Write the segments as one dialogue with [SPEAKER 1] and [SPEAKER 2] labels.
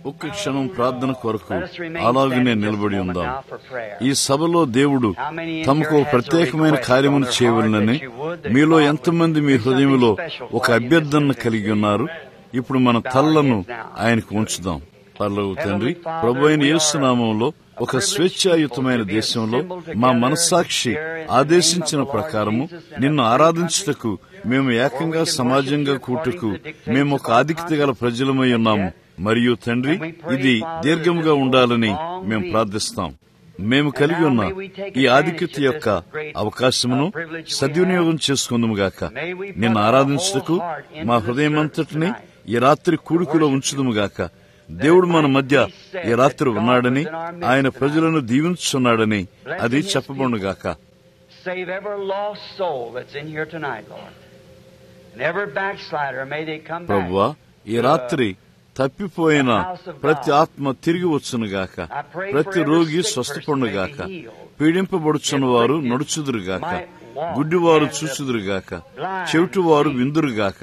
[SPEAKER 1] ఒక్క క్షణం ప్రార్థన కొరకు అలాగనే నిలబడి ఉందాం ఈ సభలో దేవుడు తమకు ఒక ప్రత్యేకమైన కార్యమును చేయవలనని మీలో ఎంతమంది మీ హృదయంలో ఒక అభ్యర్థన కలిగి ఉన్నారు ఇప్పుడు మన తల్లను ఆయనకు ఉంచుదాం పర్లవు తండ్రి ప్రభు అయిన యేసునామంలో ఒక స్వేచ్ఛాయుతమైన దేశంలో మా మనస్సాక్షి ఆదేశించిన ప్రకారము నిన్ను ఆరాధించుటకు మేము ఏకంగా సమాజంగా కూటుకు మేము ఒక ఆధిక్యత గల ప్రజలమై ఉన్నాము మరియు తండ్రి ఇది దీర్ఘముగా ఉండాలని మేము ప్రార్థిస్తాం మేము కలిగి ఉన్న ఈ ఆధిక్యత యొక్క అవకాశమును సద్వినియోగం చేసుకుందుముగాక నిన్ను ఆరాధించుటకు మా హృదయమంతటిని ఈ రాత్రి కూడుకులో ఉంచుదుముగాక దేవుడు మన మధ్య ఈ రాత్రి ఉన్నాడని ఆయన ప్రజలను దీవించున్నాడని అది చెప్పబడుగాక
[SPEAKER 2] Save every lost soul that's in here tonight, Lord. And every backslider, may they come back.
[SPEAKER 1] ప్రభువా ఈ రాత్రి తప్పిపోయిన ప్రతి ఆత్మ తిరిగి వచ్చునుగాక ప్రతి రోగి స్వస్థపడుగాక పీడింపబడుచున్న వారు నడుచుదురుగాక గుడ్డివారు చూచుదురుగాక చెవిటివారు విందురుగాక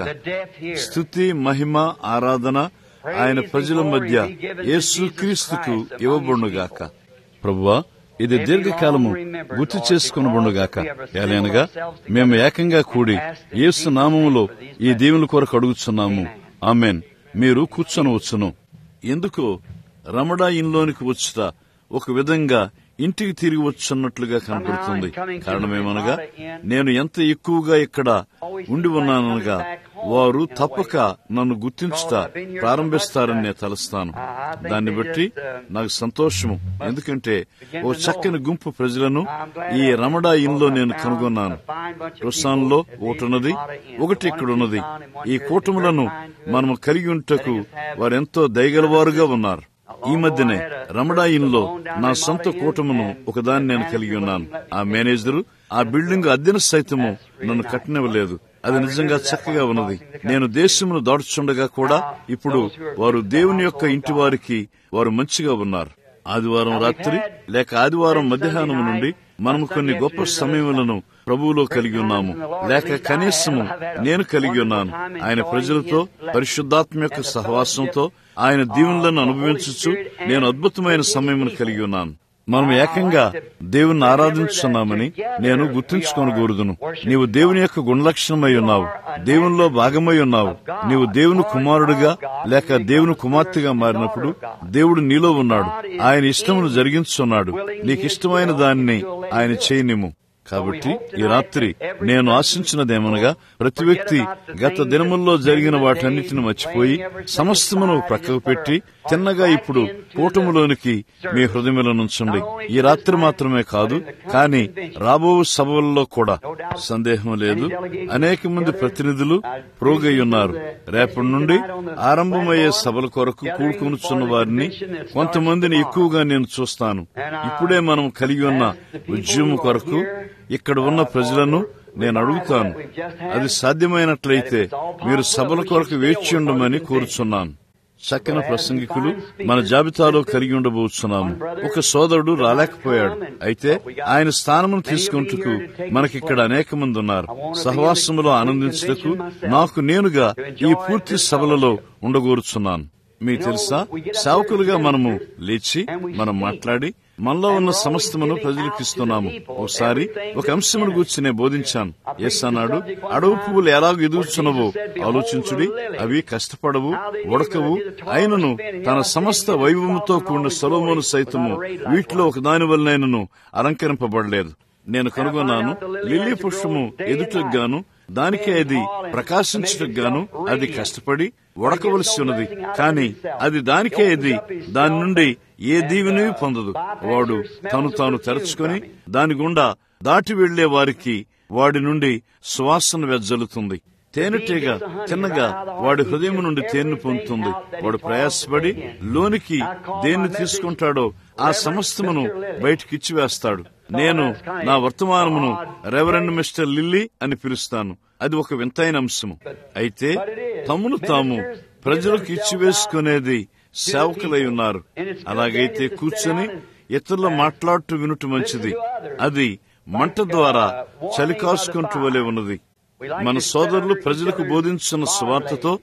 [SPEAKER 1] స్థుతి మహిమ ఆరాధన ఆయన ప్రజల మధ్య యేసుక్రీస్తుకు ఇవ్వబడుగాక ప్రభువా ఇది దీర్ఘకాలము గుర్తు చేసుకునబడుగాక ఏలైనగా మేము ఏకంగా కూడి యేసు నామములో ఈ దీవుల కొరకు అడుగుచున్నాము ఆమెన్ మీరు కూర్చొనవచ్చును ఎందుకో రమడా ఇంట్లోనికి వచ్చుట ఒక విధంగా ఇంటికి తిరిగి వచ్చున్నట్లుగా కనపడుతుంది కారణమేమనగా నేను ఎంత ఎక్కువగా ఇక్కడ ఉండి ఉన్నాననగా వారు తప్పక నన్ను గుర్తించుట ప్రారంభిస్తారని నేను తలుస్తాను దాన్ని బట్టి నాకు సంతోషము ఎందుకంటే ఓ చక్కని గుంపు ప్రజలను ఈ రమడా ఇంట్లో నేను కనుగొన్నాను రుసాన్లో ఒకటున్నది ఒకటి ఇక్కడ ఉన్నది ఈ కూటములను మనము కలిగి ఉంటకు వారెంతో దయగలవారుగా ఉన్నారు ఈ మధ్యనే రమడాయిన్లో నా సొంత కూటమును ఒకదాన్ని నేను కలిగి ఉన్నాను ఆ మేనేజరు ఆ బిల్డింగ్ అద్దెను సైతము నన్ను కట్టనివ్వలేదు అది నిజంగా చక్కగా ఉన్నది నేను దేశమును దాడుచుండగా కూడా ఇప్పుడు వారు దేవుని యొక్క ఇంటి వారికి వారు మంచిగా ఉన్నారు ఆదివారం రాత్రి లేక ఆదివారం మధ్యాహ్నం నుండి మనము కొన్ని గొప్ప సమయములను ప్రభువులో కలిగి ఉన్నాము లేక కనీసము నేను కలిగి ఉన్నాను ఆయన ప్రజలతో పరిశుద్ధాత్మ యొక్క సహవాసంతో ఆయన దీవులను అనుభవించచ్చు నేను అద్భుతమైన సమయమును కలిగి ఉన్నాను మనం ఏకంగా దేవుని ఆరాధించున్నామని నేను గుర్తుంచుకోనకూడదును నీవు దేవుని యొక్క గుణలక్షణమై ఉన్నావు దేవునిలో భాగమై ఉన్నావు నీవు దేవుని కుమారుడుగా లేక దేవుని కుమార్తెగా మారినప్పుడు దేవుడు నీలో ఉన్నాడు ఆయన ఇష్టమును జరిగించున్నాడు నీకు ఇష్టమైన దానిని ఆయన చేయనిము కాబట్టి ఈ రాత్రి నేను ఆశించినదేమనగా ప్రతి వ్యక్తి గత దినముల్లో జరిగిన వాటన్నిటిని మర్చిపోయి సమస్తమును ప్రక్కకు పెట్టి తిన్నగా ఇప్పుడు కూటములోనికి మీ హృదయములనుంచండి ఈ రాత్రి మాత్రమే కాదు కానీ రాబో సభల్లో కూడా సందేహం లేదు అనేక మంది ప్రతినిధులు ప్రోగై ఉన్నారు రేపటి నుండి ఆరంభమయ్యే సభల కొరకు కూడుకొనుచున్న వారిని కొంతమందిని ఎక్కువగా నేను చూస్తాను ఇప్పుడే మనం కలిగి ఉన్న ఉద్యమం కొరకు ఇక్కడ ఉన్న ప్రజలను నేను అడుగుతాను అది సాధ్యమైనట్లయితే మీరు సభల కొరకు వేచి ఉండమని కోరుచున్నాను చక్కని ప్రసంగికులు మన జాబితాలో కలిగి ఉండబోతున్నాము ఒక సోదరుడు రాలేకపోయాడు అయితే ఆయన స్థానమును తీసుకుంటూ మనకిక్కడ అనేక మంది ఉన్నారు సహవాసములో ఆనందించుటకు నాకు నేనుగా ఈ పూర్తి సభలలో ఉండగోరుచున్నాను మీకు తెలుసా సేవకులుగా మనము లేచి మనం మాట్లాడి మనలో ఉన్న సమస్తమును ప్రజలకు ఇస్తున్నాము ఒకసారి ఒక అంశమును గురించి నేను బోధించాను ఎస్ అన్నాడు అడవు పువ్వులు ఎలాగ ఎదుగుచున్నవో ఆలోచించుడి అవి కష్టపడవు ఉడకవు అయినను తన సమస్త వైభవముతో కూడిన సొలోమోను సైతము వీటిలో ఒక దాని వలనైనను అలంకరింపబడలేదు నేను కనుగొన్నాను లిల్లీ పుష్పము ఎదుటకు గాను దానికే అది ప్రకాశించటకు గాను అది కష్టపడి ఉడకవలసి ఉన్నది కానీ అది దానికే అది దాని నుండి ఏ దీవెని పొందదు వాడు తను తాను తెరచుకొని దాని గుండా దాటి వెళ్లే వారికి వాడి నుండి సువాసన వెజ్జలుతుంది తేనెటీగ తిన్నగా వాడి హృదయం నుండి తేనె పొందుతుంది వాడు ప్రయాసపడి లోనికి దేన్ని తీసుకుంటాడో ఆ సమస్తమును బయటికి ఇచ్చివేస్తాడు నేను నా వర్తమానమును రెవరెండ్ మిస్టర్ లిల్లీ అని పిలుస్తాను అది ఒక వింతైన అంశము అయితే తమను తాము ప్రజలకు ఇచ్చివేసుకునేది సేవకులై ఉన్నారు అలాగైతే కూర్చొని ఇతరుల మాట్లాడుతూ వినుట మంచిది అది మంట ద్వారా చలి కాసుకుంటూ వలె ఉన్నది మన సోదరులు ప్రజలకు బోధించున్న స్వార్థతో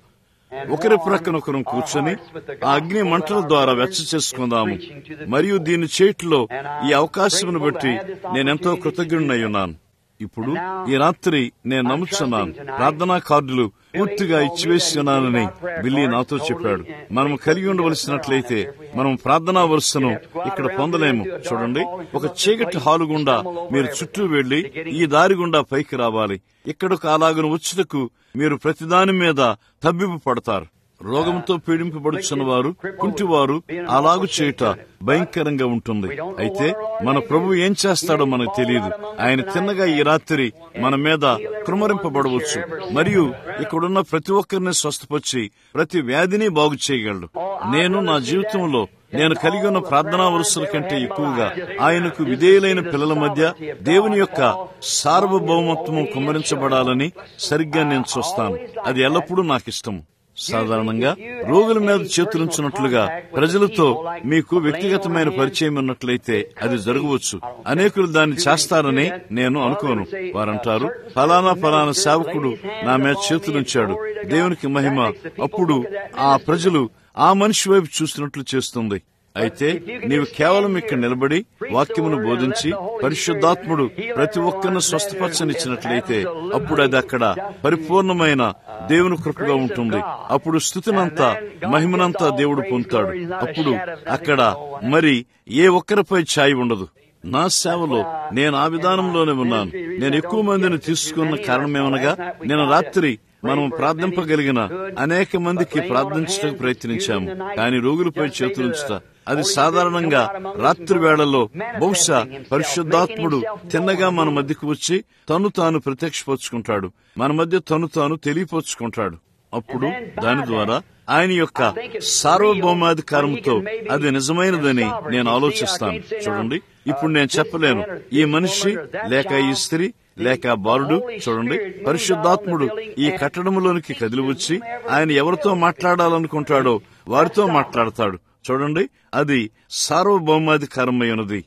[SPEAKER 1] ఒకరి ప్రక్కనొకరం కూర్చొని ఆ అగ్ని మంటల ద్వారా వెచ్చ చేసుకుందాము మరియు దీన్ని చేయట్లో ఈ అవకాశమును బట్టి నేనెంతో కృతజ్ఞుడై ఉన్నాను ఇప్పుడు ఈ రాత్రి నేను నమ్ముచున్నాను ప్రార్థనా కార్డులు పూర్తిగా ఇచ్చివేస్తున్నానని బిల్లి నాతో చెప్పాడు మనం కలిగి ఉండవలసినట్లయితే మనం ప్రార్థనా వరుసను ఇక్కడ పొందలేము చూడండి ఒక చీకటి హాలు గుండా మీరు చుట్టూ వెళ్లి ఈ దారి గుండా పైకి రావాలి ఇక్కడకు అలాగను వచ్చుటకు మీరు ప్రతిదాని మీద తబ్బిబ్బు పడతారు రోగంతో పీడింపబడుచున్న వారు కుంటివారు అలాగు చేయుట భయంకరంగా ఉంటుంది అయితే మన ప్రభు ఏం చేస్తాడో మనకు తెలియదు ఆయన తిన్నగా ఈ రాత్రి మన మీద కృమరింపబడవచ్చు మరియు ఇక్కడున్న ప్రతి ఒక్కరిని స్వస్థపరిచి ప్రతి వ్యాధిని బాగు చేయగలడు నేను నా జీవితంలో నేను కలిగి ఉన్న ప్రార్థనా వరుసల కంటే ఎక్కువగా ఆయనకు విధేయులైన పిల్లల మధ్య దేవుని యొక్క సార్వభౌమత్వం కుమ్మరించబడాలని సరిగ్గా నేను చూస్తాను అది ఎల్లప్పుడూ నాకు ఇష్టము సాధారణంగా రోగుల మీద చేతులుంచినట్లుగా ప్రజలతో మీకు వ్యక్తిగతమైన పరిచయం ఉన్నట్లయితే అది జరగవచ్చు అనేకులు దాన్ని చేస్తారని నేను అనుకోను వారంటారు ఫలానా ఫలానా సేవకుడు నా మీద చేతులుంచాడు దేవునికి మహిమ అప్పుడు ఆ ప్రజలు ఆ మనిషి వైపు చూసినట్లు చేస్తుంది అయితే నీవు కేవలం ఇక్కడ నిలబడి వాక్యమును బోధించి పరిశుద్ధాత్ముడు ప్రతి ఒక్కరిని స్వస్థపరచనిచ్చినట్లయితే అప్పుడు అది అక్కడ పరిపూర్ణమైన దేవుని కృపగా ఉంటుంది అప్పుడు స్థుతినంతా మహిమనంతా దేవుడు పొందుతాడు అప్పుడు అక్కడ మరి ఏ ఒక్కరిపై ఛాయి ఉండదు నా సేవలో నేను ఆ విధానంలోనే ఉన్నాను నేను ఎక్కువ మందిని తీసుకున్న కారణమేమనగా నేను రాత్రి మనం ప్రార్థింపగలిగిన అనేక మందికి ప్రార్థించడానికి ప్రయత్నించాము కానీ రోగులపై చేతులుంచుట అది సాధారణంగా రాత్రి వేళల్లో బహుశా పరిశుద్ధాత్ముడు తిన్నగా మన మధ్యకు వచ్చి తను తాను ప్రత్యక్షపరుచుకుంటాడు మన మధ్య తను తాను తెలియపరుచుకుంటాడు అప్పుడు దాని ద్వారా ఆయన యొక్క సార్వభౌమాధికారంతో అది నిజమైనదని నేను ఆలోచిస్తాను చూడండి ఇప్పుడు నేను చెప్పలేను ఈ మనిషి లేక ఈ స్త్రీ లేక బాలుడు చూడండి పరిశుద్ధాత్ముడు ఈ కట్టడంలోనికి కదిలి వచ్చి ఆయన ఎవరితో మాట్లాడాలనుకుంటాడో వారితో మాట్లాడతాడు చూడండి అది సార్వభౌమాధికారమై ఉన్నది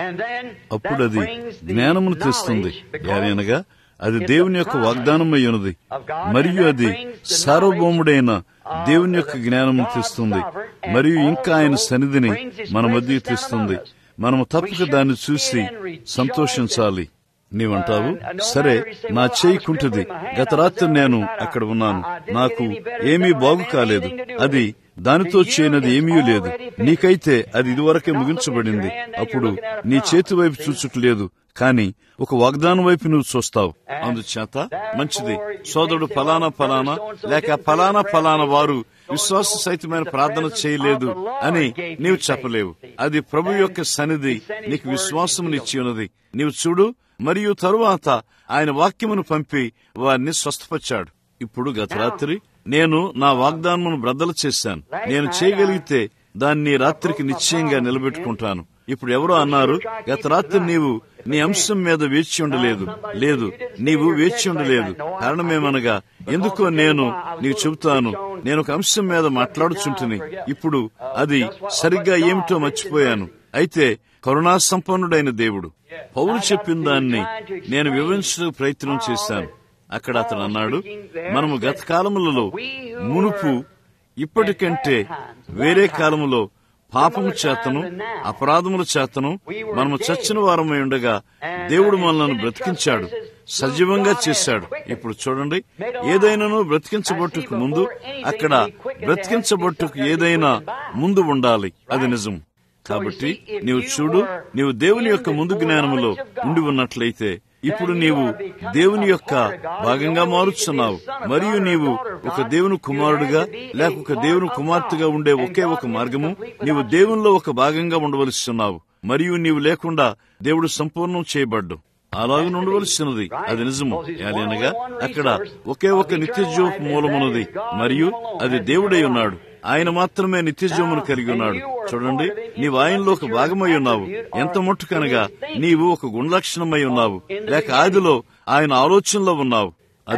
[SPEAKER 1] అప్పుడు అది జ్ఞానమును తెస్తుంది ఏదైనగా అది దేవుని యొక్క వాగ్దానమై ఉన్నది మరియు అది సార్వభౌముడైన దేవుని యొక్క జ్ఞానము తెస్తుంది మరియు ఇంకా ఆయన సన్నిధిని మన మధ్య తెస్తుంది మనము తప్పక దాన్ని చూసి సంతోషించాలి నీవంటావు సరే నా చేయి కుంటుంది గత రాత్రి నేను అక్కడ ఉన్నాను నాకు ఏమీ బాగు కాలేదు అది దానితో చేయనది ఏమీ లేదు నీకైతే అది ఇదివరకే ముగించబడింది అప్పుడు నీ చేతి వైపు చూచుటలేదు కాని ఒక వాగ్దానం వైపు నువ్వు చూస్తావు అందుచేత మంచిది సోదరుడు ఫలానా ఫలానా లేక ఫలానా ఫలానా వారు విశ్వాస సహితమైన ప్రార్థన చేయలేదు అని నీవు చెప్పలేవు అది ప్రభు యొక్క సన్నిధి నీకు విశ్వాసమునిచ్చి ఉన్నది నీవు చూడు మరియు తరువాత ఆయన వాక్యమును పంపి వారిని స్వస్థపరిచాడు ఇప్పుడు గత రాత్రి నేను నా వాగ్దానమును బ్రద్దలు చేశాను నేను చేయగలిగితే దాన్ని రాత్రికి నిశ్చయంగా నిలబెట్టుకుంటాను ఇప్పుడు ఎవరో అన్నారు గత రాత్రి నీవు నీ అంశం మీద వేచి ఉండలేదు లేదు నీవు వేచి ఉండలేదు కారణమేమనగా ఎందుకో నేను నీకు చెబుతాను నేను ఒక అంశం మీద మాట్లాడుచుంటుని ఇప్పుడు అది సరిగ్గా ఏమిటో మర్చిపోయాను అయితే కరుణా సంపన్నుడైన దేవుడు పౌరు చెప్పిన దాన్ని నేను వివరించడానికి ప్రయత్నం చేశాను అక్కడ అతను అన్నాడు మనము గత కాలములలో మునుపు ఇప్పటికంటే వేరే కాలములో పాపము చేతను అపరాధముల చేతను మనము చచ్చిన వారమై ఉండగా దేవుడు మనల్ని బ్రతికించాడు సజీవంగా చేశాడు ఇప్పుడు చూడండి ఏదైనాను బ్రతికించబట్టుకు ముందు అక్కడ బ్రతికించబట్టుకు ఏదైనా ముందు ఉండాలి అది నిజం కాబట్టి నీవు చూడు నీవు దేవుని యొక్క ముందు జ్ఞానములో ఉండి ఉన్నట్లయితే ఇప్పుడు నీవు దేవుని యొక్క భాగంగా మారుచున్నావు మరియు నీవు ఒక దేవుని కుమారుడుగా లేక ఒక దేవుని కుమార్తెగా ఉండే ఒకే ఒక మార్గము నీవు దేవునిలో ఒక భాగంగా ఉండవలసిస్తున్నావు మరియు నీవు లేకుండా దేవుడు సంపూర్ణం చేయబడ్డు అలాగే ఉండవలసినది అది నిజము ఏలైనగా అక్కడ ఒకే ఒక నిత్యజీవపు మూలమున్నది మరియు అది దేవుడై ఉన్నాడు ఆయన మాత్రమే నిత్యజీవమును కలిగి ఉన్నాడు చూడండి నీవు ఆయనలో ఒక భాగమై ఉన్నావు ఎంత మట్టుకనగా నీవు ఒక గుణలక్షణమై ఉన్నావు లేక ఆదిలో ఆయన ఆలోచనలో ఉన్నావు అదే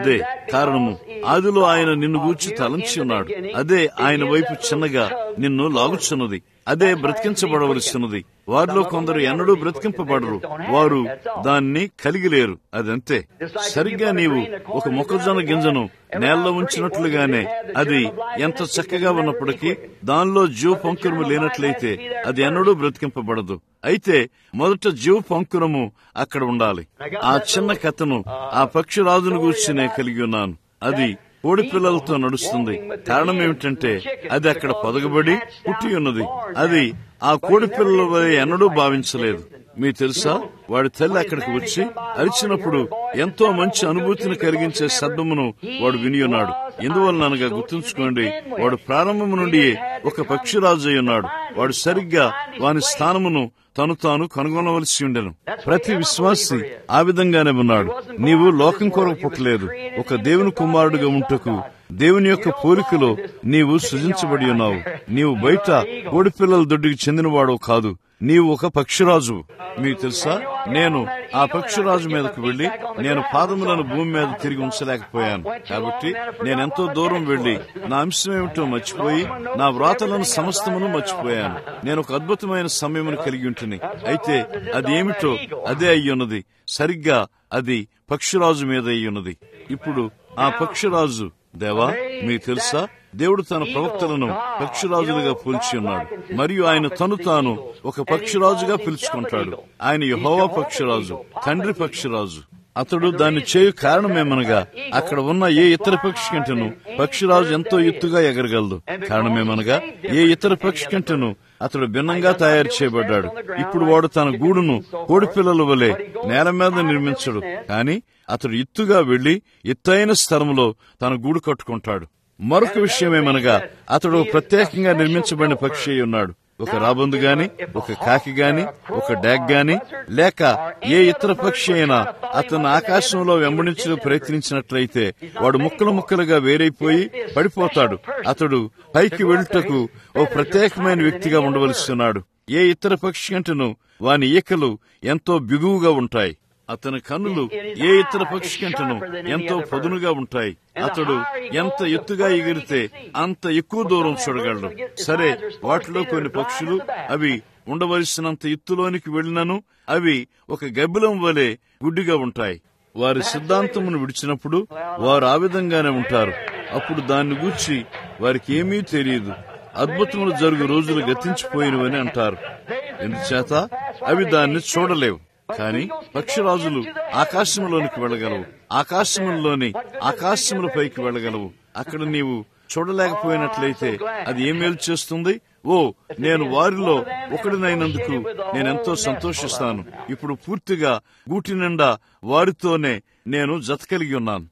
[SPEAKER 1] కారణము ఆదిలో ఆయన నిన్ను గూర్చి తలంచి ఉన్నాడు అదే ఆయన వైపు చిన్నగా నిన్ను లాగుచున్నది అదే బ్రతికించబడవలసినది వారిలో కొందరు ఎన్నడూ బ్రతికింపబడరు వారు దాన్ని కలిగి లేరు అదంతే సరిగ్గా నీవు ఒక మొక్కజొన్న గింజను నేలలో ఉంచినట్లుగానే అది ఎంత చక్కగా ఉన్నప్పటికీ దానిలో జీవ పంకురము లేనట్లయితే అది ఎన్నడూ బ్రతికింపబడదు అయితే మొదట జీవ పంకురము అక్కడ ఉండాలి ఆ చిన్న కథను ఆ పక్షిరాజును గూర్చి నేను కలిగి ఉన్నాను అది కోడి పిల్లలతో నడుస్తుంది కారణం ఏమిటంటే అది అక్కడ పొదగబడి పుట్టి ఉన్నది అది ఆ కోడి పిల్లల వలె ఎన్నడూ భావించలేదు మీకు తెలుసా వాడి తల్లి అక్కడికి వచ్చి అరిచినప్పుడు ఎంతో మంచి అనుభూతిని కలిగించే శబ్దమును వాడు విని ఉన్నాడు ఎందువలనగా గుర్తుంచుకోండి వాడు ప్రారంభము నుండి ఒక పక్షిరాజు అయి ఉన్నాడు వాడు సరిగ్గా వాని స్థానమును తను తాను కనుగొనవలసి ఉండెను ప్రతి విశ్వాసి ఆ విధంగానే ఉన్నాడు నీవు లోకం కొరకు పుట్టలేదు ఒక దేవుని కుమారుడుగా ఉంటకు దేవుని యొక్క పోలికలో నీవు సృజించబడి ఉన్నావు నీవు బయట కోడి పిల్లల దొడ్డికి చెందినవాడు కాదు నీవు ఒక పక్షిరాజు మీకు తెలుసా నేను ఆ పక్షిరాజు మీదకు వెళ్లి నేను పాదములను భూమి మీద తిరిగి ఉంచలేకపోయాను కాబట్టి నేనెంతో దూరం వెళ్లి నా అంశం ఏమిటో మర్చిపోయి నా వ్రాతలను సమస్తమును మర్చిపోయాను నేను ఒక అద్భుతమైన సమయమును కలిగి ఉంటుంది అయితే అది ఏమిటో అదే అయ్యున్నది సరిగ్గా అది పక్షిరాజు మీద అయ్యున్నది ఇప్పుడు ఆ పక్షిరాజు దేవా మీకు తెలుసా దేవుడు తన ప్రవక్తలను పక్షిరాజులుగా పోల్చి ఉన్నాడు మరియు ఆయన తను తాను ఒక పక్షిరాజుగా పిలుచుకుంటాడు ఆయన యహోవా పక్షిరాజు తండ్రి పక్షిరాజు అతడు దాన్ని చేయు కారణమేమనగా అక్కడ ఉన్న ఏ ఇతర పక్షి కంటేను పక్షిరాజు ఎంతో ఎత్తుగా ఎగరగలదు కారణమేమనగా ఏ ఇతర పక్షి కంటేను అతడు భిన్నంగా తయారు చేయబడ్డాడు ఇప్పుడు వాడు తన గూడును కోడి పిల్లల వలె నేల మీద నిర్మించడు కాని అతడు ఎత్తుగా వెళ్లి ఎత్తైన స్థలంలో తన గూడు కట్టుకుంటాడు మరొక విషయమేమనగా అతడు ప్రత్యేకంగా నిర్మించబడిన పక్షి అయి ఉన్నాడు ఒక రాబందు గాని ఒక కాకి గాని ఒక డాగ్ గాని లేక ఏ ఇతర పక్షి అయినా అతను ఆకాశంలో వెంబడించడం ప్రయత్నించినట్లయితే వాడు ముక్కలు ముక్కలుగా వేరైపోయి పడిపోతాడు అతడు పైకి వెళ్ళుటకు ఓ ప్రత్యేకమైన వ్యక్తిగా ఉండవలసి ఉన్నాడు ఏ ఇతర పక్షి కంటేను వాని ఈకలు ఎంతో బిగువుగా ఉంటాయి అతని కన్నులు ఏ ఇతర పక్షి కంటను ఎంతో పదునుగా ఉంటాయి అతడు ఎంత ఎత్తుగా ఎగిరితే అంత ఎక్కువ దూరం చూడగలడు సరే వాటిలో కొన్ని పక్షులు అవి ఉండవలసినంత ఎత్తులోనికి వెళ్ళినను అవి ఒక గబ్బిలం వలె గుడ్డిగా ఉంటాయి వారి సిద్ధాంతమును విడిచినప్పుడు వారు ఆ విధంగానే ఉంటారు అప్పుడు దాన్ని గూర్చి వారికి ఏమీ తెలియదు అద్భుతములు జరుగు రోజులు గతించిపోయినవని అంటారు ఎందుచేత అవి దాన్ని చూడలేవు కానీ పక్షిరాజులు ఆకాశంలోనికి వెళ్ళగలవు ఆకాశంలోని ఆకాశముల పైకి వెళ్ళగలవు అక్కడ నీవు చూడలేకపోయినట్లయితే అది ఏ మేలు చేస్తుంది ఓ నేను వారిలో ఒకడినైనందుకు నేనెంతో సంతోషిస్తాను ఇప్పుడు పూర్తిగా గూటి నిండా వారితోనే నేను జత కలిగి ఉన్నాను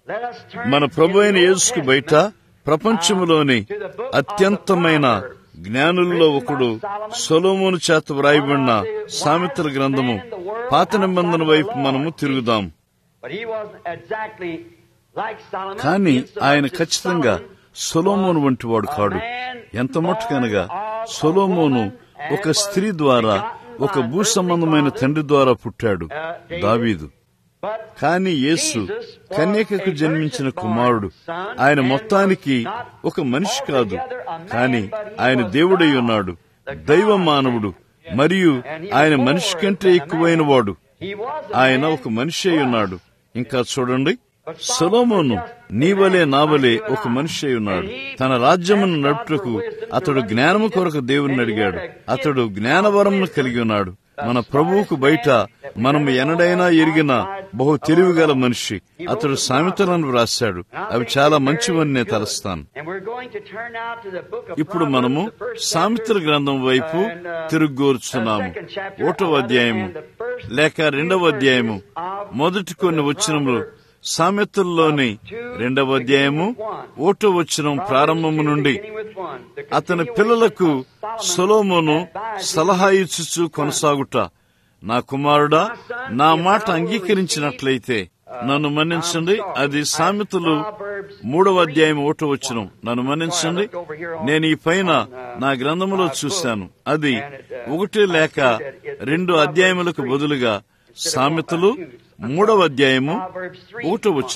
[SPEAKER 1] మన ప్రభు అయిన యేసుకు బయట ప్రపంచములోని అత్యంతమైన జ్ఞానుల్లో ఒకడు సొలోమోను చేత వ్రాయబడిన సామెతల గ్రంథము పాత నిబంధన వైపు మనము తిరుగుదాం కానీ ఆయన ఖచ్చితంగా సొలోమోను వంటి వాడు కాడు ఎంత మట్టుకనగా సొలోమోను ఒక స్త్రీ ద్వారా ఒక భూ సంబంధమైన తండ్రి ద్వారా పుట్టాడు దావీదు కాని యేసు కన్యకకు జన్మించిన కుమారుడు ఆయన మొత్తానికి ఒక మనిషి కాదు కాని ఆయన దేవుడై ఉన్నాడు దైవ మానవుడు మరియు ఆయన మనిషి కంటే ఎక్కువైన వాడు ఆయన ఒక మనిషి అయి ఉన్నాడు ఇంకా చూడండి సొలోమోను నీవలే నావలే ఒక మనిషి అయి ఉన్నాడు తన రాజ్యమును నడుపుటకు అతడు జ్ఞానము కొరకు దేవుని అడిగాడు అతడు జ్ఞానవరమును కలిగి ఉన్నాడు మన ప్రభువుకు బయట మనం ఎనడైనా ఎరిగిన బహు తెలివిగల మనిషి అతడు సామెతలను వ్రాశాడు అవి చాలా మంచివని నేను తలస్తాను ఇప్పుడు మనము సామెతల గ్రంథం వైపు తిరుగ్గోరుచున్నాము ఒకటో అధ్యాయము లేక రెండవ అధ్యాయము మొదటి కొన్ని వచనములు సామెతల్లోని రెండవ అధ్యాయము ఓటో వచనం ప్రారంభము నుండి అతని పిల్లలకు సొలోమోను సలహా ఇచ్చుచు కొనసాగుట నా కుమారుడా నా మాట అంగీకరించినట్లయితే నన్ను మన్నించండి అది సామెతలు మూడవ అధ్యాయం ఓటో వచ్చిన నన్ను మన్నించండి నేను ఈ పైన నా గ్రంథములో చూశాను అది ఒకటి లేక రెండు అధ్యాయములకు బదులుగా సామెతలు మూడవ అధ్యాయము ఒకటో వచ్చిన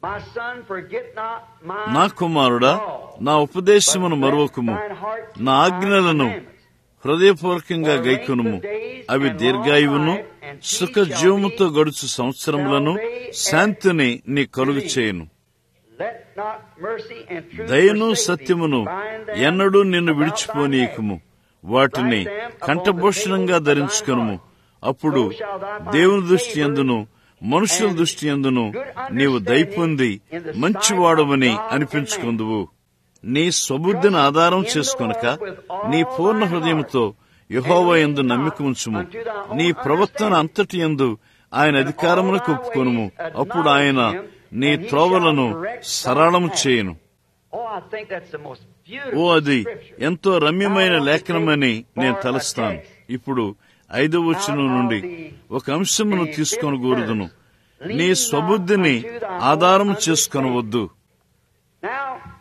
[SPEAKER 2] My son, forget not my
[SPEAKER 1] నా కుమారుడా నా ఉపదేశమును మరువకుము నా ఆజ్ఞలను హృదయపూర్వకంగా గైకొనుము అవి దీర్ఘాయువును సుఖ జీవముతో గడుచు సంవత్సరములను శాంతిని నీ కలుగు చేయను
[SPEAKER 2] Let not mercy and truth
[SPEAKER 1] దయను
[SPEAKER 2] forsake thee.
[SPEAKER 1] సత్యమును
[SPEAKER 2] Bind them
[SPEAKER 1] ఎన్నడూ నిన్ను
[SPEAKER 2] about thy
[SPEAKER 1] విడిచిపోనీయకుము వాటిని కంఠభూషణంగా ధరించుకొనుము అప్పుడు దేవుని దృష్టి ఎందును మనుషుల దృష్టి ఎందును నీవు దయపొంది మంచివాడవని అనిపించుకుందువు నీ స్వబుద్ధిని ఆధారం చేసుకొనక నీ పూర్ణ హృదయంతో యహోవ ఎందు నమ్మిక ఉంచుము నీ ప్రవర్తన అంతటి ఎందు ఆయన అధికారమునకు ఒప్పుకొనుము అప్పుడు ఆయన నీ త్రోవలను సరళము చేయను
[SPEAKER 2] Oh, I think that's the most
[SPEAKER 1] oh
[SPEAKER 2] beautiful
[SPEAKER 1] అది
[SPEAKER 2] scripture.
[SPEAKER 1] ఎంతో రమ్యమైన లేఖనమని నేను తలస్తాను ఇప్పుడు ఐదవ వచనం నుండి ఒక అంశమును తీసుకొని కూరుదును నీ స్వబుద్ధిని ఆధారం చేసుకొనవద్దు
[SPEAKER 2] Now,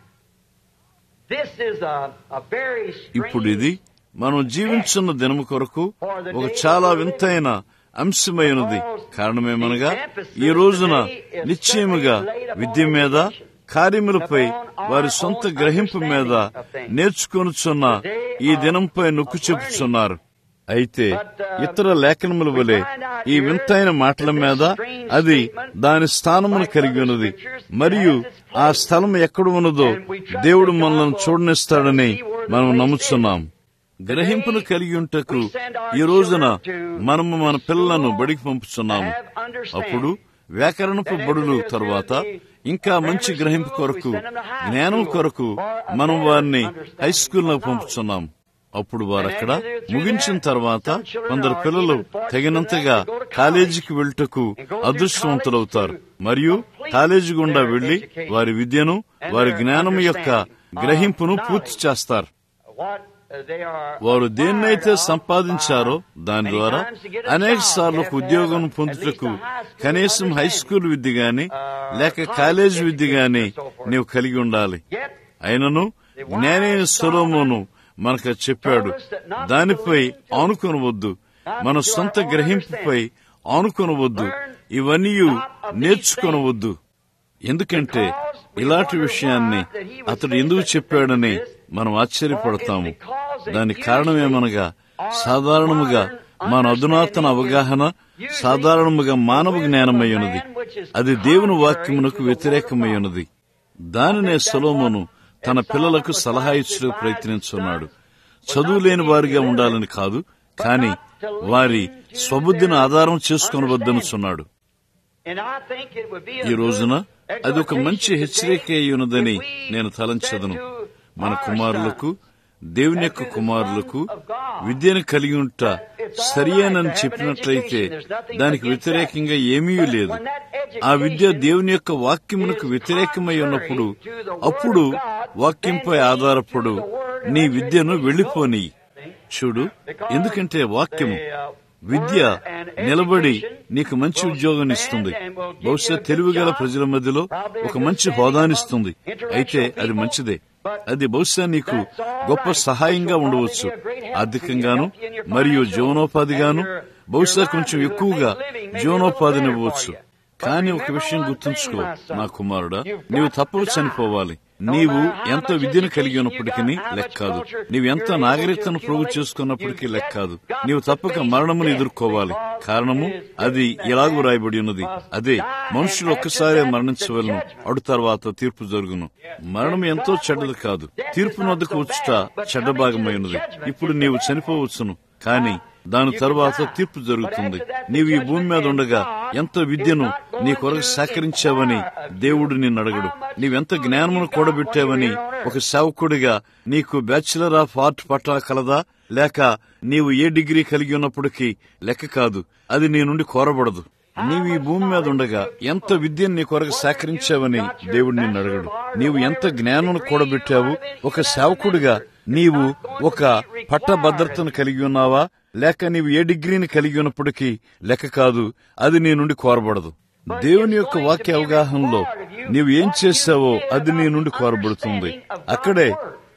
[SPEAKER 2] this is a, a very
[SPEAKER 1] ఇప్పుడు
[SPEAKER 2] strange
[SPEAKER 1] ఇది మనం జీవించున్న దినము కొరకు ఒక చాలా వింతైన అంశమైనది కారణమేమనగా ఈ రోజున నిశ్చయముగా విద్య మీద కార్యములపై వారి సొంత గ్రహింపు మీద నేర్చుకొనుచున్న ఈ దినంపై నొక్కు చెప్పుచున్నారు అయితే ఇతర లేఖనముల వలె ఈ వింతైన మాటల మీద అది దాని స్థానమును కలిగి ఉన్నది మరియు ఆ స్థలం ఎక్కడ ఉన్నదో దేవుడు మనల్ని చూడనిస్తాడని మనం నమ్ముచున్నాం గ్రహింపును కలిగి ఉంటకు ఈ రోజున మనము మన పిల్లలను బడికి పంపుతున్నాము అప్పుడు వ్యాకరణపు బడులు తరువాత ఇంకా మంచి గ్రహింపు కొరకు జ్ఞానం కొరకు మనం వారిని హై స్కూల్లో పంపుతున్నాం అప్పుడు వారు అక్కడ ముగించిన తర్వాత కొందరు పిల్లలు తగినంతగా కాలేజీకి వెళ్ళుటకు అదృష్టవంతులవుతారు మరియు కాలేజీ గుండా వెళ్లి వారి విద్యను వారి జ్ఞానం యొక్క గ్రహింపును పూర్తి చేస్తారు
[SPEAKER 2] what uh, they are
[SPEAKER 1] వారు దేన్నైతే సంపాదించారో దాని ద్వారా అనేక సార్లు ఒక ఉద్యోగం పొందుటకు కనీసం హై స్కూల్ విద్య గాని లేక కాలేజ్ విద్య గాని నీవు కలిగి ఉండాలి
[SPEAKER 2] yet
[SPEAKER 1] అయినను జ్ఞానైన సొలోమోను మనకు చెప్పాడు దానిపై ఆనుకొనవద్దు మన సొంత గ్రహింపుపై ఆనుకొనవద్దు ఇవన్నీ నేర్చుకొనవద్దు ఎందుకంటే ఇలాంటి విషయాన్ని అతడు ఎందుకు చెప్పాడని మనం ఆశ్చర్యపడతాము దానికి కారణమేమనగా సాధారణముగా మన అధునాతన అవగాహన సాధారణముగా మానవ జ్ఞానమై ఉన్నది అది దేవుని వాక్యమునకు వ్యతిరేకమై ఉన్నది దానినే సొలోమోను తన పిల్లలకు సలహా ఇచ్చడానికి ప్రయత్నించున్నాడు చదువు లేని వారిగా ఉండాలని కాదు కాని వారి స్వబుద్ధిని ఆధారం చేసుకొనవద్దనుచున్నాడు
[SPEAKER 2] and I think it would be a
[SPEAKER 1] ఈ రోజున
[SPEAKER 2] good
[SPEAKER 1] అది ఒక మంచి హెచ్చరిక అయి ఉన్నదని నేను తలంచదను మన కుమారులకు దేవుని యొక్క కుమారులకు విద్యను కలిగి ఉంట సరియనని చెప్పినట్లయితే దానికి వ్యతిరేకంగా ఏమీ లేదు ఆ విద్య దేవుని యొక్క వాక్యమునకు వ్యతిరేకమై ఉన్నప్పుడు అప్పుడు వాక్యంపై ఆధారపడు నీ విద్యను వెళ్లిపోని చూడు ఎందుకంటే వాక్యము విద్య నిలబడి నీకు మంచి ఉద్యోగాన్ని ఇస్తుంది బహుశా తెలివిగల ప్రజల మధ్యలో ఒక మంచి హోదానిస్తుంది అయితే అది మంచిదే అది బహుశా నీకు గొప్ప సహాయంగా ఉండవచ్చు ఆర్థికంగాను మరియు జీవనోపాధిగాను బహుశా కొంచెం ఎక్కువగా జీవనోపాధినివ్వచ్చు కానీ ఒక విషయం గుర్తుంచుకో నా కుమారుడా నీవు తప్పక చనిపోవాలి నీవు ఎంత విద్యను కలిగి ఉన్నప్పటికీ లెక్కాదు నీవు ఎంత నాగరికతను ప్రోగు చేసుకున్నప్పటికీ లెక్కాదు నీవు తప్పక మరణమును ఎదుర్కోవాలి కారణము అది ఎలాగూ రాయబడి ఉన్నది అదే మనుషులు ఒక్కసారే మరణించవలను అడు తర్వాత తీర్పు జరుగును మరణం ఎంతో చెడ్డది కాదు తీర్పు వద్దకు వచ్చుట చెడ్డ భాగమై ఉన్నది ఇప్పుడు నీవు చనిపోవచ్చును కానీ దాని తరువాత తీర్పు జరుగుతుంది నీవు ఈ భూమి మీద ఉండగా ఎంత విద్యను నీ కొరకు సేకరించావని దేవుడు నిన్ను అడగడు నీవెంత జ్ఞానమును కూడబెట్టావని ఒక సేవకుడిగా నీకు బ్యాచిలర్ ఆఫ్ ఆర్ట్ పట్టా కలదా లేక నీవు ఏ డిగ్రీ కలిగి ఉన్నప్పటికీ లెక్క కాదు అది నీ నుండి కోరబడదు నీవు ఈ భూమి మీద ఉండగా ఎంత విద్యను నీ కొరకు సేకరించావని దేవుడు నిన్ను అడగడు నీవు ఎంత జ్ఞానం కూడబెట్టావు ఒక సేవకుడిగా నీవు ఒక పట్టభద్రతను కలిగి ఉన్నావా లేక నీవు ఏ డిగ్రీని కలిగి ఉన్నప్పటికీ లెక్క కాదు అది నీ నుండి కోరబడదు దేవుని యొక్క వాక్య అవగాహనలో నీవు ఏం చేశావో అది నీ నుండి కోరబడుతుంది అక్కడే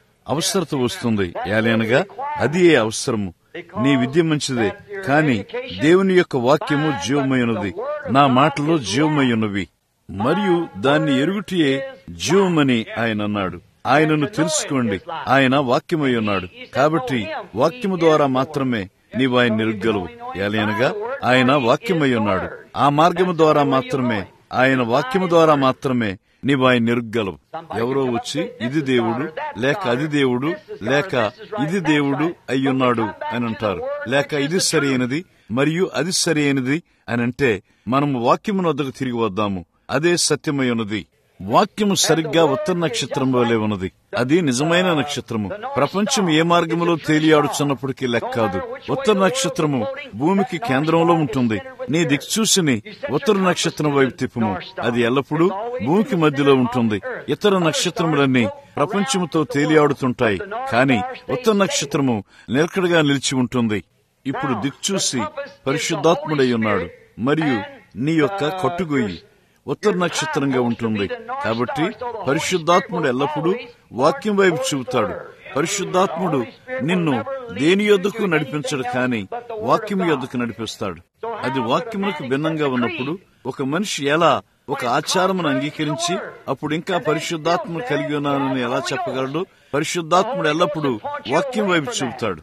[SPEAKER 1] అవసరత వస్తుంది ఏలైనగా అది ఏ అవసరము నీ విద్య మంచిదే కాని దేవుని యొక్క వాక్యము జీవమైనది నా మాటలో జీవమై ఉన్నవి మరియు దాన్ని ఎరుగుటియే జీవమని ఆయన అన్నాడు ఆయనను తెలుసుకోండి ఆయన వాక్యమై ఉన్నాడు కాబట్టి వాక్యము ద్వారా మాత్రమే నీవు ఆయన నిరుగ్గలవు ఏలైనగా ఆయన వాక్యమై ఉన్నాడు ఆ మార్గము ద్వారా మాత్రమే ఆయన వాక్యము ద్వారా మాత్రమే నీవు ఆయన నిరుగ్గలవు ఎవరో వచ్చి ఇది దేవుడు లేక అది దేవుడు లేక ఇది దేవుడు అయ్యున్నాడు అని అంటారు లేక ఇది సరైనది మరియు అది సరైనది అని అంటే మనము వాక్యమును వద్దకు తిరిగి వద్దాము అదే సత్యమై ఉన్నది వాక్యము సరిగ్గా ఉత్తర నక్షత్రం వలె ఉన్నది అది నిజమైన నక్షత్రము ప్రపంచం ఏ మార్గములో తేలియాడుచున్నప్పటికీ లెక్కాదు ఉత్తర నక్షత్రము భూమికి కేంద్రంలో ఉంటుంది నీ దిక్చూసిని ఉత్తర నక్షత్రం వైపు తిప్పుము అది ఎల్లప్పుడూ భూమికి మధ్యలో ఉంటుంది ఇతర నక్షత్రములన్నీ ప్రపంచముతో తేలియాడుతుంటాయి కాని ఉత్తర నక్షత్రము నిలకడగా నిలిచి ఉంటుంది ఇప్పుడు దిక్చూసి పరిశుద్ధాత్ముడై ఉన్నాడు మరియు నీ యొక్క కట్టుగొయ్యి ఉత్తర నక్షత్రంగా ఉంటుంది కాబట్టి పరిశుద్ధాత్ముడు ఎల్లప్పుడూ వాక్యం వైపు చూపుతాడు పరిశుద్ధాత్ముడు నిన్ను దేని యొద్దకు నడిపించడు కాని వాక్యం యొద్దకు నడిపిస్తాడు అది వాక్యములకు భిన్నంగా ఉన్నప్పుడు ఒక మనిషి ఎలా ఒక ఆచారమును అంగీకరించి అప్పుడు ఇంకా పరిశుద్ధాత్మను కలిగి ఉన్నానని ఎలా చెప్పగలడు పరిశుద్ధాత్ముడు ఎల్లప్పుడూ వాక్యం వైపు చూపుతాడు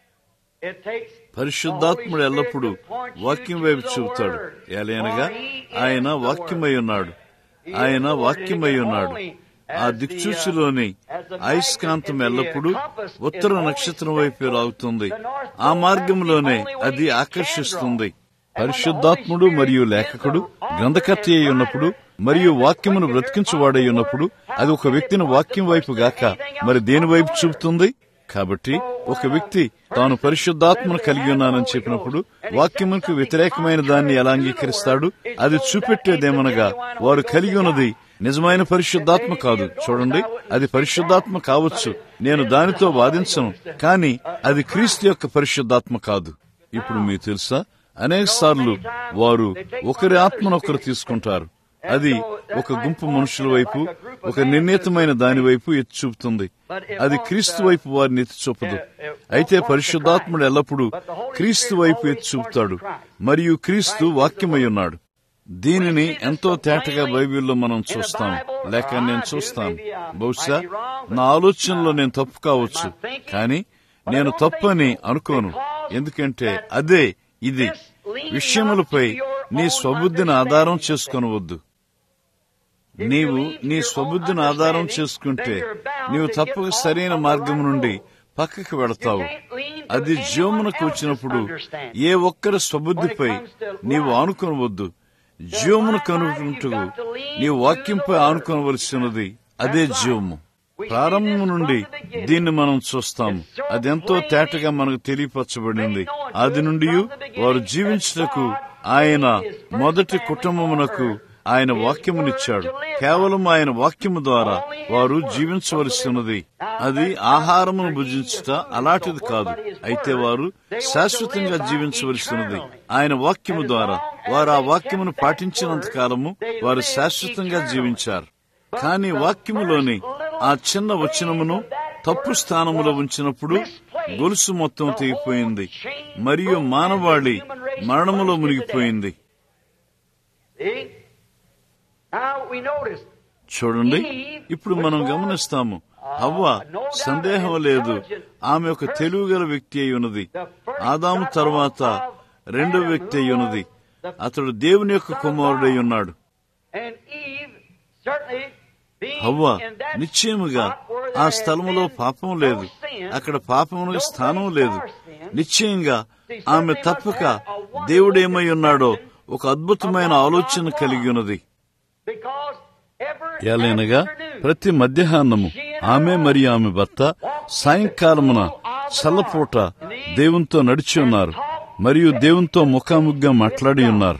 [SPEAKER 1] పరిశుద్ధాత్ముడు ఎల్లప్పుడూ వాక్యం వైపు చూపుతాడు ఏలైనగా ఆయన వాక్యమై ఉన్నాడు ఆయన వాక్యమై ఉన్నాడు ఆ దిక్చూచిలోని అయస్కాంతం ఎల్లప్పుడూ ఉత్తర నక్షత్రం వైపు లాగుతుంది ఆ మార్గంలోనే అది ఆకర్షిస్తుంది పరిశుద్ధాత్ముడు మరియు లేఖకుడు గ్రంథకర్త అయి ఉన్నప్పుడు మరియు వాక్యమును బ్రతికించువాడై ఉన్నప్పుడు అది ఒక వ్యక్తిని వాక్యం వైపు గాక మరి దేని వైపు చూపుతుంది కాబట్టి ఒక వ్యక్తి తాను పరిశుద్ధాత్మను కలిగి ఉన్నానని చెప్పినప్పుడు వాక్యమునకు వ్యతిరేకమైన దాన్ని ఎలా అంగీకరిస్తాడు అది చూపెట్టేదేమనగా వారు కలిగి ఉన్నది నిజమైన పరిశుద్ధాత్మ కాదు చూడండి అది పరిశుద్ధాత్మ కావచ్చు నేను దానితో వాదించను కానీ అది క్రీస్తు యొక్క పరిశుద్ధాత్మ కాదు ఇప్పుడు మీకు తెలుసా అనేక సార్లు వారు ఒకరి ఆత్మను ఒకరు తీసుకుంటారు అది ఒక గుంపు మనుషుల వైపు ఒక నిర్ణీతమైన దాని వైపు ఎత్తి చూపుతుంది అది క్రీస్తు వైపు వారిని ఎత్తి చూపదు అయితే పరిశుద్ధాత్ముడు ఎల్లప్పుడూ క్రీస్తు వైపు ఎత్తి చూపుతాడు మరియు క్రీస్తు వాక్యమై ఉన్నాడు దీనిని ఎంతో తేటగా బైబిల్లో మనం చూస్తాం లేక నేను చూస్తాను బహుశా నా ఆలోచనలో నేను తప్పు కావచ్చు కానీ నేను తప్పని అనుకోను ఎందుకంటే అదే ఇది విషయములపై నీ స్వబుద్ధిని ఆధారం చేసుకొనవద్దు నీవు నీ స్వబుద్ధిని ఆధారం చేసుకుంటే నీవు తప్పక సరైన మార్గం నుండి పక్కకి వెళతావు అది జీవమునకు వచ్చినప్పుడు ఏ ఒక్కరి స్వబుద్ధిపై నీవు ఆనుకొనవద్దు జీవమును కనుకుంటూ నీవు వాక్యంపై ఆనుకొనవలసినది అదే జీవము ప్రారంభం నుండి దీన్ని మనం చూస్తాము అదెంతో తేటగా మనకు తెలియపరచబడింది అది నుండి వారు జీవించుటకు ఆయన మొదటి కుటుంబమునకు ఆయన వాక్యమునిచ్చాడు కేవలం ఆయన వాక్యము ద్వారా వారు జీవించవలసినది అది ఆహారమును భుజించుట అలాంటిది కాదు అయితే వారు శాశ్వతంగా జీవించవలసినది ఆయన వాక్యము ద్వారా వారు ఆ వాక్యమును పాటించినంత కాలము వారు శాశ్వతంగా జీవించారు కానీ వాక్యములోని ఆ చిన్న వచనమును తప్పు స్థానములో ఉంచినప్పుడు గొలుసు మొత్తం తెగిపోయింది మరియు మానవాళి మరణములో మునిగిపోయింది చూడండి ఇప్పుడు మనం గమనిస్తాము అవ్వ సందేహం లేదు ఆమె ఒక తెలివిగల వ్యక్తి అయి ఉన్నది ఆదాము తర్వాత రెండో వ్యక్తి అయి ఉన్నది అతడు దేవుని యొక్క కుమారుడై ఉన్నాడు హవ్వ నిశ్చయముగా ఆ స్థలములో పాపం లేదు అక్కడ పాపమునకు స్థానం లేదు నిశ్చయంగా ఆమె తప్పక దేవుడేమై ఉన్నాడో ఒక అద్భుతమైన ఆలోచన కలిగి ఉన్నది ఏలైనగా ప్రతి మధ్యాహ్నము ఆమె మరియు ఆమె భర్త సాయంకాలమున చల్లపూట దేవునితో నడిచి ఉన్నారు మరియు దేవునితో ముఖాముగ్గా మాట్లాడి ఉన్నారు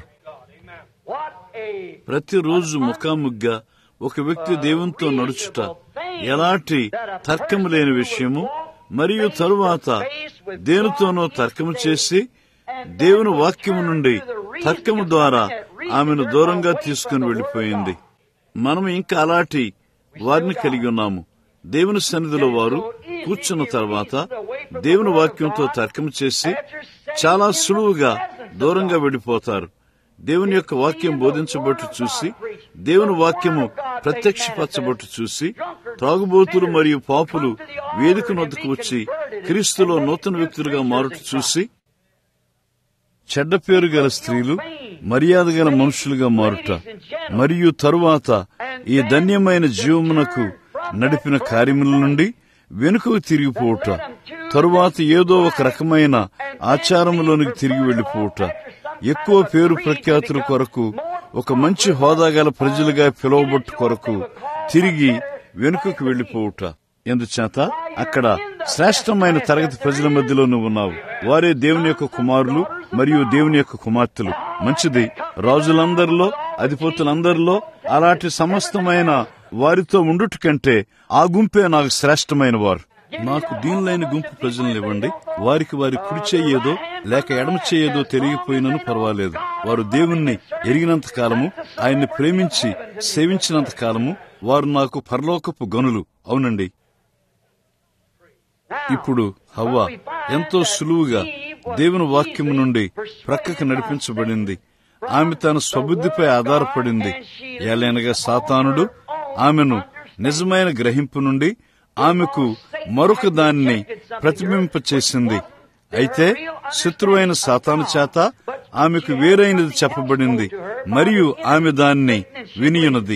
[SPEAKER 1] ప్రతిరోజు ముఖాముగ్గా ఒక వ్యక్తి దేవునితో నడుచుట ఎలాంటి తర్కము లేని విషయము మరియు తరువాత దేనితోనో తర్కము చేసి దేవుని వాక్యము నుండి తర్కము ద్వారా ఆమెను దూరంగా తీసుకుని వెళ్లిపోయింది మనం ఇంకా అలాంటి వారిని కలిగి ఉన్నాము దేవుని సన్నిధిలో వారు కూర్చున్న తర్వాత దేవుని వాక్యంతో తర్కం చేసి చాలా సులువుగా దూరంగా వెళ్లిపోతారు దేవుని యొక్క వాక్యం బోధించబట్టు చూసి దేవుని వాక్యము ప్రత్యక్షపరచబట్టు చూసి త్రాగుబోతులు మరియు పాపులు వేదిక నొద్దకు వచ్చి క్రీస్తులో నూతన వ్యక్తులుగా మారుట చూసి చెడ్డ పేరు గల స్త్రీలు మర్యాద గల మనుషులుగా మారుట మరియు తరువాత ఈ ధన్యమైన జీవమునకు నడిపిన కార్యముల నుండి వెనుకకు తిరిగిపోవుట తరువాత ఏదో ఒక రకమైన ఆచారములోనికి తిరిగి వెళ్లిపోవుట ఎక్కువ పేరు ప్రఖ్యాతుల కొరకు ఒక మంచి హోదా గల ప్రజలుగా పిలువబట్టు కొరకు తిరిగి వెనుకకు వెళ్లిపోవుట ఎందుచేత అక్కడ శ్రేష్టమైన తరగతి ప్రజల మధ్యలో నువ్వు ఉన్నావు వారే దేవుని యొక్క కుమారులు మరియు దేవుని యొక్క కుమార్తెలు మంచిది రాజులందరిలో అధిపతులందరిలో అలాంటి సమస్తమైన వారితో ఉండుట కంటే ఆ గుంపే నాకు శ్రేష్టమైన వారు నాకు దీనిలైన గుంపు ప్రజలను ఇవ్వండి వారికి వారి కుడి చెయ్యేదో లేక ఎడమ చెయ్యేదో తెలియపోయినను పర్వాలేదు వారు దేవుణ్ణి ఎరిగినంత కాలము ఆయన్ని ప్రేమించి సేవించినంత కాలము వారు నాకు పరలోకపు గనులు అవునండి ఇప్పుడు హవ్వ ఎంతో సులువుగా దేవుని వాక్యము నుండి ప్రక్కకు నడిపించబడింది ఆమె తన స్వబుద్ధిపై ఆధారపడింది ఏలైనగా సాతానుడు ఆమెను నిజమైన గ్రహింపు నుండి ఆమెకు మరొక దాన్ని ప్రతిబింపచేసింది అయితే శత్రువైన సాతాను చేత ఆమెకు వేరైనది చెప్పబడింది మరియు ఆమె దాన్ని వినియునది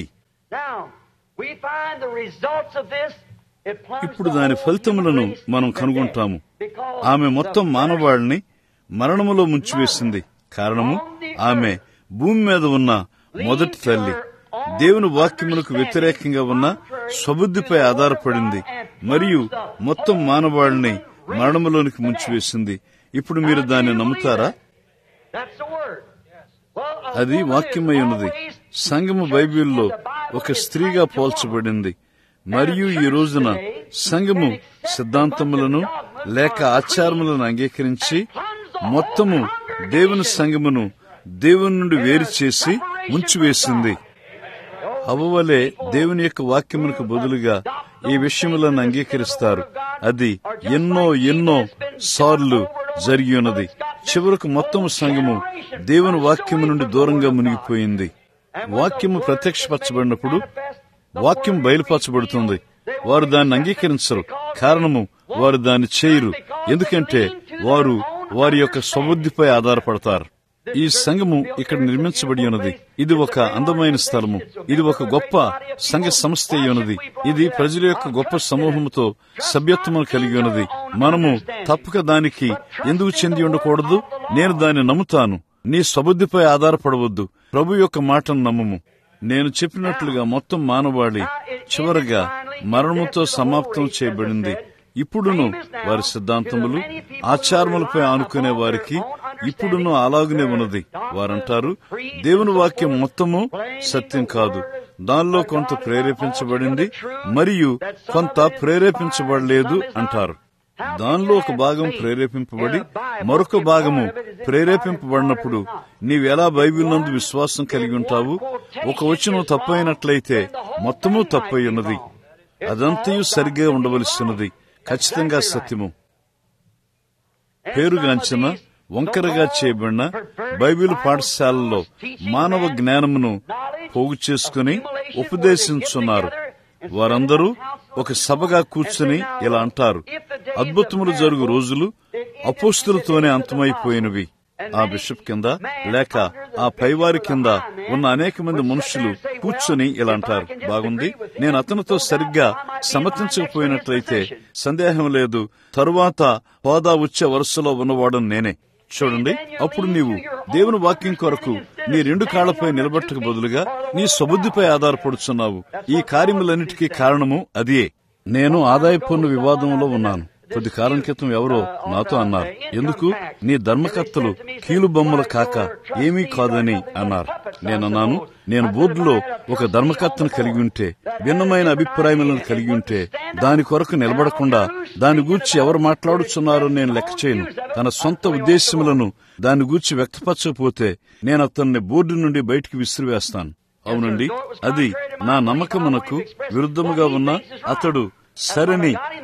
[SPEAKER 1] ఇప్పుడు దాని ఫలితములను మనం కనుగొంటాము ఆమె మొత్తం మానవాళిని మరణములో ముంచివేసింది కారణము ఆమె భూమి మీద ఉన్న మొదటి తల్లి దేవుని వాక్యములకు వ్యతిరేకంగా ఉన్న స్వబుద్ధిపై ఆధారపడింది మరియు మొత్తం మానవాళిని మరణములోనికి ముంచివేసింది ఇప్పుడు మీరు దాన్ని నమ్ముతారా అది వాక్యమై ఉన్నది సంగము బైబిల్లో ఒక స్త్రీగా పోల్చబడింది మరియు ఈ రోజున సంఘము సిద్ధాంతములను లేక ఆచారములను అంగీకరించి మొత్తము దేవుని సంఘమును దేవుని నుండి వేరు చేసి ఉంచివేసింది అవ్వవలే దేవుని యొక్క వాక్యమునకు బదులుగా ఈ విషయములను అంగీకరిస్తారు అది ఎన్నో ఎన్నో సార్లు జరిగి ఉన్నది చివరకు మొత్తం సంఘము దేవుని వాక్యము నుండి దూరంగా మునిగిపోయింది వాక్యము ప్రత్యక్షపరచబడినప్పుడు వాక్యం బయలుపరచబడుతుంది వారు దాన్ని అంగీకరించరు కారణము వారు దాన్ని చేయరు ఎందుకంటే వారు వారి యొక్క స్వబుద్ధిపై ఆధారపడతారు ఈ సంఘము ఇక్కడ నిర్మించబడి ఉన్నది ఇది ఒక అందమైన స్థలము ఇది ఒక గొప్ప సంఘ సంస్థ అయి ఉన్నది ఇది ప్రజల యొక్క గొప్ప సమూహముతో సభ్యత్వమును కలిగి ఉన్నది మనము తప్పక దానికి ఎందుకు చెంది ఉండకూడదు నేను దాన్ని నమ్ముతాను నీ స్వబుద్ధిపై ఆధారపడవద్దు ప్రభు యొక్క మాటను నమ్మము నేను చెప్పినట్లుగా మొత్తం మానవాళి చివరగా మరణముతో సమాప్తం చేయబడింది ఇప్పుడును వారి సిద్ధాంతములు ఆచారములపై ఆనుకునే వారికి ఇప్పుడును అలాగనే ఉన్నది వారంటారు దేవుని వాక్యం మొత్తము సత్యం కాదు దానిలో కొంత ప్రేరేపించబడింది మరియు కొంత ప్రేరేపించబడలేదు అంటారు దానిలో ఒక భాగం ప్రేరేపింపబడి మరొక భాగము ప్రేరేపింపబడినప్పుడు నీవెలా బైబిల్ నందు విశ్వాసం కలిగి ఉంటావు ఒక వచనం తప్పైనట్లయితే మొత్తము తప్పై ఉన్నది అదంతయు సరిగ్గా ఉండవలసినది ఖచ్చితంగా సత్యము పేరుగాంచిన వంకరగా చేయబడిన బైబిల్ పాఠశాలలో మానవ జ్ఞానమును పోగు చేసుకుని ఉపదేశించున్నారు వారందరూ ఒక సభగా కూర్చుని ఇలా అంటారు అద్భుతములు జరుగు రోజులు అపోస్తులతోనే అంతమైపోయినవి ఆ బిషప్ కింద లేక ఆ పైవారి కింద ఉన్న అనేక మంది మనుషులు కూర్చొని ఇలా అంటారు బాగుంది నేను అతనితో సరిగ్గా సమ్మతించకపోయినట్లయితే సందేహం లేదు తరువాత హోదా వచ్చే వరుసలో ఉన్నవాడు నేనే చూడండి అప్పుడు నీవు దేవుని వాక్యం కొరకు నీ రెండు కాళ్లపై నిలబట్టక బదులుగా నీ స్వబుద్ధిపై ఆధారపడుచున్నావు ఈ కార్యములన్నిటికీ కారణము అదియే నేను ఆదాయ పన్ను వివాదంలో ఉన్నాను కొద్ది కాలం క్రితం ఎవరో నాతో అన్నారు ఎందుకు నీ ధర్మకర్తలు కీలు బొమ్మలు కాక ఏమీ కాదని అన్నారు నేనన్నాను నేను బోర్డులో ఒక ధర్మకర్తను కలిగి ఉంటే భిన్నమైన అభిప్రాయములను కలిగి ఉంటే దాని కొరకు నిలబడకుండా దాని గూర్చి ఎవరు మాట్లాడుచున్నారో నేను లెక్క చేయను తన సొంత ఉద్దేశములను దాని గూర్చి వ్యక్తపరచకపోతే నేను అతన్ని బోర్డు నుండి బయటికి విసిరివేస్తాను అవునండి అది నా నమ్మకమునకు విరుద్ధముగా ఉన్న అతడు సరని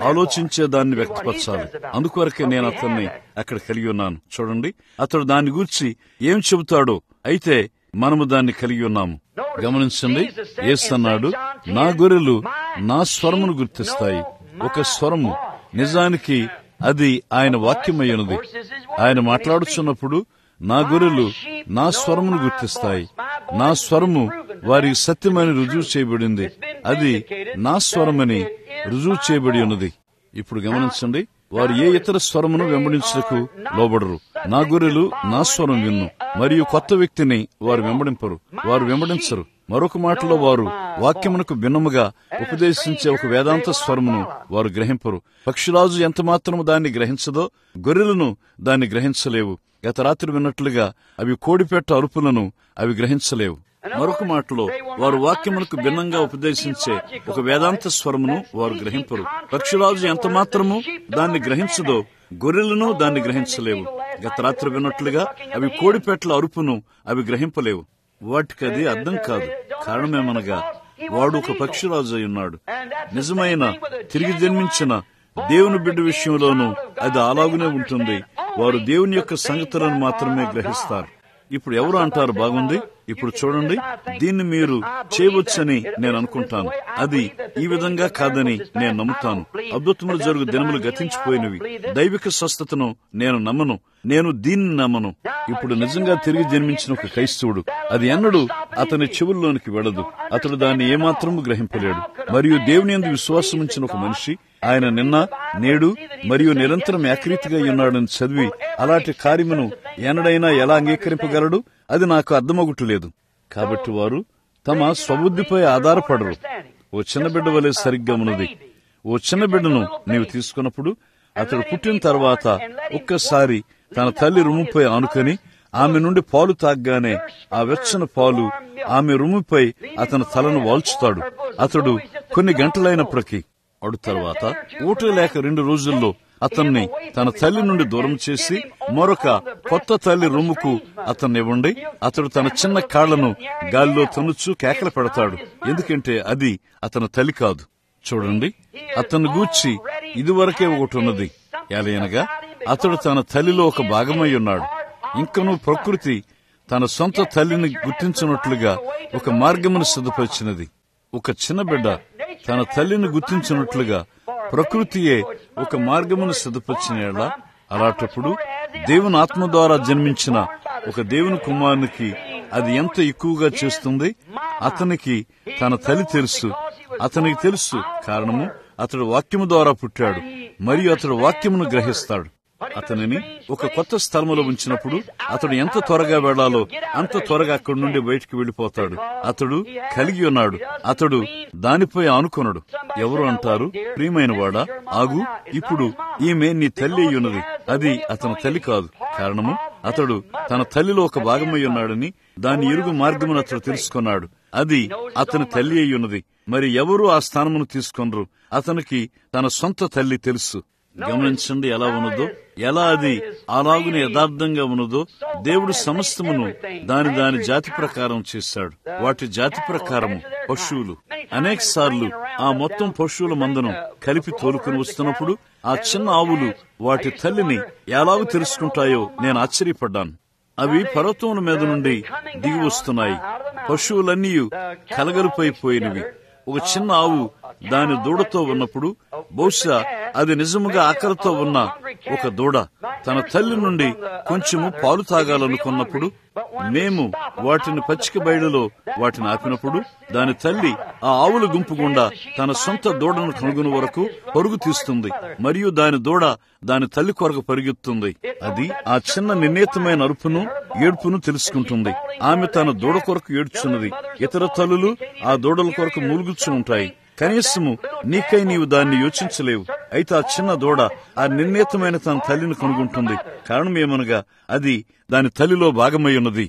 [SPEAKER 1] ఆలోచించే దాన్ని వ్యక్తపరచాలి అందుకొరకే నేను అతన్ని అక్కడ కలిగి ఉన్నాను చూడండి అతడు దాన్ని గూర్చి ఏం చెబుతాడో అయితే మనము దాన్ని కలిగి ఉన్నాము గమనించండి యేసు అన్నాడు నా గొర్రెలు నా స్వరమును గుర్తిస్తాయి ఒక స్వరము నిజానికి అది ఆయన వాక్యమయ్యున్నది ఆయన మాట్లాడుచున్నప్పుడు నా గొర్రెలు నా స్వరమును గుర్తిస్తాయి నా స్వరము వారి సత్యమని రుజువు చేయబడింది అది నా స్వరమని రుజువు చేయబడి ఉన్నది ఇప్పుడు గమనించండి వారు ఏ ఇతర స్వరమును వెంబడించటకు లోబడరు నా గొర్రెలు నా స్వరం విన్ను మరియు కొత్త వ్యక్తిని వారు వెంబడింపరు వారు వెంబడించరు మరొక మాటలో వారు వాక్యమునకు భిన్నముగా ఉపదేశించే ఒక వేదాంత స్వరమును వారు గ్రహింపరు పక్షిరాజు ఎంత మాత్రము దాన్ని గ్రహించదో గొర్రెలను దాన్ని గ్రహించలేవు గత రాత్రి విన్నట్లుగా అవి కోడిపెట్ట అరుపులను అవి గ్రహించలేవు మరొక మాటలో వారు వాక్యమునకు భిన్నంగా ఉపదేశించే ఒక వేదాంత స్వరమును వారు గ్రహింపరు పక్షిరాజు ఎంత మాత్రము దాన్ని గ్రహించదో గొర్రెలను దాన్ని గ్రహించలేవు గత రాత్రి విన్నట్లుగా అవి కోడిపెట్ల అరుపును అవి గ్రహింపలేవు వాటికి అది అర్థం కాదు కారణమేమనగా వాడు ఒక పక్షిరాజు అయి ఉన్నాడు నిజమైన తిరిగి జన్మించిన దేవుని బిడ్డ విషయంలోనూ అది అలాగునే ఉంటుంది వారు దేవుని యొక్క సంగతులను మాత్రమే గ్రహిస్తారు ఇప్పుడు ఎవరు అంటారు బాగుంది ఇప్పుడు చూడండి దీన్ని మీరు చేయవచ్చని నేను అనుకుంటాను అది ఈ విధంగా కాదని నేను నమ్ముతాను అద్భుతములు జరుగు దినములు గతించిపోయినవి దైవిక స్వస్థతను నేను నమ్మను నేను దీన్ని నమ్మను ఇప్పుడు నిజంగా తిరిగి జన్మించిన ఒక క్రైస్తవుడు అది ఎన్నడూ అతని చెవుల్లోనికి వెడదు అతడు దాన్ని ఏమాత్రము గ్రహింపలేడు మరియు దేవుని ఎందు విశ్వాసం ఉంచిన ఒక మనిషి ఆయన నిన్న నేడు మరియు నిరంతరం ఏకరీతిగా ఉన్నాడని చదివి అలాంటి కార్యమును ఎన్నడైనా ఎలా అంగీకరింపగలడు అది నాకు అర్థమగుటలేదు కాబట్టి వారు తమ స్వబుద్ధిపై ఆధారపడరు ఓ చిన్న బిడ్డ వలె సరిగ్గా ఉన్నది ఓ చిన్న బిడ్డను నీవు తీసుకున్నప్పుడు అతడు పుట్టిన తర్వాత ఒక్కసారి తన తల్లి రుముపై ఆనుకొని ఆమె నుండి పాలు తాగ్గానే ఆ వెచ్చని పాలు ఆమె రుముపై అతని తలను వాల్చుతాడు అతడు కొన్ని గంటలైనప్పటికీ అడు తర్వాత ఊట లేక రెండు రోజుల్లో అతన్ని తన తల్లి నుండి దూరం చేసి మరొక కొత్త తల్లి రొమ్ముకు అతన్ని ఇవ్వండి అతడు తన చిన్న కాళ్లను గాలిలో తనుచు కేకలు పెడతాడు ఎందుకంటే అది అతని తల్లి కాదు చూడండి అతన్ని గూర్చి ఇదివరకే ఒకటి ఉన్నది ఎలయనగా అతడు తన తల్లిలో ఒక భాగమై ఉన్నాడు ఇంకనూ ప్రకృతి తన సొంత తల్లిని గుర్తించినట్లుగా ఒక మార్గమును సిద్ధపరిచినది ఒక చిన్న బిడ్డ తన తల్లిని గుర్తించినట్లుగా ప్రకృతియే ఒక మార్గమును సిద్ధపరిచిన అలాంటప్పుడు దేవుని ఆత్మ ద్వారా జన్మించిన ఒక దేవుని కుమారునికి అది ఎంత ఎక్కువగా చేస్తుంది అతనికి తన తల్లి తెలుసు అతనికి తెలుసు కారణము అతడు వాక్యము ద్వారా పుట్టాడు మరియు అతడు వాక్యమును గ్రహిస్తాడు అతనిని ఒక కొత్త స్థలములో ఉంచినప్పుడు అతడు ఎంత త్వరగా వెళ్లాలో అంత త్వరగా అక్కడి నుండి బయటికి వెళ్లిపోతాడు అతడు కలిగి ఉన్నాడు అతడు దానిపై ఆనుకొనడు ఎవరు అంటారు ప్రియమైన వాడా ఆగు ఇప్పుడు ఈమె నీ తల్లి అయి ఉన్నది అది అతని తల్లి కాదు కారణము అతడు తన తల్లిలో ఒక భాగమై ఉన్నాడని దాని ఎరుగు మార్గమును అతడు తెలుసుకున్నాడు అది అతని తల్లి అయి ఉన్నది మరి ఎవరు ఆ స్థానమును తీసుకొనరు అతనికి తన సొంత తల్లి తెలుసు గమనించండి ఎలా ఉన్నదో ఎలా అది అలాగుని యథార్థంగా ఉన్నదో దేవుడు సమస్తమును దాని దాని జాతి ప్రకారం చేశాడు వాటి జాతి ప్రకారము పశువులు అనేక సార్లు ఆ మొత్తం పశువుల మందను కలిపి తోలుకుని వస్తున్నప్పుడు ఆ చిన్న ఆవులు వాటి తల్లిని ఎలాగూ తెలుసుకుంటాయో నేను ఆశ్చర్యపడ్డాను అవి పర్వతముల మీద నుండి దిగి వస్తున్నాయి పశువులన్నీ కలగలుపైపోయినవి ఒక చిన్న ఆవు దాని దూడతో ఉన్నప్పుడు బహుశా అది నిజముగా ఆకలితో ఉన్న ఒక దూడ తన తల్లి నుండి కొంచెము పాలు తాగాలనుకున్నప్పుడు మేము వాటిని పచ్చిక బయలులో వాటిని ఆపినప్పుడు దాని తల్లి ఆ ఆవుల గుంపు గుండా తన సొంత దూడను కనుగొని వరకు పరుగు తీస్తుంది మరియు దాని దూడ దాని తల్లి కొరకు పరిగెత్తుంది అది ఆ చిన్న నిర్ణీతమైన అరుపును ఏడుపును తెలుసుకుంటుంది ఆమె తన దూడ కొరకు ఏడ్చున్నది ఇతర తల్లులు ఆ దూడల కొరకు మూలుగుచ్చు ఉంటాయి కనీసము నీకై నీవు దాన్ని యోచించలేవు అయితే ఆ చిన్న దూడ ఆ నిర్ణీతమైన తన తల్లిని కనుగొంటుంది కారణం ఏమనగా అది దాని తల్లిలో భాగమై ఉన్నది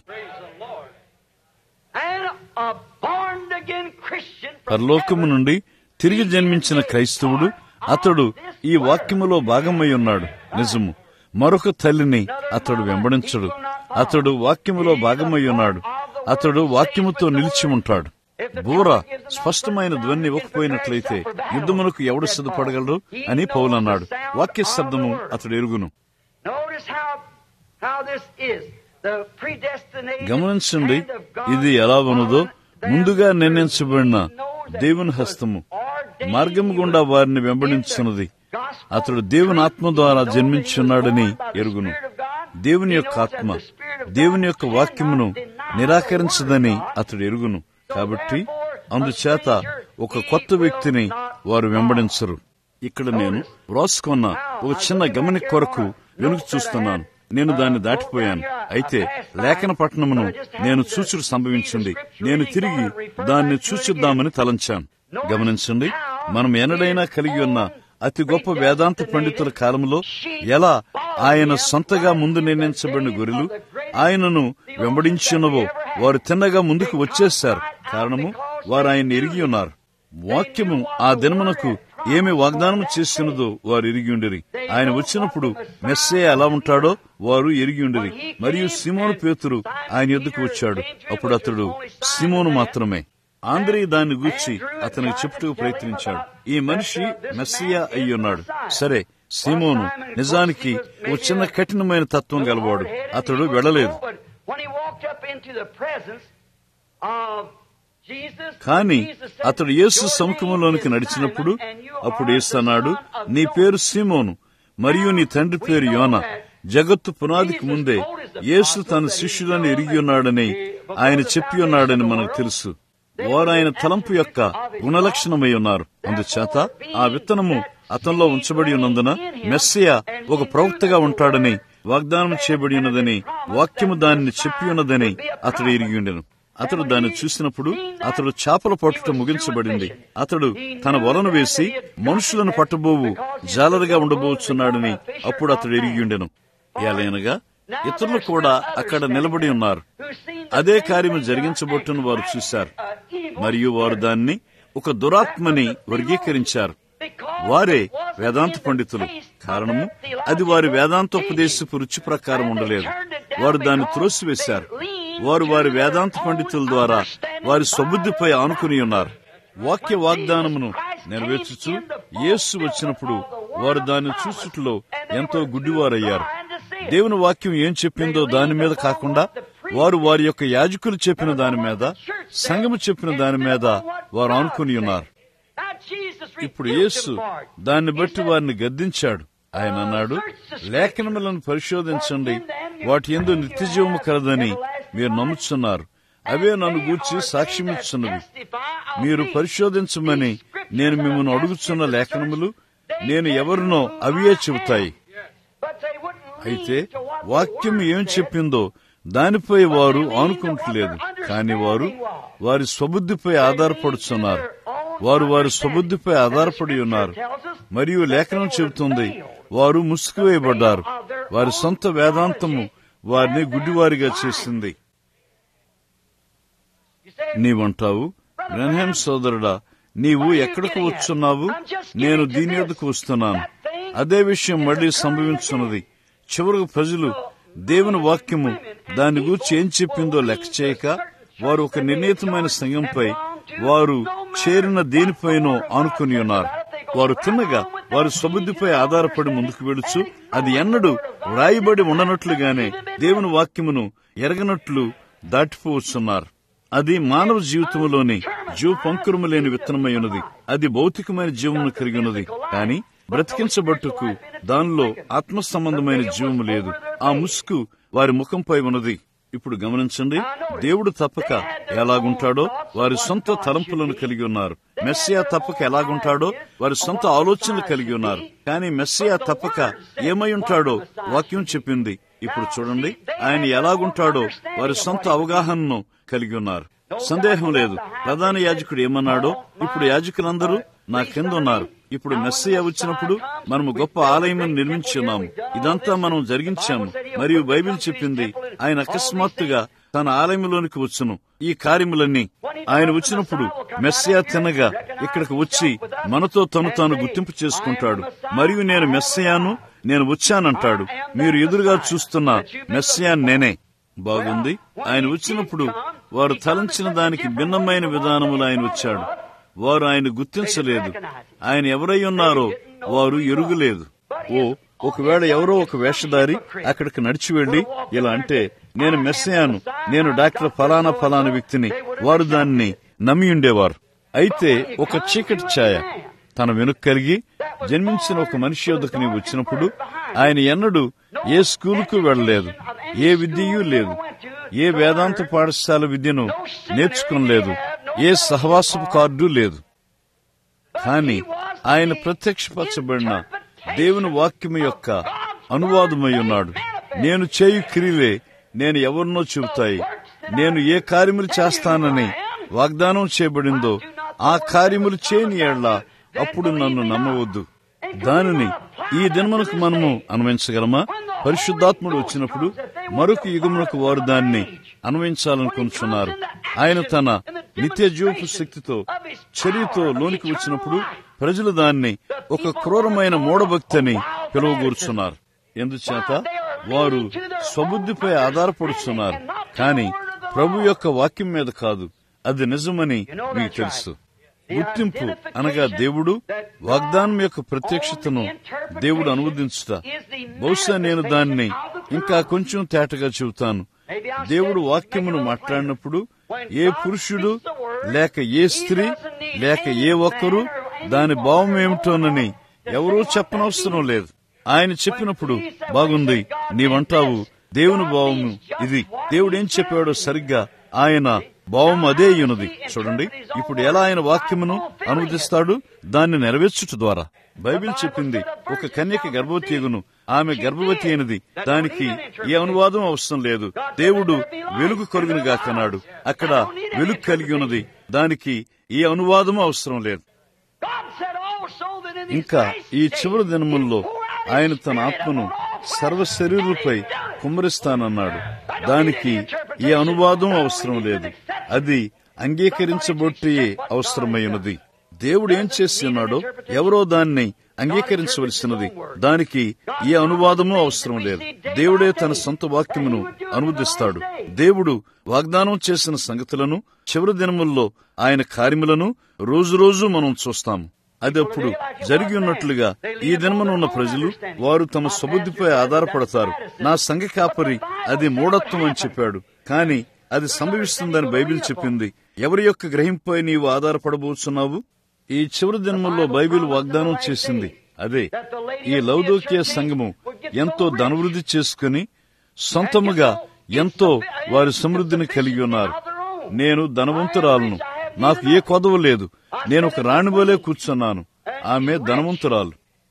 [SPEAKER 1] పరలోకము నుండి తిరిగి జన్మించిన క్రైస్తవుడు అతడు ఈ వాక్యములో భాగమై ఉన్నాడు నిజము మరొక తల్లిని అతడు వెంబడించడు అతడు వాక్యములో భాగమై ఉన్నాడు అతడు వాక్యముతో నిలిచి ఉంటాడు బూర స్పష్టమైన ధ్వని ఇవ్వకపోయినట్లయితే యుద్ధమునకు ఎవడు సిద్ధపడగలరు అని పౌలు అన్నాడు వాక్య శబ్దము అతడు ఎరుగును గమనించండి ఇది ఎలా ఉన్నదో ముందుగా నిర్ణయించబడిన దేవుని హస్తము మార్గం గుండా వారిని వెంబడించున్నది అతడు దేవుని ఆత్మ ద్వారా జన్మించున్నాడని ఎరుగును దేవుని యొక్క ఆత్మ దేవుని యొక్క వాక్యమును నిరాకరించదని అతడు ఎరుగును కాబట్టి అందుచేత ఒక కొత్త వ్యక్తిని వారు వెంబడించరు ఇక్కడ నేను వ్రాసుకున్న ఒక చిన్న గమనిక కొరకు వెనుక చూస్తున్నాను నేను దాన్ని దాటిపోయాను అయితే లేఖన పట్టణమును నేను చూచుడు సంభవించింది నేను తిరిగి దాన్ని చూచుద్దామని తలంచాను గమనించండి మనం ఎన్నడైనా కలిగి ఉన్న అతి గొప్ప వేదాంత పండితుల కాలంలో ఎలా ఆయన సొంతగా ముందు నిర్ణయించబడిన గొర్రెలు ఆయనను వెంబడించినవో వారు తిన్నగా ముందుకు వచ్చేశారు కారణము వారు ఆయన ఎరిగి ఉన్నారు వాక్యము ఆ దినమునకు ఏమి వాగ్దానం చేసినదో వారు ఎరిగి ఉండిరి ఆయన వచ్చినప్పుడు మెస్సే ఎలా ఉంటాడో వారు ఎరిగి ఉండిరి మరియు సిమోను పేతురు ఆయన ఎద్దుకు వచ్చాడు అప్పుడు అతడు సిమోను మాత్రమే ఆంధ్రీ దాన్ని గూర్చి అతనికి చెప్పుటకు ప్రయత్నించాడు ఈ మనిషి మెస్సియా అయి ఉన్నాడు సరే సిమోను నిజానికి ఓ చిన్న కఠినమైన తత్వం గలవాడు అతడు వెళ్ళలేదు కాని అతడు యేసు సముఖంలోనికి నడిచినప్పుడు అప్పుడు యేసు అన్నాడు నీ పేరు సీమోను మరియు నీ తండ్రి పేరు యోన జగత్తు పునాదికి ముందే యేసు తన శిష్యులను ఎరిగి ఉన్నాడని ఆయన చెప్పి ఉన్నాడని మనకు తెలుసు వారు ఆయన తలంపు యొక్క గుణలక్షణమై ఉన్నారు అందుచేత ఆ విత్తనము అతనిలో ఉంచబడి ఉన్నందున మెస్సియ ఒక ప్రవక్తగా ఉంటాడని వాగ్దానం చేయబడి ఉన్నదని వాక్యము దానిని చెప్పి ఉన్నదని అతడు ఎరిగి ఉండెను అతడు దాన్ని చూసినప్పుడు అతడు చేపల పట్టుట ముగించబడింది అతడు తన వలను వేసి మనుషులను పట్టబోవు జాలరుగా ఉండబోచున్నాడని అప్పుడు అతడు ఎరిగి ఉండెను ఏలైనగా ఇతరులు కూడా అక్కడ నిలబడి ఉన్నారు అదే కార్యము జరిగించబొట్టును వారు చూశారు మరియు వారు దాన్ని ఒక దురాత్మని వర్గీకరించారు వారే వేదాంత పండితులు కారణము అది వారి వేదాంతోపదేశపు రుచి ప్రకారం ఉండలేదు వారు దాన్ని త్రోసివేశారు వారు వారి వేదాంత పండితుల ద్వారా వారి స్వబుద్ధిపై ఆనుకుని ఉన్నారు వాక్య వాగ్దానమును నెరవేర్చుచు యేసు వచ్చినప్పుడు వారు దాన్ని చూచుట్లో ఎంతో గుడ్డివారయ్యారు దేవుని వాక్యం ఏం చెప్పిందో దాని మీద కాకుండా వారు వారి యొక్క యాజకులు చెప్పిన దాని మీద సంఘము చెప్పిన దాని మీద వారు ఆనుకుని ఉన్నారు ఇప్పుడు యేసు దాన్ని బట్టి వారిని గద్దించాడు ఆయన అన్నాడు లేఖనములను పరిశోధించండి వాటి ఎందు నిత్యజీవము కలదని మీరు నమ్ముచున్నారు అవే నన్ను గూర్చి సాక్ష్యమిచ్చున్నవి మీరు పరిశోధించమని నేను మిమ్మల్ని అడుగుచున్న లేఖనములు నేను ఎవరినో అవియే చెబుతాయి అయితే వాక్యం ఏం చెప్పిందో దానిపై వారు ఆనుకుంటలేదు కాని వారు వారి స్వబుద్ధిపై ఆధారపడుచున్నారు వారు వారి స్వబుద్ధిపై ఆధారపడి ఉన్నారు మరియు లేఖనం చెబుతుంది వారు ముసుగువేయబడ్డారు వారి సొంత వేదాంతము వారిని గుడ్డివారిగా చేసింది నీవంటావు బ్రహ్యం సోదరుడా నీవు ఎక్కడికి వచ్చున్నావు నేను దీని ఎదుకు వస్తున్నాను అదే విషయం మళ్లీ సంభవించున్నది చివరకు ప్రజలు దేవుని వాక్యము దాని గురించి ఏం చెప్పిందో లెక్క చేయక వారు ఒక నిర్ణీతమైన సంఘంపై వారు చేరిన దేనిపైనో ఆనుకుని ఉన్నారు వారు తిన్నగా వారి స్వబుద్ధిపై ఆధారపడి ముందుకు వెడుచు అది ఎన్నడూ వ్రాయబడి ఉండనట్లుగానే దేవుని వాక్యమును ఎరగనట్లు దాటిపోవచ్చున్నారు అది మానవ జీవితంలోని జీవ పంకురము లేని విత్తనమై ఉన్నది అది భౌతికమైన జీవమును కలిగి ఉన్నది కానీ బ్రతికించబట్టుకు దానిలో ఆత్మ సంబంధమైన జీవము లేదు ఆ ముసుగు వారి ముఖంపై ఉన్నది ఇప్పుడు గమనించండి దేవుడు తప్పక ఎలాగుంటాడో వారి సొంత తలంపులను కలిగి ఉన్నారు మెస్సియా తప్పక ఎలాగుంటాడో వారి సొంత ఆలోచనలు కలిగి ఉన్నారు కానీ మెస్సియా తప్పక ఏమై ఉంటాడో వాక్యం చెప్పింది ఇప్పుడు చూడండి ఆయన ఎలాగుంటాడో వారి సొంత అవగాహనను కలిగి ఉన్నారు సందేహం లేదు ప్రధాన యాజకుడు ఏమన్నాడో ఇప్పుడు యాజకులందరూ నా కింద ఉన్నారు ఇప్పుడు మెస్సయ్య వచ్చినప్పుడు మనము గొప్ప ఆలయం నిర్మించి ఉన్నాము ఇదంతా మనం జరిగించాము మరియు బైబిల్ చెప్పింది ఆయన అకస్మాత్తుగా తన ఆలయంలోనికి వచ్చును ఈ కార్యములన్నీ ఆయన వచ్చినప్పుడు మెస్సయా తినగా ఇక్కడికి వచ్చి మనతో తను తాను గుర్తింపు చేసుకుంటాడు మరియు నేను మెస్సయాను నేను వచ్చానంటాడు మీరు ఎదురుగా చూస్తున్న మెస్సయాన్ నేనే బాగుంది ఆయన వచ్చినప్పుడు వారు తలంచిన దానికి భిన్నమైన విధానములు ఆయన వచ్చాడు వారు ఆయన గుర్తించలేదు ఆయన ఎవరై ఉన్నారో వారు ఎరుగులేదు ఓ ఒకవేళ ఎవరో ఒక వేషధారి అక్కడికి నడిచి వెళ్లి ఇలా అంటే నేను మెస్సయాను నేను డాక్టర్ ఫలానా ఫలానా వ్యక్తిని వారు దాన్ని నమ్మి ఉండేవారు అయితే ఒక చీకటి ఛాయ తన వెనుక కలిగి జన్మించిన ఒక మనిషి యొద్దకు నీవు వచ్చినప్పుడు ఆయన ఎన్నడూ ఏ స్కూలుకు వెళ్ళలేదు ఏ విద్యయూ లేదు ఏ వేదాంత పాఠశాల విద్యను నేర్చుకోలేదు ఏ సహవాసపు కార్డు లేదు కానీ ఆయన ప్రత్యక్షపరచబడిన దేవుని వాక్యము యొక్క అనువాదమై ఉన్నాడు నేను చేయు క్రియలే నేను ఎవరినో చెబుతాయి నేను ఏ కార్యములు చేస్తానని వాగ్దానం చేయబడిందో ఆ కార్యములు చేయని ఏళ్ల అప్పుడు నన్ను నమ్మవద్దు దానిని ఈ దినమునకు మనము అన్వయించగలమా పరిశుద్ధాత్ముడు వచ్చినప్పుడు మరొక యుగమునకు వారు దాన్ని అన్వయించాలనుకుంటున్నారు ఆయన తన నిత్య జీవపు శక్తితో చర్యతో లోనికి వచ్చినప్పుడు ప్రజలు దాన్ని ఒక క్రూరమైన మూఢభక్తి అని పిలువగూర్చున్నారు ఎందుచేత వారు స్వబుద్ధిపై ఆధారపడుతున్నారు కానీ ప్రభు యొక్క వాక్యం మీద కాదు అది నిజమని మీకు తెలుసు గుర్తింపు అనగా దేవుడు వాగ్దానం యొక్క ప్రత్యక్షతను దేవుడు అనువదించుట బహుశా నేను దాన్ని ఇంకా కొంచెం తేటగా చెబుతాను దేవుడు వాక్యమును మాట్లాడినప్పుడు ఏ పురుషుడు లేక ఏ స్త్రీ లేక ఏ ఒక్కరు దాని భావం ఏమిటోనని ఎవరూ చెప్పనవసరం లేదు ఆయన చెప్పినప్పుడు బాగుంది నీవంటావు దేవుని భావము ఇది దేవుడు ఏం చెప్పాడో సరిగ్గా ఆయన భావం అదే ఉన్నది చూడండి ఇప్పుడు ఎలా ఆయన వాక్యమును అనువదిస్తాడు దాన్ని నెరవేర్చుట ద్వారా బైబిల్ చెప్పింది ఒక కన్యక గర్భవతి ఎగును ఆమె గర్భవతి అయినది దానికి ఏ అనువాదం అవసరం లేదు దేవుడు వెలుగు కొరుగును గాకన్నాడు అక్కడ వెలుగు కలిగి ఉన్నది దానికి ఏ అనువాదం అవసరం లేదు ఇంకా ఈ చివరి దినముల్లో ఆయన తన ఆత్మను సర్వ శరీరులపై కుమ్మరిస్తానన్నాడు దానికి ఏ అనువాదం అవసరం లేదు అది అంగీకరించబొట్టి అవసరమైనది దేవుడు ఏం చేసి ఉన్నాడో ఎవరో దాన్ని అంగీకరించవలసినది దానికి ఏ అనువాదము అవసరం లేదు దేవుడే తన సొంత వాక్యమును అనువదిస్తాడు దేవుడు వాగ్దానం చేసిన సంగతులను చివరి దినముల్లో ఆయన కార్యములను రోజు రోజు మనం చూస్తాము అది అప్పుడు జరిగి ఉన్నట్లుగా ఈ దినమున ఉన్న ప్రజలు వారు తమ సుబుద్ధిపై ఆధారపడతారు నా సంఘ కాపరి అది మూఢత్వం అని చెప్పాడు కానీ అది సంభవిస్తుందని బైబిల్ చెప్పింది ఎవరి యొక్క గ్రహింపై నీవు ఆధారపడబోతున్నావు ఈ చివరి దినముల్లో బైబిల్ వాగ్దానం చేసింది అదే ఈ లౌదోక్య సంఘము ఎంతో ధనవృద్ధి చేసుకుని సొంతముగా ఎంతో వారి సమృద్ధిని కలిగి ఉన్నారు నేను ధనవంతురాలను నాకు ఏ కొదవ లేదు నేను ఒక రాణిబోలే కూర్చున్నాను ఆమె ధనవంతురాలు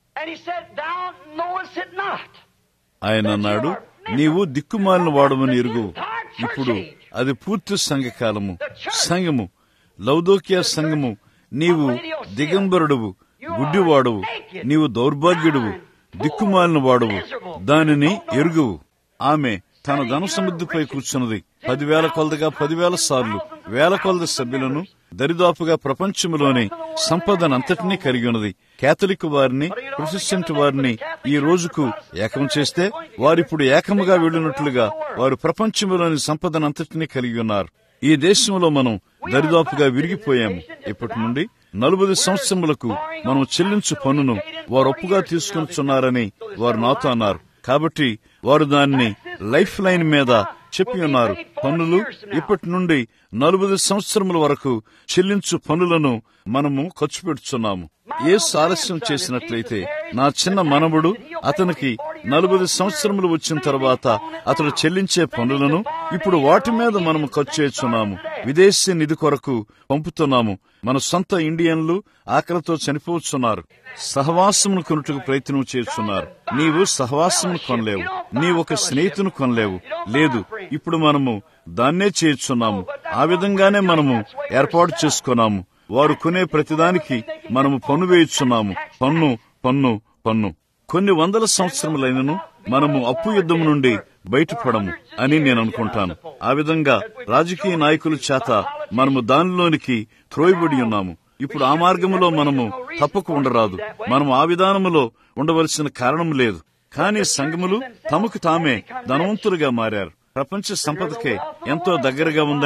[SPEAKER 1] ఆయన అన్నాడు నీవు దిక్కుమాలిన వాడమని ఎరుగు ఇప్పుడు అది పూర్తి సంఘకాలము సంఘము లౌదోక్య సంఘము నీవు దిగంబరుడువు గుడ్డివాడువు నీవు దౌర్భాగ్యుడువు దిక్కుమాలిన వాడువు దానిని ఎరుగువు ఆమె తన ధన సమృద్ధిపై కూర్చున్నది పదివేల కొలదిగా పదివేల సార్లు వేల కొలది సభ్యులను దరిదాపుగా ప్రపంచంలోని సంపదనంతటినీ కలిగి ఉన్నది కేథలిక్ వారిని ప్రొటెస్టెంట్ వారిని ఈ రోజుకు ఏకం చేస్తే వారిప్పుడు ఏకముగా వెళ్ళినట్లుగా వారు ప్రపంచంలోని సంపదనంతటినీ కలిగి ఉన్నారు ఈ దేశంలో మనం దరిదాపుగా విరిగిపోయాము ఇప్పటి నుండి నలుబది సంవత్సరములకు మనం చెల్లించు పన్నును వారు ఒప్పుగా తీసుకుంటున్నారని వారు నాతో అన్నారు కాబట్టి వారు దాన్ని లైఫ్ లైన్ మీద చెప్పి ఉన్నారు పన్నులు ఇప్పటి నుండి నలుబది సంవత్సరముల వరకు చెల్లించు పనులను మనము ఖర్చు పెడుతున్నాము ఏ సారస్యం చేసినట్లయితే నా చిన్న మనవడు అతనికి నలుబది సంవత్సరములు వచ్చిన తర్వాత అతడు చెల్లించే పనులను ఇప్పుడు వాటి మీద మనము ఖర్చు చేస్తున్నాము విదేశీ నిధి కొరకు పంపుతున్నాము మన సొంత ఇండియన్లు ఆకలితో చనిపోతున్నారు సహవాసమును కొనుటకు ప్రయత్నం చేస్తున్నారు నీవు సహవాసమును కొనలేవు నీ ఒక స్నేహితును కొనలేవు లేదు ఇప్పుడు మనము దాన్నే చేయుచున్నాము ఆ విధంగానే మనము ఏర్పాటు చేసుకున్నాము వారు కొనే ప్రతిదానికి మనము పన్ను వేయుచున్నాము పన్ను పన్ను పన్ను కొన్ని వందల సంవత్సరములైనను మనము అప్పు యుద్ధం నుండి బయటపడము అని నేను అనుకుంటాను ఆ విధంగా రాజకీయ నాయకుల చేత మనము దానిలోనికి త్రోయబడి ఉన్నాము ఇప్పుడు ఆ మార్గములో మనము తప్పక ఉండరాదు మనం ఆ విధానములో ఉండవలసిన కారణం లేదు కానీ సంఘములు తమకు తామే ధనవంతులుగా మారారు ప్రపంచ సంపదకే ఎంతో దగ్గరగా ఉందని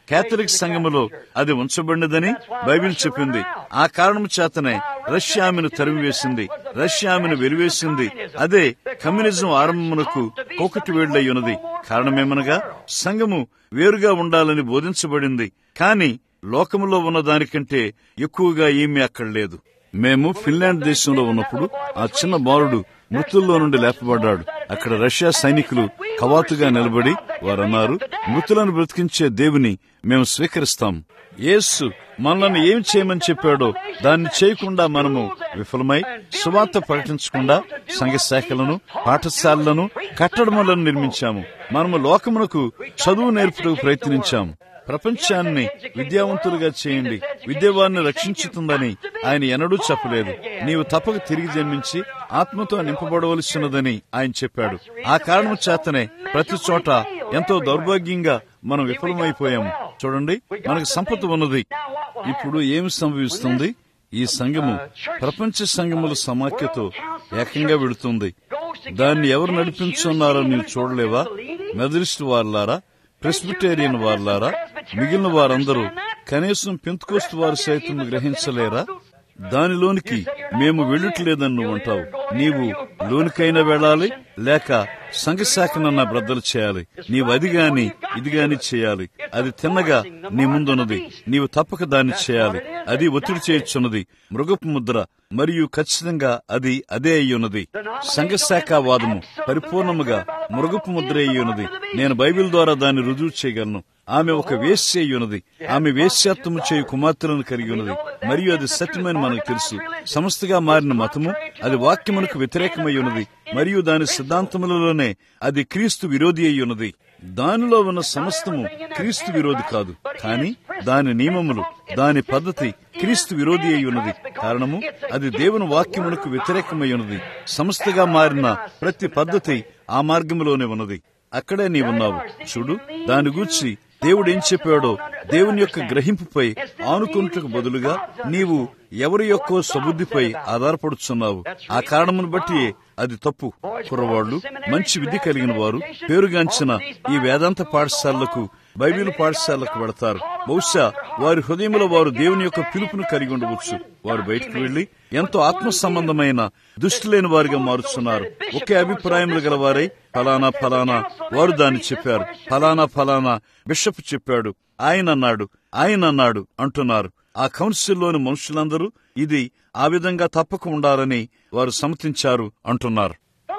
[SPEAKER 1] కేథలిక్ సంఘములో అది ఉంచబడినదని బైబిల్ చెప్పింది ఆ కారణం చేతనే రష్యా ఆమెను తరిమివేసింది రష్యా ఆమెను వెలివేసింది అదే కమ్యూనిజం ఆరంభమునకు కోకటి వేళ్లై ఉన్నది కారణమేమనగా సంఘము వేరుగా ఉండాలని బోధించబడింది కాని లోకములో ఉన్న దానికంటే ఎక్కువగా ఏమీ అక్కడ లేదు మేము ఫిన్లాండ్ దేశంలో ఉన్నప్పుడు ఆ చిన్న బాలుడు మృతుల్లో నుండి లేపబడ్డాడు అక్కడ రష్యా సైనికులు కవాతుగా నిలబడి వారన్నారు మృతులను బ్రతికించే దేవుని మేము స్వీకరిస్తాం యేసు మనల్ని ఏం చేయమని చెప్పాడో దాన్ని చేయకుండా మనము విఫలమై సువార్త ప్రకటించకుండా సంఘ శాఖలను పాఠశాలలను కట్టడములను నిర్మించాము మనము లోకమునకు చదువు నేర్పుటకు ప్రయత్నించాము ప్రపంచాన్ని విద్యావంతులుగా చేయండి విద్యవారిని రక్షించుతుందని ఆయన ఎన్నడూ చెప్పలేదు నీవు తప్పక తిరిగి జన్మించి ఆత్మతో నింపబడవలసినదని ఆయన చెప్పాడు ఆ కారణం చేతనే ప్రతి చోట ఎంతో దౌర్భాగ్యంగా మనం విఫలమైపోయాము చూడండి మనకు సంపద ఉన్నది ఇప్పుడు ఏమి సంభవిస్తుంది ఈ సంఘము ప్రపంచ సంఘముల సమాఖ్యతో ఏకంగా విడుతుంది దాన్ని ఎవరు నడిపించున్నారో నీవు చూడలేవా మెదరిస్ట్ వార్లారా ప్రెస్బిటేరియన్ వార్లారా మిగిలిన వారందరూ కనీసం పెంతుకోస్తు వారు సైతం గ్రహించలేరా దానిలోనికి మేము వెళ్ళట్లేదని నువ్వు అంటావు నీవు లోనికైనా వెళ్ళాలి లేక సంఘశాఖనన్న బ్రద్దలు చేయాలి నీవు అది గాని ఇది గాని చేయాలి అది తిన్నగా నీ ముందున్నది నీవు తప్పక దాన్ని చేయాలి అది ఒత్తిడి చేయొచ్చున్నది మృగపు ముద్ర మరియు ఖచ్చితంగా అది అదే అయ్యున్నది సంఘశాఖావాదము పరిపూర్ణముగా మృగపు ముద్ర అయ్యున్నది నేను బైబిల్ ద్వారా దాన్ని రుజువు చేయగలను ఆమె ఒక వేశ్య అయ్యున్నది ఆమె వేశ్యాత్వము చేయు కుమార్తెలను కలిగి ఉన్నది మరియు అది సత్యమని మనకు తెలుసు సమస్తగా మారిన మతము అది వాక్యమునకు వ్యతిరేకమై ఉన్నది మరియు దాని సిద్ధాంతములలోనే అది క్రీస్తు విరోధి అయి ఉన్నది దానిలో ఉన్న సమస్తము క్రీస్తు విరోధి కాదు కానీ దాని నియమములు దాని పద్ధతి క్రీస్తు విరోధి అయి ఉన్నది కారణము అది దేవుని వాక్యమునకు వ్యతిరేకమై ఉన్నది సమస్తగా మారిన ప్రతి పద్ధతి ఆ మార్గంలోనే ఉన్నది అక్కడే నీవున్నావు చూడు దాని గూర్చి దేవుడు ఏం చెప్పాడో దేవుని యొక్క గ్రహింపుపై ఆనుకుంటకు బదులుగా నీవు ఎవరి యొక్క సబుద్ధిపై ఆధారపడుచున్నావు ఆ కారణమును బట్టి అది తప్పు కుర్రవాళ్లు మంచి విద్య కలిగిన వారు పేరుగాంచిన ఈ వేదాంత పాఠశాలలకు బైబిల్ పాఠశాలకు వెళతారు బహుశా వారి హృదయంలో వారు దేవుని యొక్క పిలుపును కలిగి ఉండవచ్చు వారు బయటకు వెళ్లి ఎంతో ఆత్మ సంబంధమైన దృష్టి లేని వారిగా మారుతున్నారు ఒకే అభిప్రాయములు గల వారై ఫలానా ఫలానా వారు దాన్ని చెప్పారు ఫలానా ఫలానా బిషప్ చెప్పాడు ఆయన అన్నాడు ఆయన అన్నాడు అంటున్నారు ఆ కౌన్సిల్లోని మనుషులందరూ ఇది ఆ విధంగా తప్పక ఉండాలని వారు సమ్మతించారు అంటున్నారు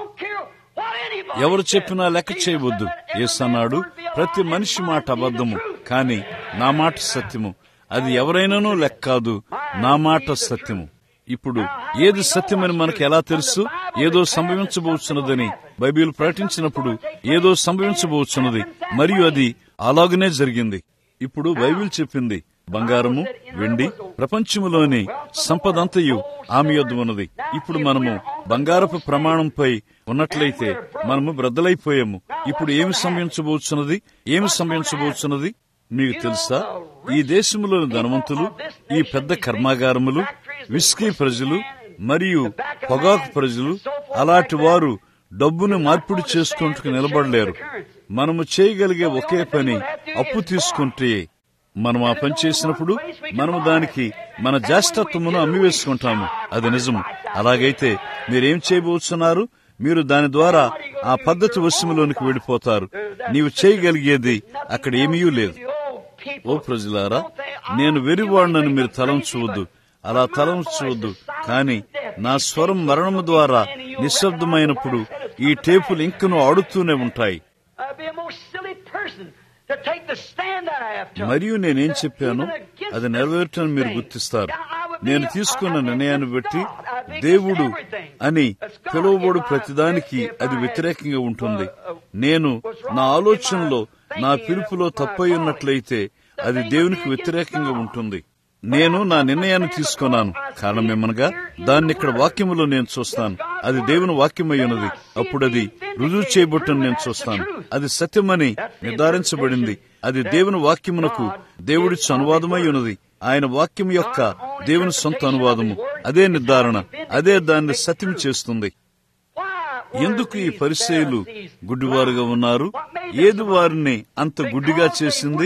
[SPEAKER 1] ఎవరు చెప్పినా లెక్క చేయవద్దు అన్నాడు ప్రతి మనిషి మాట అబద్ధము కాని నా మాట సత్యము అది ఎవరైనానూ లెక్క కాదు నా మాట సత్యము ఇప్పుడు ఏది సత్యమని మనకు ఎలా తెలుసు ఏదో సంభవించబోతున్నదని బైబిల్ ప్రకటించినప్పుడు ఏదో సంభవించబోతున్నది మరియు అది అలాగనే జరిగింది ఇప్పుడు బైబిల్ చెప్పింది బంగారము వెండి ప్రపంచములోని సంపదంతయు ఆమె యొద్ద ఉన్నది ఇప్పుడు మనము బంగారపు ప్రమాణంపై ఉన్నట్లయితే మనము బ్రద్దలైపోయాము ఇప్పుడు ఏమి సంభవించబోతున్నది ఏమి సంభవించబోతున్నది మీకు తెలుసా ఈ దేశంలోని ధనవంతులు ఈ పెద్ద కర్మాగారములు విస్కీ ప్రజలు మరియు పొగాకు ప్రజలు అలాంటి వారు డబ్బును మార్పిడి చేసుకుంటూ నిలబడలేరు మనము చేయగలిగే ఒకే పని అప్పు తీసుకుంటే మనం ఆ పని చేసినప్పుడు మనము దానికి మన జ్యేష్ఠత్వమును అమ్మివేసుకుంటాము అది నిజము అలాగైతే మీరేం చేయబోతున్నారు మీరు దాని ద్వారా ఆ పద్ధతి వశములోనికి వెళ్ళిపోతారు నీవు చేయగలిగేది అక్కడ ఏమీ లేదు ఓ ప్రజలారా నేను వెరివాడినని మీరు తలంచవద్దు అలా తలంచవద్దు కాని నా స్వరం మరణము ద్వారా నిశ్శబ్దమైనప్పుడు ఈ టేపులు ఇంకను ఆడుతూనే ఉంటాయి మరియు నేనేం చెప్పాను అది నెరవేర్చని మీరు గుర్తిస్తారు నేను తీసుకున్న నిర్ణయాన్ని బట్టి దేవుడు అని పిలువబడు ప్రతిదానికి అది వ్యతిరేకంగా ఉంటుంది నేను నా ఆలోచనలో నా పిలుపులో తప్పై ఉన్నట్లయితే అది దేవునికి వ్యతిరేకంగా ఉంటుంది నేను నా నిర్ణయాన్ని తీసుకున్నాను కారణమేమనగా దాన్ని ఇక్కడ వాక్యములో నేను చూస్తాను అది దేవుని వాక్యమై ఉన్నది అప్పుడు అది రుజువు చేయబొట్టని నేను చూస్తాను అది సత్యమని నిర్ధారించబడింది అది దేవుని వాక్యమునకు దేవుడిచ్చు అనువాదమై ఉన్నది ఆయన వాక్యం యొక్క దేవుని సొంత అనువాదము అదే నిర్ధారణ అదే దాన్ని సత్యం చేస్తుంది ఎందుకు ఈ పరిచయులు గుడ్డివారుగా ఉన్నారు ఏది వారిని అంత గుడ్డిగా చేసింది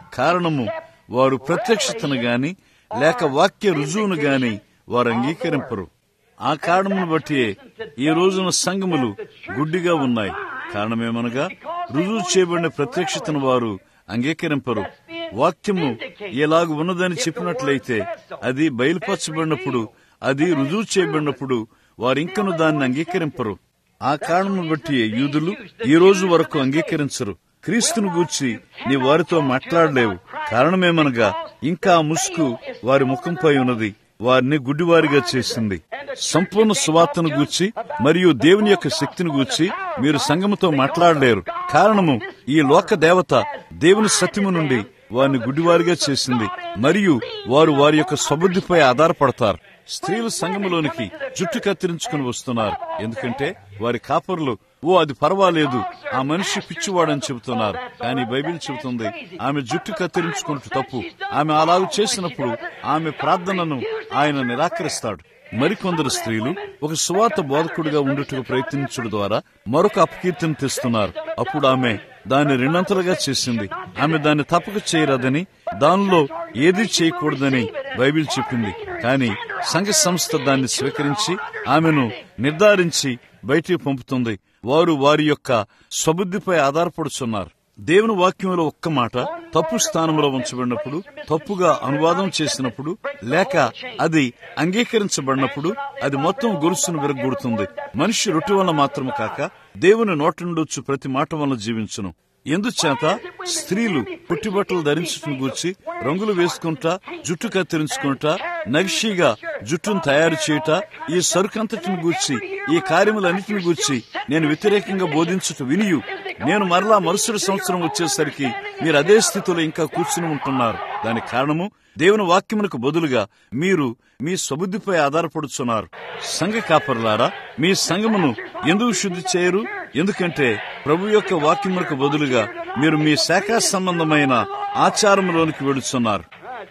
[SPEAKER 1] కారణము వారు ప్రత్యక్షతను గాని లేక వాక్య రుజువును గాని వారు అంగీకరింపరు ఆ కారణమును బట్టి ఈ రోజున సంఘములు గుడ్డిగా ఉన్నాయి కారణమేమనగా రుజువు చేయబడిన ప్రత్యక్షతను వారు అంగీకరింపరు వాక్యము ఎలాగ ఉన్నదని చెప్పినట్లయితే అది బయలుపరచబడినప్పుడు అది రుజువు చేయబడినప్పుడు వారింకను దాన్ని అంగీకరింపరు ఆ కారణం బట్టి యూదులు ఈ రోజు వరకు అంగీకరించరు క్రీస్తును గూర్చి నీ వారితో మాట్లాడలేవు కారణమేమనగా ఇంకా ఆ ముసుగు వారి ముఖంపై ఉన్నది వారిని గుడ్డివారిగా చేసింది సంపూర్ణ సువార్తను గూర్చి మరియు దేవుని యొక్క శక్తిని గూర్చి మీరు సంఘముతో మాట్లాడలేరు కారణము ఈ లోక దేవత దేవుని సత్యము నుండి వారిని గుడ్డివారిగా చేసింది మరియు వారు వారి యొక్క స్వబుద్ధిపై ఆధారపడతారు స్త్రీలు సంఘములోనికి జుట్టు కత్తిరించుకుని వస్తున్నారు ఎందుకంటే వారి కాపరులు ఓ అది పర్వాలేదు ఆ మనిషి పిచ్చివాడని చెబుతున్నారు కానీ బైబిల్ చెబుతుంది ఆమె జుట్టు కత్తిరించుకున్నట్టు తప్పు ఆమె అలాగ చేసినప్పుడు ఆమె ప్రార్థనను ఆయన నిరాకరిస్తాడు మరికొందరు స్త్రీలు ఒక సువార్త బోధకుడిగా ఉండుటకు ప్రయత్నించడం ద్వారా మరొక అపకీర్తిని తెస్తున్నారు అప్పుడు ఆమె దాన్ని రెండంతలుగా చేసింది ఆమె దాన్ని తప్పక చేయరాదని దానిలో ఏది చేయకూడదని బైబిల్ చెప్పింది కానీ సంఘ సంస్థ దాన్ని స్వీకరించి ఆమెను నిర్ధారించి బయటికి పంపుతుంది వారు వారి యొక్క స్వబుద్ధిపై ఆధారపడుచున్నారు దేవుని వాక్యంలో ఒక్క మాట తప్పు స్థానంలో ఉంచబడినప్పుడు తప్పుగా అనువాదం చేసినప్పుడు లేక అది అంగీకరించబడినప్పుడు అది మొత్తం గొలుసును విరగొడుతుంది మనిషి రొట్టె వల్ల మాత్రమే కాక దేవుని నోట నుండొచ్చు ప్రతి మాట వల్ల జీవించును ఎందుచేత స్త్రీలు పుట్టిబట్టలు ధరించటం గూర్చి రంగులు వేసుకుంటా జుట్టు కత్తిరించుకుంటా నగిషిగా జుట్టును తయారు చేయుట ఈ సరుకంతటిని గూర్చి ఈ కార్యములన్నిటిని గూర్చి నేను వ్యతిరేకంగా బోధించుట వినియు నేను మరలా మరుసటి సంవత్సరం వచ్చేసరికి మీరు అదే స్థితిలో ఇంకా కూర్చుని ఉంటున్నారు దానికి కారణము దేవుని వాక్యమునకు బదులుగా మీరు మీ స్వబుద్ధిపై ఆధారపడుచున్నారు సంఘ కాపరులారా మీ సంఘమును ఎందుకు శుద్ధి చేయరు ఎందుకంటే ప్రభు యొక్క వాక్యమునకు బదులుగా మీరు మీ శాఖ సంబంధమైన ఆచారములోనికి వెడుచున్నారు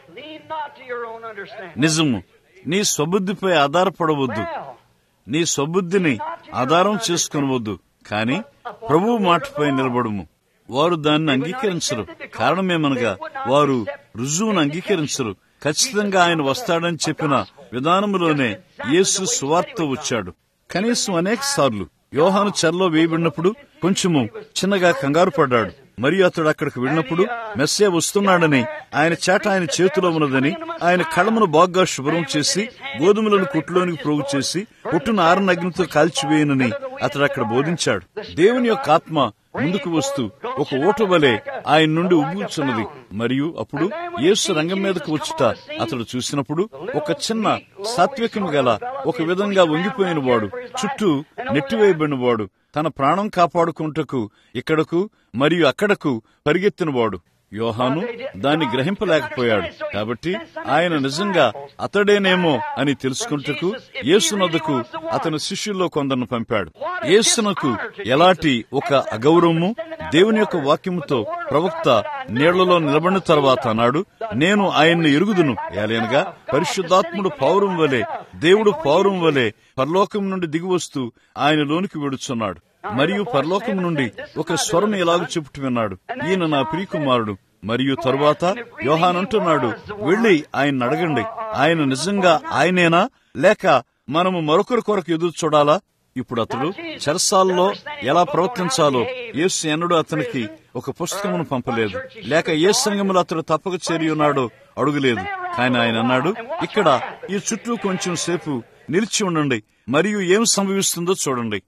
[SPEAKER 1] నిజము నీ స్వబుద్ధిపై ఆధారపడవద్దు నీ స్వబుద్ధిని ఆధారం చేసుకునవద్దు కాని ప్రభువు మాటపై నిలబడుము వారు దాన్ని అంగీకరించరు కారణమేమనగా వారు రుజువును అంగీకరించరు ఖచ్చితంగా ఆయన వస్తాడని చెప్పిన విధానములోనే యేసు సువార్త వచ్చాడు కనీసం అనేక సార్లు యోహాను చెరలో వేయబడినప్పుడు కొంచెము చిన్నగా కంగారు పడ్డాడు మరియు అతడు అక్కడికి వెళ్ళినప్పుడు మెస్సే వస్తున్నాడని ఆయన చేట ఆయన చేతిలో ఉన్నదని ఆయన కళ్ళమును బాగా శుభ్రం చేసి గోధుమలను కుట్టులోనికి ప్రోగు చేసి పుట్టును ఆరనగ్నితో కాల్చివేయనని అతడు అక్కడ బోధించాడు దేవుని యొక్క ఆత్మ ముందుకు వస్తూ ఒక ఓటు వలె ఆయన నుండి ఉబ్బుచున్నది మరియు అప్పుడు యేసు రంగం మీదకు వచ్చుట అతడు చూసినప్పుడు ఒక చిన్న సాత్వికము గల ఒక విధంగా వంగిపోయిన వాడు చుట్టూ నెట్టివేయబడిన వాడు తన ప్రాణం కాపాడుకుంటకు ఇక్కడకు మరియు అక్కడకు పరిగెత్తినవాడు యోహాను దాన్ని గ్రహింపలేకపోయాడు కాబట్టి ఆయన నిజంగా అతడేనేమో అని తెలుసుకుంటకు యేసునద్దకు అతని శిష్యుల్లో కొందరిని పంపాడు యేసునకు ఎలాంటి ఒక అగౌరవము దేవుని యొక్క వాక్యముతో ప్రవక్త నీళ్లలో నిలబడిన తర్వాత అన్నాడు నేను ఆయన్ని ఎరుగుదును ఏలైనగా పరిశుద్ధాత్ముడు పౌరం వలె దేవుడు పౌరం వలె పరలోకం నుండి దిగివస్తూ ఆయనలోనికి వెడుచున్నాడు మరియు పరలోకం నుండి ఒక స్వరం ఎలాగ చెప్పుట విన్నాడు ఈయన నా ప్రియకుమారుడు మరియు తరువాత యోహానంటున్నాడు వెళ్లి ఆయన అడగండి ఆయన నిజంగా ఆయనేనా లేక మనము మరొకరి కొరకు ఎదురు చూడాలా ఇప్పుడు అతడు చెరసాల్లో ఎలా ప్రవర్తించాలో యేసు ఎన్నడూ అతనికి ఒక పుస్తకమును పంపలేదు లేక ఏ సంఘములు అతడు తప్పక చేరి ఉన్నాడో అడుగులేదు కానీ ఆయన అన్నాడు ఇక్కడ ఈ చుట్టూ కొంచెం సేపు నిలిచి ఉండండి మరియు ఏం సంభవిస్తుందో చూడండి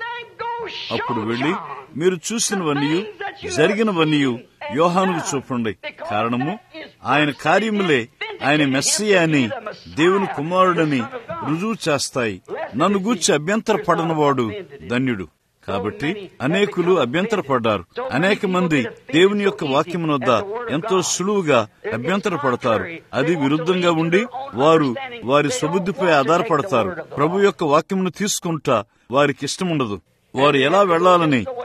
[SPEAKER 1] అప్పుడు వెళ్లి మీరు చూసినవన్నీ జరిగినవన్నీ యోహానుకు చూపండి కారణము ఆయన కార్యములే ఆయన మెస్సయ్య అని దేవుని కుమారుడని రుజువు చేస్తాయి నన్ను గూర్చి అభ్యంతర పడనవాడు ధన్యుడు కాబట్టి అనేకులు అభ్యంతరపడ్డారు అనేక మంది దేవుని యొక్క వాక్యం వద్ద ఎంతో సులువుగా అభ్యంతర పడతారు అది విరుద్ధంగా ఉండి వారు వారి స్వబుద్ధిపై ఆధారపడతారు ప్రభు యొక్క వాక్యమును తీసుకుంటా వారికి ఇష్టముండదు వారు ఎలా వెళ్లాలని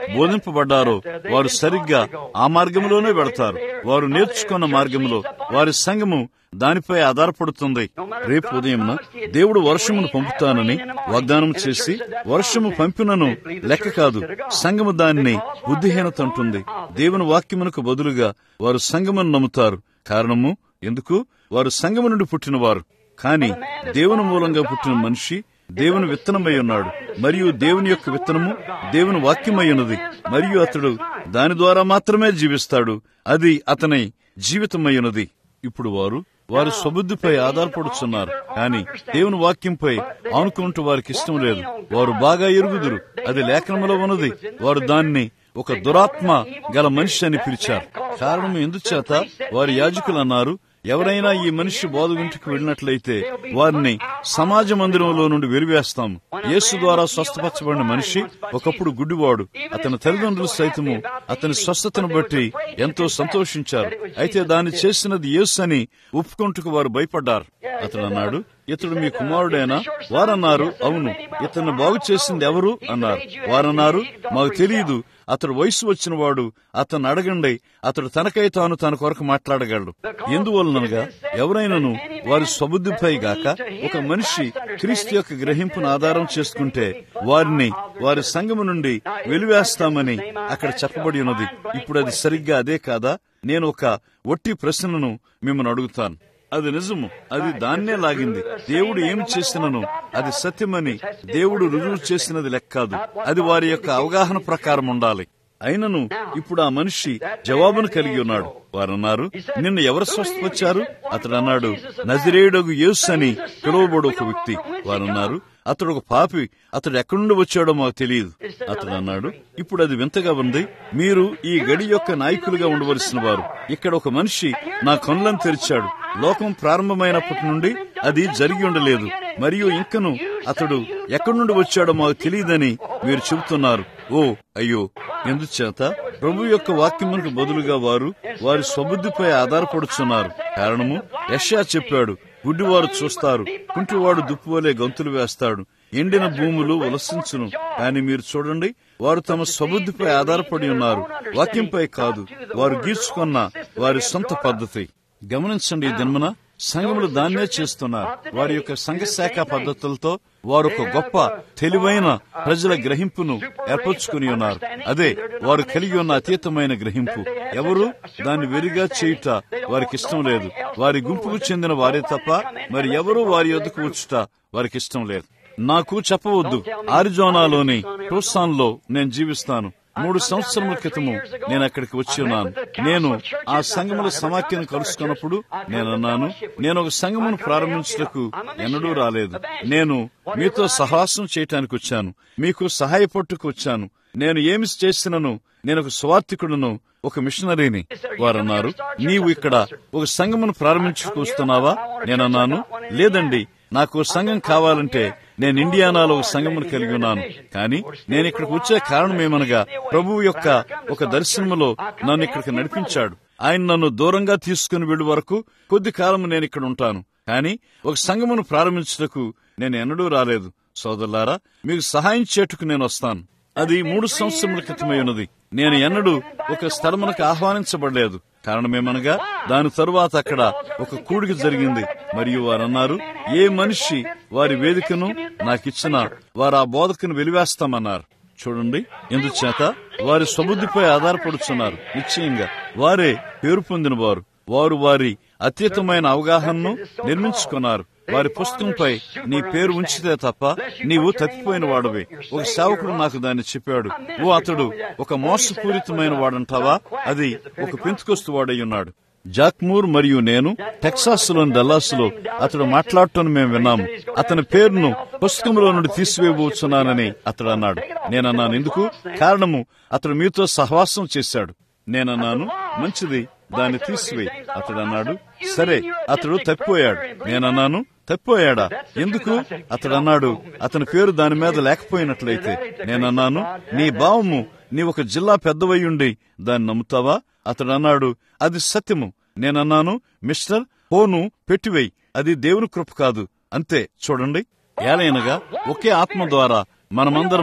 [SPEAKER 1] బోధింపబడ్డారో వారు సరిగ్గా ఆ మార్గంలోనే వెడతారు వారు నేర్చుకున్న మార్గంలో వారి సంఘము దానిపై ఆధారపడుతుంది రేపు ఉదయంన దేవుడు వర్షమును పంపుతానని వాగ్దానం చేసి వర్షము పంపినను లెక్క కాదు సంఘము దాన్ని బుద్ధిహీనత అంటుంది దేవుని వాక్యమునకు బదులుగా వారు సంఘమును నమ్ముతారు కారణము ఎందుకు వారు సంఘము నుండి పుట్టినవారు కాని దేవుని మూలంగా పుట్టిన మనిషి దేవుని విత్తనమై ఉన్నాడు మరియు దేవుని యొక్క విత్తనము దేవుని వాక్యమై ఉన్నది మరియు అతడు దాని ద్వారా మాత్రమే జీవిస్తాడు అది అతని జీవితమై ఉన్నది ఇప్పుడు వారు వారి స్వబుద్ధిపై ఆధారపడుతున్నారు కానీ దేవుని వాక్యంపై ఆనుకుంటూ వారికి ఇష్టం లేదు వారు బాగా ఎరుగుదురు అది లేఖనములో ఉన్నది వారు దాన్ని ఒక దురాత్మ గల మనిషి అని పిలిచారు కారణం ఎందుచేత వారి యాజకులు అన్నారు ఎవరైనా ఈ మనిషి బోధ ఇంటికి వెళ్ళినట్లయితే వారిని సమాజ మందిరంలో నుండి వెలివేస్తాం యేసు ద్వారా స్వస్థపరచబడిన మనిషి ఒకప్పుడు గుడ్డివాడు అతని తల్లిదండ్రులు సైతము అతని స్వస్థతను బట్టి ఎంతో సంతోషించారు అయితే దాన్ని చేసినది యేసు అని ఒప్పుకుంటూ వారు భయపడ్డారు అతడు అన్నాడు ఇతడు మీ కుమారుడేనా వారన్నారు అవును ఇతన్ని బాగు చేసింది ఎవరు అన్నారు వారన్నారు మాకు తెలియదు అతడు వయసు వచ్చిన వాడు అతను అడగండి అతడు తనకై తాను తన కొరకు మాట్లాడగలడు ఎందువలనగా ఎవరైనాను వారి స్వబుద్ధిపై గాక ఒక మనిషి క్రీస్తు యొక్క గ్రహింపును ఆధారం చేసుకుంటే వారిని వారి సంఘము నుండి వెలివేస్తామని అక్కడ చెప్పబడి ఉన్నది ఇప్పుడు అది సరిగ్గా అదే కాదా నేను ఒక ఒట్టి ప్రశ్నను మిమ్మల్ని అడుగుతాను అది నిజము అది దాన్నే లాగింది దేవుడు ఏమి చేసినను అది సత్యమని దేవుడు రుజువు చేసినది లెక్కాదు అది వారి యొక్క అవగాహన ప్రకారం ఉండాలి అయినను ఇప్పుడు ఆ మనిషి జవాబును కలిగి ఉన్నాడు వారన్నారు నిన్ను ఎవరు స్వస్థపరిచారు అతడు అన్నాడు నజరేయుడగు యేసు అని పిలువబడు ఒక వ్యక్తి వారన్నారు అతడు ఒక పాపి అతడు ఎక్కడి నుండి వచ్చాడో మాకు తెలియదు అతడు అన్నాడు ఇప్పుడు అది వింతగా ఉంది మీరు ఈ గడి యొక్క నాయకులుగా ఉండవలసిన వారు ఇక్కడ ఒక మనిషి నా కనులను తెరిచాడు లోకం ప్రారంభమైనప్పటి నుండి అది జరిగి ఉండలేదు మరియు ఇంకను అతడు ఎక్కడి నుండి వచ్చాడో మాకు తెలియదని మీరు చెబుతున్నారు ఓ అయ్యో ఎందుచేత ప్రభు యొక్క వాక్యమునకు బదులుగా వారు వారి స్వబుద్ధిపై ఆధారపడుచున్నారు కారణము యష్యా చెప్పాడు గుడ్డివారు చూస్తారు కుంటివాడు దుప్పువలే గంతులు వేస్తాడు ఎండిన భూములు ఉలసించును కానీ మీరు చూడండి వారు తమ స్వబుద్ధిపై ఆధారపడి ఉన్నారు వాక్యంపై కాదు వారు గీర్చుకున్న వారి సొంత పద్ధతి గమనించండి ఈ జన్మన సంఘములు దాన్నే చేస్తున్నారు వారి యొక్క సంఘ శాఖ పద్ధతులతో వారు ఒక గొప్ప తెలివైన ప్రజల గ్రహింపును ఏర్పరచుకుని ఉన్నారు అదే వారు కలిగి ఉన్న అతీతమైన గ్రహింపు ఎవరు దాన్ని వెరిగా చేయుట వారికి ఇష్టం లేదు వారి గుంపుకు చెందిన వారే తప్ప మరి ఎవరు వారి యొద్దకు వచ్చుట వారికి ఇష్టం లేదు నాకు చెప్పవద్దు ఆరిజోనాలోని టూసాన్లో నేను జీవిస్తాను మూడు సంవత్సరముల క్రితము నేను అక్కడికి వచ్చి ఉన్నాను నేను ఆ సంఘముల సమాఖ్యను కలుసుకున్నప్పుడు నేను అన్నాను నేను ఒక సంఘమును ప్రారంభించుటకు ఎన్నడూ రాలేదు నేను మీతో సహాసం చేయటానికి వచ్చాను మీకు సహాయపట్టుకు వచ్చాను నేను ఏమి చేసినను నేను ఒక స్వార్థికుడును ఒక మిషనరీని వారన్నారు నీవు ఇక్కడ ఒక సంఘమును ప్రారంభించుకొస్తున్నావా నేనన్నాను లేదండి నాకు సంఘం కావాలంటే నేను ఇండియానాలో ఒక సంఘమును కలిగి ఉన్నాను కానీ నేను ఇక్కడికి వచ్చే కారణం ఏమనగా ప్రభువు యొక్క ఒక దర్శనములో నన్ను ఇక్కడికి నడిపించాడు ఆయన నన్ను దూరంగా తీసుకుని వెళ్ళు వరకు కొద్ది కాలం నేను ఇక్కడ ఉంటాను కానీ ఒక సంఘమును ప్రారంభించుటకు నేను ఎన్నడూ రాలేదు సోదరులారా మీకు సహాయం చేటుకు నేను వస్తాను అది మూడు సంవత్సరముల క్రితమై ఉన్నది నేను ఎన్నడూ ఒక స్థలమునకు ఆహ్వానించబడలేదు కారణమేమనగా దాని తరువాత అక్కడ ఒక కూడిక జరిగింది మరియు వారన్నారు ఏ మనిషి వారి వేదికను నాకిచ్చిన వారు ఆ బోధకును వెలివేస్తామన్నారు చూడండి ఎందుచేత వారి స్వబుద్ధిపై ఆధారపడుచున్నారు నిశ్చయంగా వారే పేరు పొందిన వారు వారు వారి అతీతమైన అవగాహనను నిర్మించుకున్నారు వారి పుస్తకంపై నీ పేరు ఉంచితే తప్ప నీవు తప్పిపోయిన వాడవే ఒక సేవకుడు నాకు దాన్ని చెప్పాడు ఓ అతడు ఒక మోసపూరితమైన వాడంటావా అది ఒక పెంతుకొస్తు వాడై ఉన్నాడు జాక్మూర్ మరియు నేను టెక్సాస్ లోని డల్లాస్ లో అతడు మాట్లాడటం మేము విన్నాము అతని పేరును పుస్తకంలో నుండి తీసివేయబోతున్నానని అతడు అన్నాడు నేనన్నాను ఎందుకు కారణము అతడు మీతో సహవాసం చేశాడు నేనన్నాను మంచిది దాన్ని తీసివేయి అతడు అన్నాడు సరే అతడు తప్పిపోయాడు నేనన్నాను తప్పిపోయాడా ఎందుకు అతడు అన్నాడు అతని పేరు దాని మీద లేకపోయినట్లయితే నేనన్నాను నీ భావము నీ ఒక జిల్లా పెద్దవయ్యుండి దాన్ని నమ్ముతావా అతడు అన్నాడు అది సత్యము నేనన్నాను మిస్టర్ హోను పెట్టివేయి అది దేవుని కృప కాదు అంతే చూడండి ఏలైనగా ఒకే ఆత్మ ద్వారా మనమందరము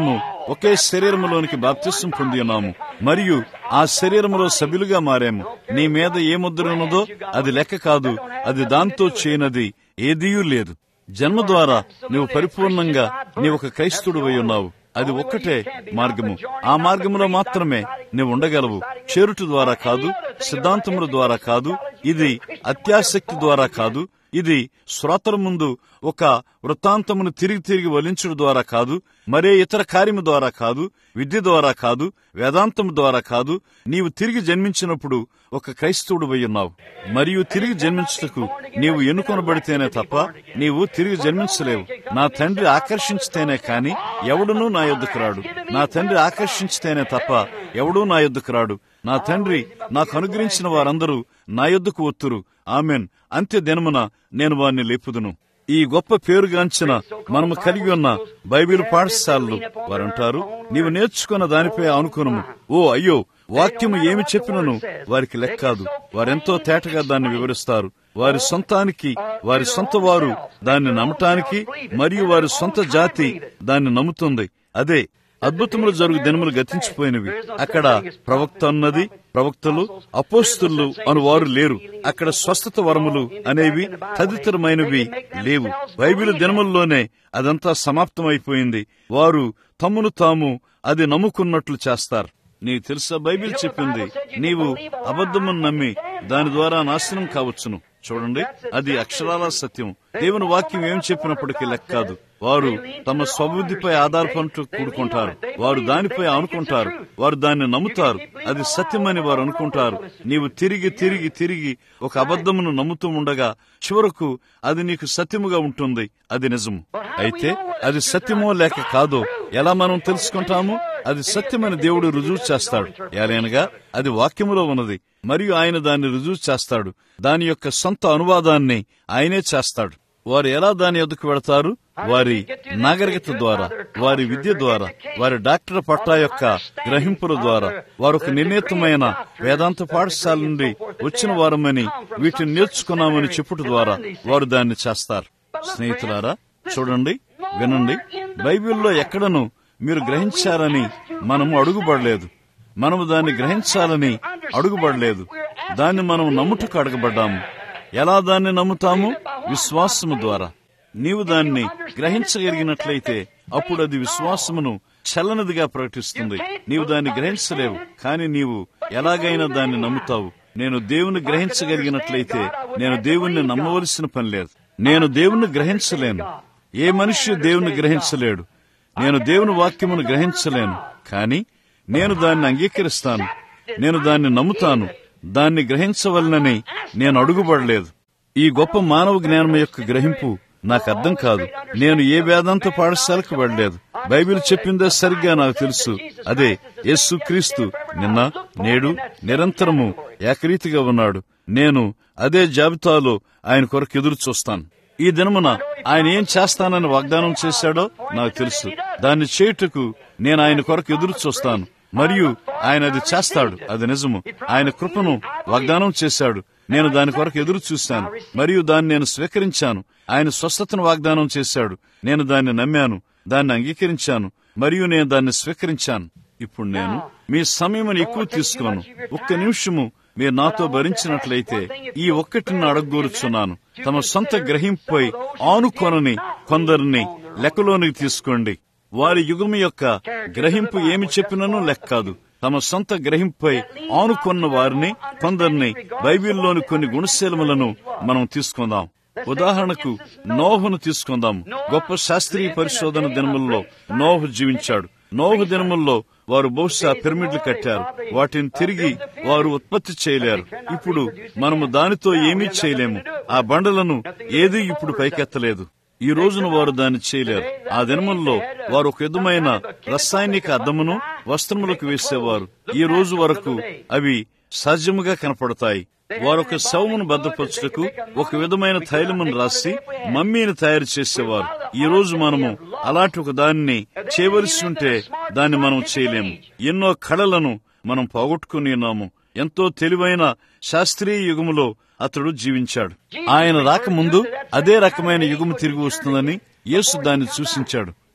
[SPEAKER 1] ఒకే శరీరములోనికి బాప్తిస్వం పొంది ఉన్నాము మరియు ఆ శరీరములో సభ్యులుగా మారాము నీ మీద ఏ ముద్ర ఉన్నదో అది లెక్క కాదు అది దాంతో చేయనది ఏదీయూ లేదు జన్మ ద్వారా నువ్వు పరిపూర్ణంగా నీవు ఒక క్రైస్తవుడు ఉన్నావు అది ఒక్కటే మార్గము ఆ మార్గములో మాత్రమే నువ్వు ఉండగలవు చేరుట ద్వారా కాదు సిద్ధాంతముల ద్వారా కాదు ఇది అత్యాసక్తి ద్వారా కాదు ఇది శ్రోతల ముందు ఒక వృత్తాంతమును తిరిగి తిరిగి వలించుడు ద్వారా కాదు మరే ఇతర కార్యము ద్వారా కాదు విద్య ద్వారా కాదు వేదాంతము ద్వారా కాదు నీవు తిరిగి జన్మించినప్పుడు ఒక క్రైస్తవుడు ఉన్నావు మరియు తిరిగి జన్మించుటకు నీవు ఎన్నుకొనబడితేనే తప్ప నీవు తిరిగి జన్మించలేవు నా తండ్రి ఆకర్షించితేనే కాని ఎవడునూ నా యొద్దకు రాడు నా తండ్రి ఆకర్షించితేనే తప్ప ఎవడూ నా యొద్దకు రాడు నా తండ్రి నాకు అనుగ్రహించిన వారందరూ నా యొద్దకు ఒత్తురు ఆమెన్ అంత్య దినమున నేను వారిని లేపుదును ఈ గొప్ప పేరుగాంచిన మనము కలిగి ఉన్న బైబిల్ పాఠశాలలు వారంటారు నీవు నేర్చుకున్న దానిపై అనుకునము ఓ అయ్యో వాక్యము ఏమి చెప్పినను వారికి లెక్కాదు వారెంతో తేటగా దాన్ని వివరిస్తారు వారి సొంతానికి వారి సొంత వారు దాన్ని నమ్మటానికి మరియు వారి సొంత జాతి దాన్ని నమ్ముతుంది అదే అద్భుతములు జరుగు దినములు గతించిపోయినవి అక్కడ ప్రవక్త అన్నది ప్రవక్తలు అపోస్తులు అను వారు లేరు అక్కడ స్వస్థత వరములు అనేవి తదితరమైనవి లేవు బైబిల్ దినముల్లోనే అదంతా సమాప్తమైపోయింది వారు తమ్మును తాము అది నమ్ముకున్నట్లు చేస్తారు నీకు తెలుసా బైబిల్ చెప్పింది నీవు అబద్ధమును నమ్మి దాని ద్వారా నాశనం కావచ్చును చూడండి అది అక్షరాల సత్యం దేవుని వాక్యం ఏం చెప్పినప్పటికీ లెక్క కాదు వారు తమ స్వబుద్ధిపై ఆధారపడుతూ కూడుకుంటారు వారు దానిపై అనుకుంటారు వారు దాన్ని నమ్ముతారు అది సత్యమని వారు అనుకుంటారు నీవు తిరిగి తిరిగి తిరిగి ఒక అబద్ధమును నమ్ముతూ ఉండగా చివరకు అది నీకు సత్యముగా ఉంటుంది అది నిజము అయితే అది సత్యమో లేక కాదో ఎలా మనం తెలుసుకుంటాము అది సత్యమని దేవుడు రుజువు చేస్తాడు ఏలైనగా అది వాక్యములో ఉన్నది మరియు ఆయన దాన్ని రుజువు చేస్తాడు దాని యొక్క సొంత అనువాదాన్ని ఆయనే చేస్తాడు వారు ఎలా దాని ఎదుకు వెళతారు వారి నాగరికత ద్వారా వారి విద్య ద్వారా వారి డాక్టర్ పట్టా యొక్క గ్రహింపుల ద్వారా వారు ఒక నిర్ణీతమైన వేదాంత పాఠశాల నుండి వచ్చిన వారమని వీటిని నేర్చుకున్నామని చెప్పుట ద్వారా వారు దాన్ని చేస్తారు స్నేహితులారా చూడండి వినండి బైబిల్లో ఎక్కడను మీరు గ్రహించారని మనము అడుగుబడలేదు మనము దాన్ని గ్రహించాలని అడుగుబడలేదు దాన్ని మనం నమ్ముటకు అడగబడ్డాము ఎలా దాన్ని నమ్ముతాము విశ్వాసము ద్వారా నీవు దాన్ని గ్రహించగలిగినట్లయితే అప్పుడు అది విశ్వాసమును చల్లనిదిగా ప్రకటిస్తుంది నీవు దాన్ని గ్రహించలేవు కానీ నీవు ఎలాగైనా దాన్ని నమ్ముతావు నేను దేవుని గ్రహించగలిగినట్లయితే నేను దేవుణ్ణి నమ్మవలసిన పని లేదు నేను దేవుణ్ణి గ్రహించలేను ఏ మనిషి దేవుని గ్రహించలేడు నేను దేవుని వాక్యమును గ్రహించలేను కానీ నేను దాన్ని అంగీకరిస్తాను నేను దాన్ని నమ్ముతాను దాన్ని గ్రహించవలనని నేను అడుగుబడలేదు ఈ గొప్ప మానవ జ్ఞానం యొక్క గ్రహింపు నాకు అర్థం కాదు నేను ఏ వేదాంత పాఠశాలకు వెళ్ళలేదు బైబిల్ చెప్పిందే సరిగ్గా నాకు తెలుసు అదే యేసు క్రీస్తు నిన్న నేడు నిరంతరము ఏకరీతిగా ఉన్నాడు నేను అదే జాబితాలో ఆయన కొరకు ఎదురు చూస్తాను ఈ దినమున ఆయన ఏం చేస్తానని వాగ్దానం చేశాడో నాకు తెలుసు దాన్ని చేయుటకు నేను ఆయన కొరకు ఎదురు చూస్తాను మరియు ఆయన అది చేస్తాడు అది నిజము ఆయన కృపను వాగ్దానం చేశాడు నేను దాని కొరకు ఎదురు చూశాను మరియు దాన్ని నేను స్వీకరించాను ఆయన స్వస్థతను వాగ్దానం చేశాడు నేను దాన్ని నమ్మాను దాన్ని అంగీకరించాను మరియు నేను దాన్ని స్వీకరించాను ఇప్పుడు నేను మీ సమయం ఎక్కువ తీసుకోను ఒక్క నిమిషము మీరు నాతో భరించినట్లయితే ఈ ఒక్కటిని అడగగోరుచున్నాను తమ సొంత గ్రహింపుపై ఆనుకొనని కొందరిని లెక్కలోనికి తీసుకోండి వారి యుగము యొక్క గ్రహింపు ఏమి చెప్పినను లెక్కాదు తమ సొంత గ్రహింపుపై ఆనుకొన్న వారిని కొందరిని బైబిల్లోని కొన్ని గుణశీలములను మనం తీసుకుందాం ఉదాహరణకు నోహును తీసుకుందాం గొప్ప శాస్త్రీయ పరిశోధన దినముల్లో నోహు జీవించాడు నోహు దినముల్లో వారు బహుశా పిరమిడ్లు కట్టారు వాటిని తిరిగి వారు ఉత్పత్తి చేయలేరు ఇప్పుడు మనము దానితో ఏమీ చేయలేము ఆ బండలను ఏదీ ఇప్పుడు పైకెత్తలేదు ఈ రోజున వారు దాన్ని చేయలేరు ఆ దినముల్లో వారు ఒక విధమైన రసాయనిక అద్దమును వస్త్రములకు వేసేవారు ఈ రోజు వరకు అవి సహజముగా కనపడతాయి వారు ఒక శవమును భద్రపరచుటకు ఒక విధమైన తైలమును రాసి మమ్మీని తయారు చేసేవారు ఈ రోజు మనము అలాంటి ఒక దాన్ని చేయవలసి ఉంటే దాన్ని మనం చేయలేము ఎన్నో కళలను మనం పోగొట్టుకుని ఉన్నాము ఎంతో తెలివైన శాస్త్రీయ యుగములో అతడు జీవించాడు ఆయన రాకముందు అదే రకమైన యుగము తిరిగి వస్తుందని యేసు దాన్ని సూచించాడు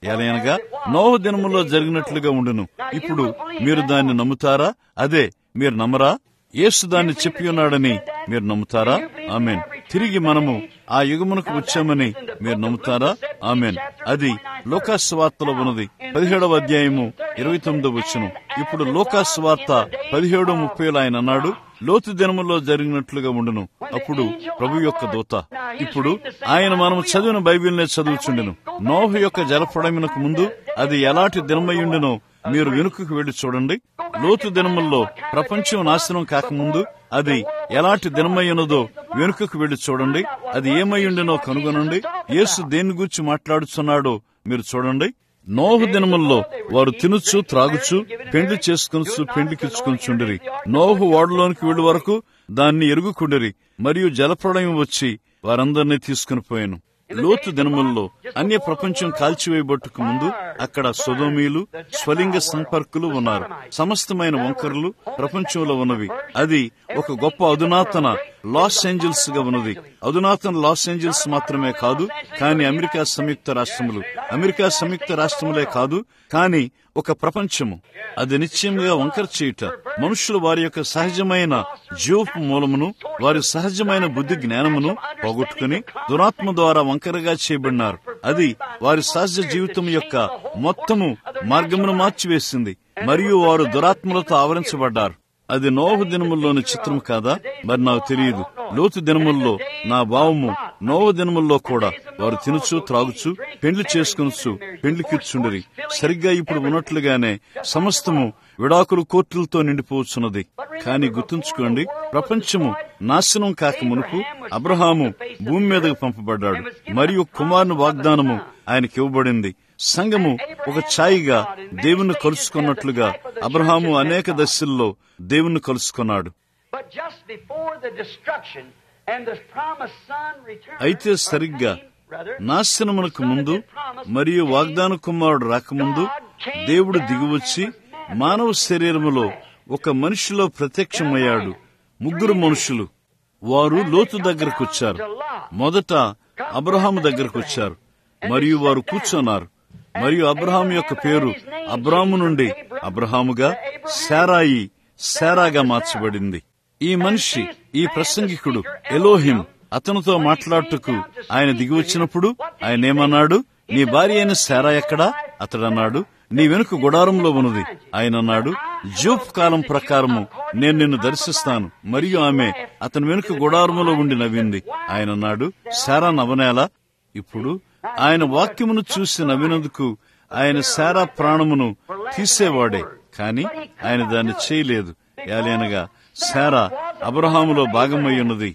[SPEAKER 1] ఎలయనగా నోహ దినములో జరిగినట్లుగా ఉండును ఇప్పుడు మీరు దాన్ని నమ్ముతారా అదే మీరు నమ్మరా యేసు దాన్ని చెప్పి ఉన్నాడని మీరు నమ్ముతారా ఆమెన్ తిరిగి మనము ఆ యుగమునకు వచ్చామని మీరు నమ్ముతారా ఆమెన్ అది లోకాస్వార్తలో ఉన్నది పదిహేడవ అధ్యాయము ఇరవై తొమ్మిదవ వచ్చును ఇప్పుడు లోకాస్వార్త పదిహేడు ముప్పైలో ఆయన అన్నాడు లోతు దినములో జరిగినట్లుగా ఉండును అప్పుడు ప్రభు యొక్క దూత ఇప్పుడు ఆయన మనం చదివిన బైబిల్నే చదువుచుండెను నోహ యొక్క జలప్రడమునకు ముందు అది ఎలాంటి దినమయ్యుండెనో మీరు వెనుకకు వెళ్లి చూడండి లోతు దినముల్లో ప్రపంచం నాశనం కాకముందు అది ఎలాంటి దినమయ్యున్నదో వెనుకకు వెళ్లి చూడండి అది ఏమయ్యుండెనో కనుగొనండి యేసు దేని గురించి మాట్లాడుతున్నాడో మీరు చూడండి నోహు దినముల్లో వారు తినుచు త్రాగుచు పెండ్లి చేసుకునుచు పెండ్లికిచ్చుకునిచుండిరి నోహు ఓడలోనికి వెళ్లి వరకు దాన్ని ఎరుగుకుండిరి మరియు జలప్రళయం వచ్చి వారందరినీ తీసుకుని పోయాను లోతు దినముల్లో అన్య ప్రపంచం కాల్చివేయబట్టుకు ముందు అక్కడ సుధోమీలు స్వలింగ సంపర్కులు ఉన్నారు సమస్తమైన వంకరలు ప్రపంచంలో ఉన్నవి అది ఒక గొప్ప అధునాతన లాస్ ఏంజల్స్ గా ఉన్నది అధునాతన లాస్ ఏంజల్స్ మాత్రమే కాదు కానీ అమెరికా సంయుక్త రాష్ట్రములు అమెరికా సంయుక్త రాష్ట్రములే కాదు కానీ ఒక ప్రపంచము అది నిశ్చయంగా వంకర చేయుట మనుషులు వారి యొక్క సహజమైన జీవపు మూలమును వారి సహజమైన బుద్ధి జ్ఞానమును పోగొట్టుకుని దురాత్మ ద్వారా వంకరగా చేయబడినారు అది వారి సహజ జీవితం యొక్క మొత్తము మార్గమును మార్చివేసింది మరియు వారు దురాత్మలతో ఆవరించబడ్డారు అది నోహు దినముల్లోని చిత్రం కాదా మరి నాకు తెలియదు లోతు దినముల్లో నా భావము నోవ దినముల్లో కూడా వారు తినుచు త్రాగుచు పెండ్లి చేసుకునొచ్చు పెండ్లికిచ్చుండరి సరిగ్గా ఇప్పుడు ఉన్నట్లుగానే సమస్తము విడాకులు కోర్టులతో నిండిపోవచ్చున్నది కానీ గుర్తుంచుకోండి ప్రపంచము నాశనం కాక మునుపు అబ్రహాము భూమి మీదకు పంపబడ్డాడు మరియు కుమారుని వాగ్దానము ఆయనకి ఇవ్వబడింది సంఘము ఒక ఛాయిగా దేవుణ్ణి కలుసుకున్నట్లుగా అబ్రహాము అనేక దశల్లో దేవుణ్ణి కలుసుకున్నాడు
[SPEAKER 2] But just before the destruction and the promised son returned,
[SPEAKER 1] అయితే సరిగ్గా నాశనమునకు ముందు మరియు వాగ్దాన కుమారుడు రాకముందు దేవుడు దిగివచ్చి మానవ శరీరములో ఒక మనిషిలో ప్రత్యక్షమయ్యాడు ముగ్గురు మనుషులు వారు లోతు దగ్గరకు వచ్చారు మొదట అబ్రహాము దగ్గరకు వచ్చారు మరియు వారు కూర్చున్నారు మరియు అబ్రహాం యొక్క పేరు అబ్రాము నుండి అబ్రహాముగా శారాయి శారాగా మార్చబడింది ఈ మనిషి ఈ ప్రసంగికుడు ఎలోహిం అతనితో మాట్లాడుటకు ఆయన దిగి వచ్చినప్పుడు ఆయన ఏమన్నాడు నీ భార్య అయిన శారా ఎక్కడా అతడన్నాడు నీ వెనుక గుడారంలో ఉన్నది ఆయన అన్నాడు జూప్ కాలం ప్రకారము నేను నిన్ను దర్శిస్తాను మరియు ఆమె అతని వెనుక గుడారములో ఉండి నవ్వింది ఆయన అన్నాడు శారా నవనేలా ఇప్పుడు ఆయన వాక్యమును చూసి నవ్వినందుకు ఆయన శారా ప్రాణమును తీసేవాడే కాని ఆయన దాన్ని చేయలేదు ఏలైనగా శారా అబ్రహాములో భాగమై ఉన్నది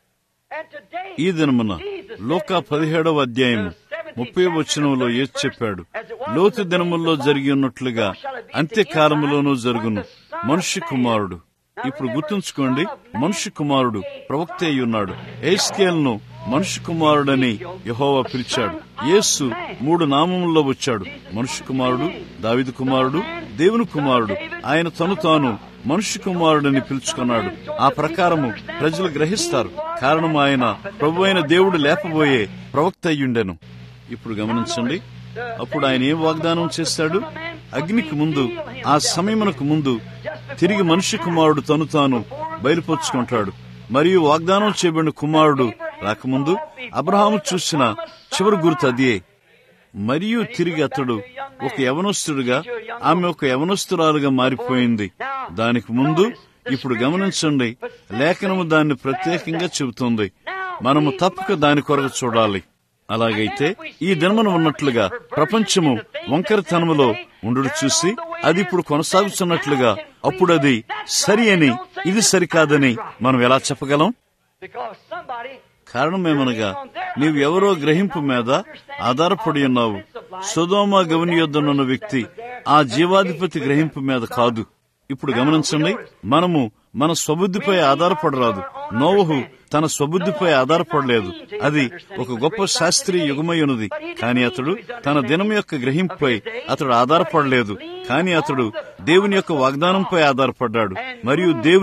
[SPEAKER 2] and today
[SPEAKER 1] ఈ దినమున లోకా పదిహేడవ అధ్యాయము ముప్పై వచనంలో ఏది చెప్పాడు లోతు దినముల్లో జరిగి ఉన్నట్లుగా అంత్యకాలములోనూ జరుగును మనుష్య కుమారుడు ఇప్పుడు గుర్తుంచుకోండి మనుష్య కుమారుడు ప్రవక్త అయి ఉన్నాడు ఏస్కేల్ను మనుష్య కుమారుడని యహోవా పిలిచాడు యేసు మూడు నామముల్లో వచ్చాడు మనుష్య కుమారుడు దావిదు కుమారుడు దేవుని కుమారుడు ఆయన తను తాను మనుష్య కుమారుడని పిలుచుకున్నాడు ఆ ప్రకారము ప్రజలు గ్రహిస్తారు కారణం ఆయన ప్రభు అయిన దేవుడు లేపబోయే ప్రవక్త అయ్యుండెను ఇప్పుడు గమనించండి అప్పుడు ఆయన ఏం వాగ్దానం చేశాడు అగ్నికి ముందు ఆ సమయమునకు ముందు తిరిగి మనుష్య కుమారుడు తను తాను బయలుపరుచుకుంటాడు మరియు వాగ్దానం చేయబడిన కుమారుడు రాకముందు అబ్రహాము చూసిన చివరి గుర్తు అదే మరియు తిరిగి అతడు ఒక యవనస్తుడుగా ఆమె ఒక యవనస్తురాలుగా మారిపోయింది దానికి ముందు ఇప్పుడు గమనించండి లేఖనము దాన్ని ప్రత్యేకంగా చెబుతుంది మనము తప్పక దాని కొరకు చూడాలి అలాగైతే ఈ దినమున ఉన్నట్లుగా ప్రపంచము వంకరతనములో ఉండు చూసి అది ఇప్పుడు కొనసాగుతున్నట్లుగా అప్పుడు అది సరి అని ఇది సరికాదని మనం ఎలా చెప్పగలం
[SPEAKER 2] because somebody
[SPEAKER 1] కారణమేమనగా నీవు ఎవరో గ్రహింపు మీద ఆధారపడి ఉన్నావు సుధోమ గవని యొద్దనున్న వ్యక్తి ఆ జీవాధిపతి గ్రహింపు మీద కాదు ఇప్పుడు గమనించండి మనము మన స్వబుద్ధిపై ఆధారపడరాదు నోవహు తన స్వబుద్ధిపై ఆధారపడలేదు అది ఒక గొప్ప శాస్త్రీయ యుగమై ఉన్నది కానీ అతడు తన దినం యొక్క గ్రహింపుపై అతడు ఆధారపడలేదు కానీ అతడు దేవుని యొక్క వాగ్దానంపై ఆధారపడ్డాడు మరియు దేవుని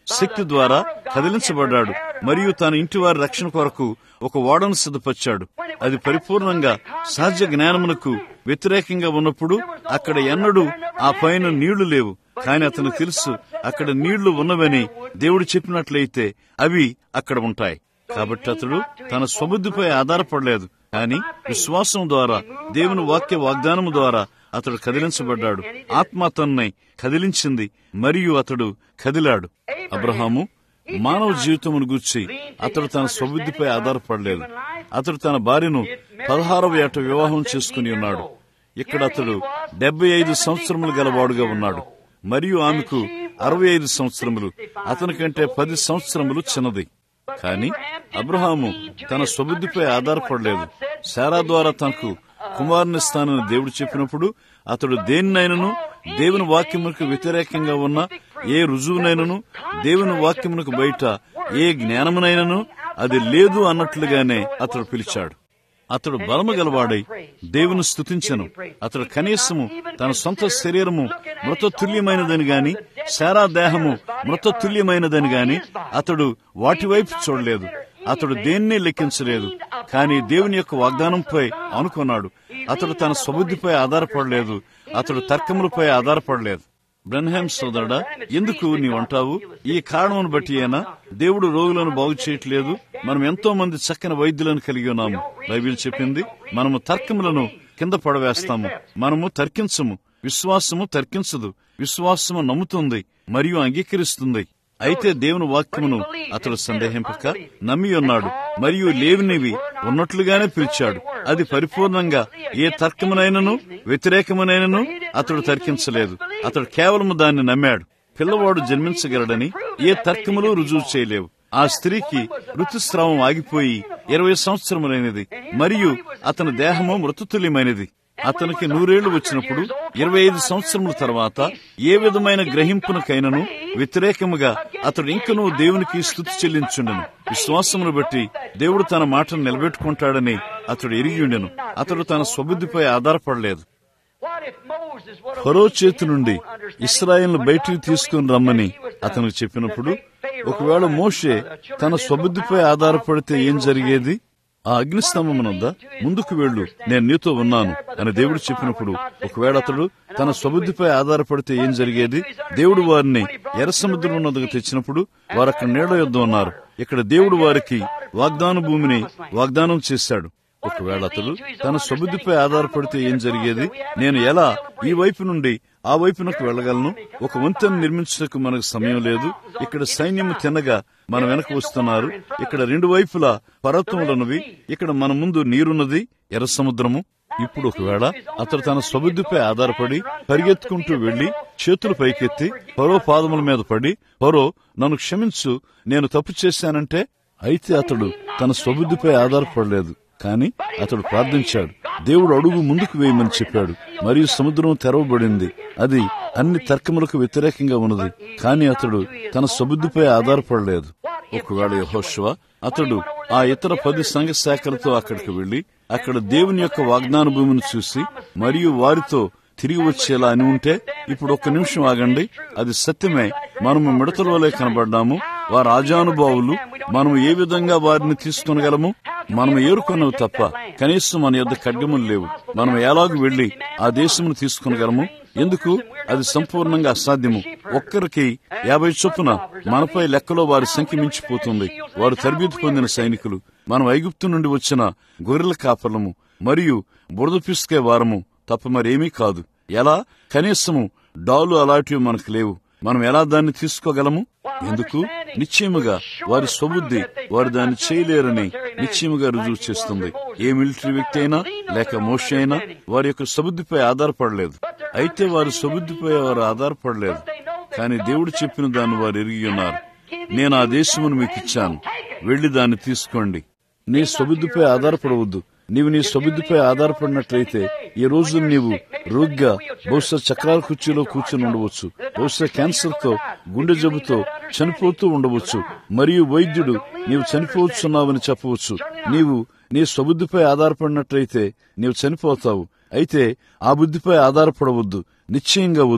[SPEAKER 1] శక్తి ద్వారా కదిలించబడ్డాడు మరియు తన ఇంటి వారి రక్షణ కొరకు ఒక ఓడను సిద్ధపరిచాడు అది పరిపూర్ణంగా సహజ జ్ఞానమునకు వ్యతిరేకంగా ఉన్నప్పుడు అక్కడ ఎన్నడూ ఆ పైన నీళ్లు లేవు కాని అతను తెలుసు అక్కడ నీళ్లు ఉన్నవని దేవుడు చెప్పినట్లయితే అవి అక్కడ ఉంటాయి కాబట్టి అతడు తన స్వబుద్ధిపై ఆధారపడలేదు కానీ విశ్వాసం ద్వారా దేవుని వాక్య వాగ్దానం ద్వారా అతడు కదిలించబడ్డాడు ఆత్మ అతన్ని కదిలించింది మరియు అతడు కదిలాడు అబ్రహాము మానవ జీవితమును గూర్చి అతడు తన స్వబుద్ధిపై ఆధారపడలేదు అతడు తన భార్యను పదహారవ ఏట వివాహం చేసుకుని ఉన్నాడు ఇక్కడ అతడు డెబ్బై ఐదు సంవత్సరములు గలవాడుగా ఉన్నాడు మరియు ఆమెకు అరవై ఐదు సంవత్సరములు అతని కంటే పది సంవత్సరములు చిన్నది కాని అబ్రహాము తన స్వబుద్ధిపై ఆధారపడలేదు శారా ద్వారా తనకు కుమారునిస్తానని దేవుడు చెప్పినప్పుడు అతడు దేన్నైనను దేవుని వాక్యమునకు వ్యతిరేకంగా ఉన్న ఏ రుజువునైనను దేవుని వాక్యమునకు బయట ఏ జ్ఞానమునైనను అది లేదు అన్నట్లుగానే అతడు పిలిచాడు అతడు బలము గలవాడై దేవుని స్తుతించను అతడు కనీసము తన సొంత శరీరము మృతతుల్యమైనదని గాని శారా దేహము మృతతుల్యమైనదని గాని అతడు వాటి వైపు చూడలేదు అతడు దేన్నే లెక్కించలేదు కానీ దేవుని యొక్క వాగ్దానంపై అనుకున్నాడు అతడు తన స్వబుద్ధిపై ఆధారపడలేదు అతడు తర్కములపై ఆధారపడలేదు బ్రన్హామ్ సోదరుడా ఎందుకు నీవంటావు ఈ కారణమును బట్టి అయినా దేవుడు రోగులను బాగు చేయట్లేదు మనం ఎంతో మంది చక్కని వైద్యులను కలిగి ఉన్నాము బైబిల్ చెప్పింది మనము తర్కములను కింద పడవేస్తాము మనము తర్కించము విశ్వాసము తర్కించదు విశ్వాసము నమ్ముతుంది మరియు అంగీకరిస్తుంది అయితే దేవుని వాక్యమును అతడు సందేహింపక నమ్మి ఉన్నాడు మరియు లేవినివి ఉన్నట్లుగానే పిలిచాడు అది పరిపూర్ణంగా ఏ తర్కమునైనను వ్యతిరేకమునైనను అతడు తర్కించలేదు అతడు కేవలము దాన్ని నమ్మాడు పిల్లవాడు జన్మించగలడని ఏ తర్కములు రుజువు చేయలేవు ఆ స్త్రీకి ఋతుస్రావం ఆగిపోయి ఇరవై సంవత్సరములైనది మరియు అతని దేహము మృతతుల్యమైనది అతనికి నూరేళ్లు వచ్చినప్పుడు ఇరవై ఐదు సంవత్సరముల తర్వాత ఏ విధమైన గ్రహింపునకైనను వ్యతిరేకముగా అతడు ఇంకనూ దేవునికి స్థుతి చెల్లించుండెను విశ్వాసమును బట్టి దేవుడు తన మాటను నిలబెట్టుకుంటాడని అతడు ఎరిగి ఉండెను అతడు తన స్వబుద్ధిపై ఆధారపడలేదు ఫరో చేతి నుండి ఇస్రాయేల్ను బయటికి తీసుకుని రమ్మని అతనికి చెప్పినప్పుడు ఒకవేళ మోషే తన స్వబుద్ధిపై ఆధారపడితే ఏం జరిగేది ఆ అగ్నిస్తంభమునంద ముందుకు వెళ్ళు నేను నీతో ఉన్నాను అని దేవుడు చెప్పినప్పుడు ఒకవేళ అతడు తన స్వబుద్ధిపై ఆధారపడితే ఏం జరిగేది దేవుడు వారిని ఎర్ర సముద్రం ఉన్నందుకు తెచ్చినప్పుడు వారు అక్కడ నీళ్ల యుద్ధం ఉన్నారు ఇక్కడ దేవుడు వారికి వాగ్దాన భూమిని వాగ్దానం చేశాడు ఒకవేళ అతడు తన స్వబుద్ధిపై ఆధారపడితే ఏం జరిగేది నేను ఎలా ఈ వైపు నుండి ఆ వైపునకు వెళ్ళగలను ఒక వంతెన నిర్మించడానికి మనకు సమయం లేదు ఇక్కడ సైన్యం తినగా మన వెనక వస్తున్నారు ఇక్కడ రెండు వైపులా పర్వతములున్నవి ఇక్కడ మన ముందు నీరున్నది ఎర్ర సముద్రము ఇప్పుడు ఒకవేళ అతడు తన స్వబుద్ధిపై ఆధారపడి పరిగెత్తుకుంటూ వెళ్లి చేతులు పైకెత్తి పరో పాదముల మీద పడి పరో నన్ను క్షమించు నేను తప్పు చేశానంటే అయితే అతడు తన స్వబుద్ధిపై ఆధారపడలేదు కాని అతడు ప్రార్థించాడు దేవుడు అడుగు ముందుకు వేయమని చెప్పాడు మరియు సముద్రం తెరవబడింది అది అన్ని తర్కములకు వ్యతిరేకంగా ఉన్నది కాని అతడు తన సబుద్ధిపై ఆధారపడలేదు ఒకవేళ యహోశివ అతడు ఆ ఇతర పది సంఘ శాఖలతో అక్కడికి వెళ్లి అక్కడ దేవుని యొక్క వాగ్దాన భూమిని చూసి మరియు వారితో తిరిగి వచ్చేలా అని ఉంటే ఇప్పుడు ఒక్క నిమిషం ఆగండి అది సత్యమే మనము మిడతల వలె కనబడ్డాము వారు ఆజానుభావులు మనము ఏ విధంగా వారిని తీసుకొనగలము మనం ఏరుకున్నవి తప్ప కనీసం మన యొద్ద ఖడ్గములు లేవు మనం ఎలాగూ వెళ్లి ఆ దేశమును తీసుకొనగలము ఎందుకు అది సంపూర్ణంగా అసాధ్యము ఒక్కరికి యాభై చొప్పున మనపై లెక్కలో వారి సంఖ్య మించిపోతుంది వారు తరబీదు పొందిన సైనికులు మనం ఐగుప్తు నుండి వచ్చిన గొర్రెల కాపలము మరియు బురద పిసుకే వారము తప్ప మరేమీ కాదు ఎలా కనీసము డాలు అలాంటివి మనకు లేవు మనం ఎలా దాన్ని తీసుకోగలము ఎందుకు నిశ్చయముగా వారి స్వబుద్ధి వారు దాన్ని చేయలేరని నిశ్చయముగా రుజువు చేస్తుంది ఏ మిలిటరీ వ్యక్తి అయినా లేక మోషి అయినా వారి యొక్క స్వబుద్ధిపై ఆధారపడలేదు అయితే వారి స్వబుద్ధిపై వారు ఆధారపడలేదు కానీ దేవుడు చెప్పిన దాన్ని వారు ఎరిగి ఉన్నారు నేను ఆ దేశమును మీకు ఇచ్చాను వెళ్లి దాన్ని తీసుకోండి నీ స్వబుద్ధిపై ఆధారపడవద్దు నీవు నీ స్వబుద్ధిపై ఆధారపడినట్లయితే ఈ రోజు నీవు రోగ్గా బహుశా చక్రాల కుర్చీలో కూర్చొని ఉండవచ్చు బహుశా క్యాన్సర్ తో గుండె జబ్బుతో చనిపోతూ ఉండవచ్చు మరియు వైద్యుడు నీవు చనిపోవచ్చున్నావని చెప్పవచ్చు నీవు నీ స్వబుద్ధిపై ఆధారపడినట్లయితే నీవు చనిపోతావు అయితే ఆ బుద్ధిపై ఆధారపడవద్దు నిశ్చయంగా వద్దు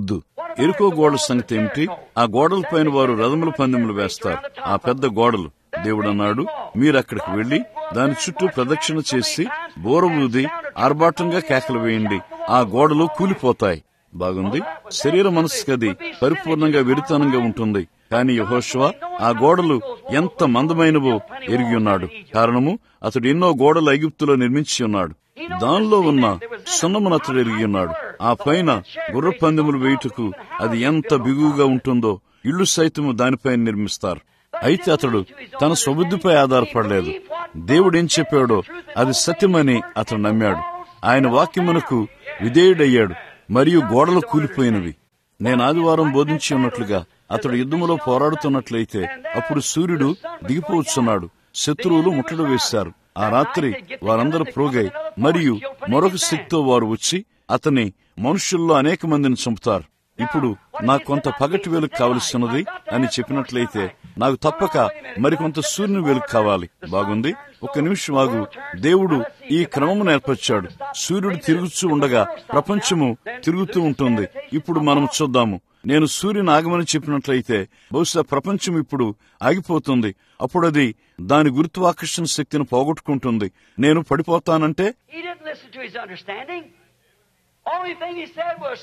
[SPEAKER 1] ఎరుకో గోడల సంగతి ఏమిటి ఆ గోడల పైన వారు రథముల పందెములు వేస్తారు ఆ పెద్ద గోడలు దేవుడు అన్నాడు మీరు అక్కడికి వెళ్లి దాని చుట్టూ ప్రదక్షిణ చేసి బోర ఊది ఆర్భాటంగా కేకలు వేయండి ఆ గోడలు కూలిపోతాయి బాగుంది శరీర మనస్సుకి అది పరిపూర్ణంగా వెరితనంగా ఉంటుంది కానీ యహోశివ ఆ గోడలు ఎంత మందమైనవో ఎరిగి ఉన్నాడు కారణము అతడు ఎన్నో గోడలు ఐగుప్తులో నిర్మించి ఉన్నాడు దానిలో ఉన్న సున్నమును అతడు ఎరిగి ఉన్నాడు ఆ పైన గుర్ర పందెములు వేయుటకు అది ఎంత బిగువుగా ఉంటుందో ఇళ్లు సైతము దానిపైన నిర్మిస్తారు అయితే అతడు తన స్వబుద్ధిపై ఆధారపడలేదు దేవుడేం చెప్పాడో అది సత్యమని అతడు నమ్మాడు ఆయన వాక్యమునకు విధేయుడయ్యాడు మరియు గోడలు కూలిపోయినవి నేను ఆదివారం బోధించి ఉన్నట్లుగా అతడు యుద్ధములో పోరాడుతున్నట్లయితే అప్పుడు సూర్యుడు దిగిపోవచ్చున్నాడు శత్రువులు ముట్టడి వేశారు ఆ రాత్రి వారందరూ ప్రోగై మరియు మరొక శక్తితో వారు వచ్చి అతని మనుషుల్లో అనేక మందిని చంపుతారు ఇప్పుడు నాకు కొంత పగటి వెలుగు కావలసినది అని చెప్పినట్లయితే నాకు తప్పక మరికొంత సూర్యుని వెలుగు కావాలి బాగుంది ఒక నిమిషం ఆగు దేవుడు ఈ క్రమమును ఏర్పరిచాడు సూర్యుడు తిరుగుతూ ఉండగా ప్రపంచము తిరుగుతూ ఉంటుంది ఇప్పుడు మనం చూద్దాము నేను సూర్యుని ఆగమని చెప్పినట్లయితే బహుశా ప్రపంచం ఇప్పుడు ఆగిపోతుంది అప్పుడు అది దాని గురుత్వాకర్షణ శక్తిని పోగొట్టుకుంటుంది నేను పడిపోతానంటే
[SPEAKER 2] He didn't listen to his understanding. Only thing he said was,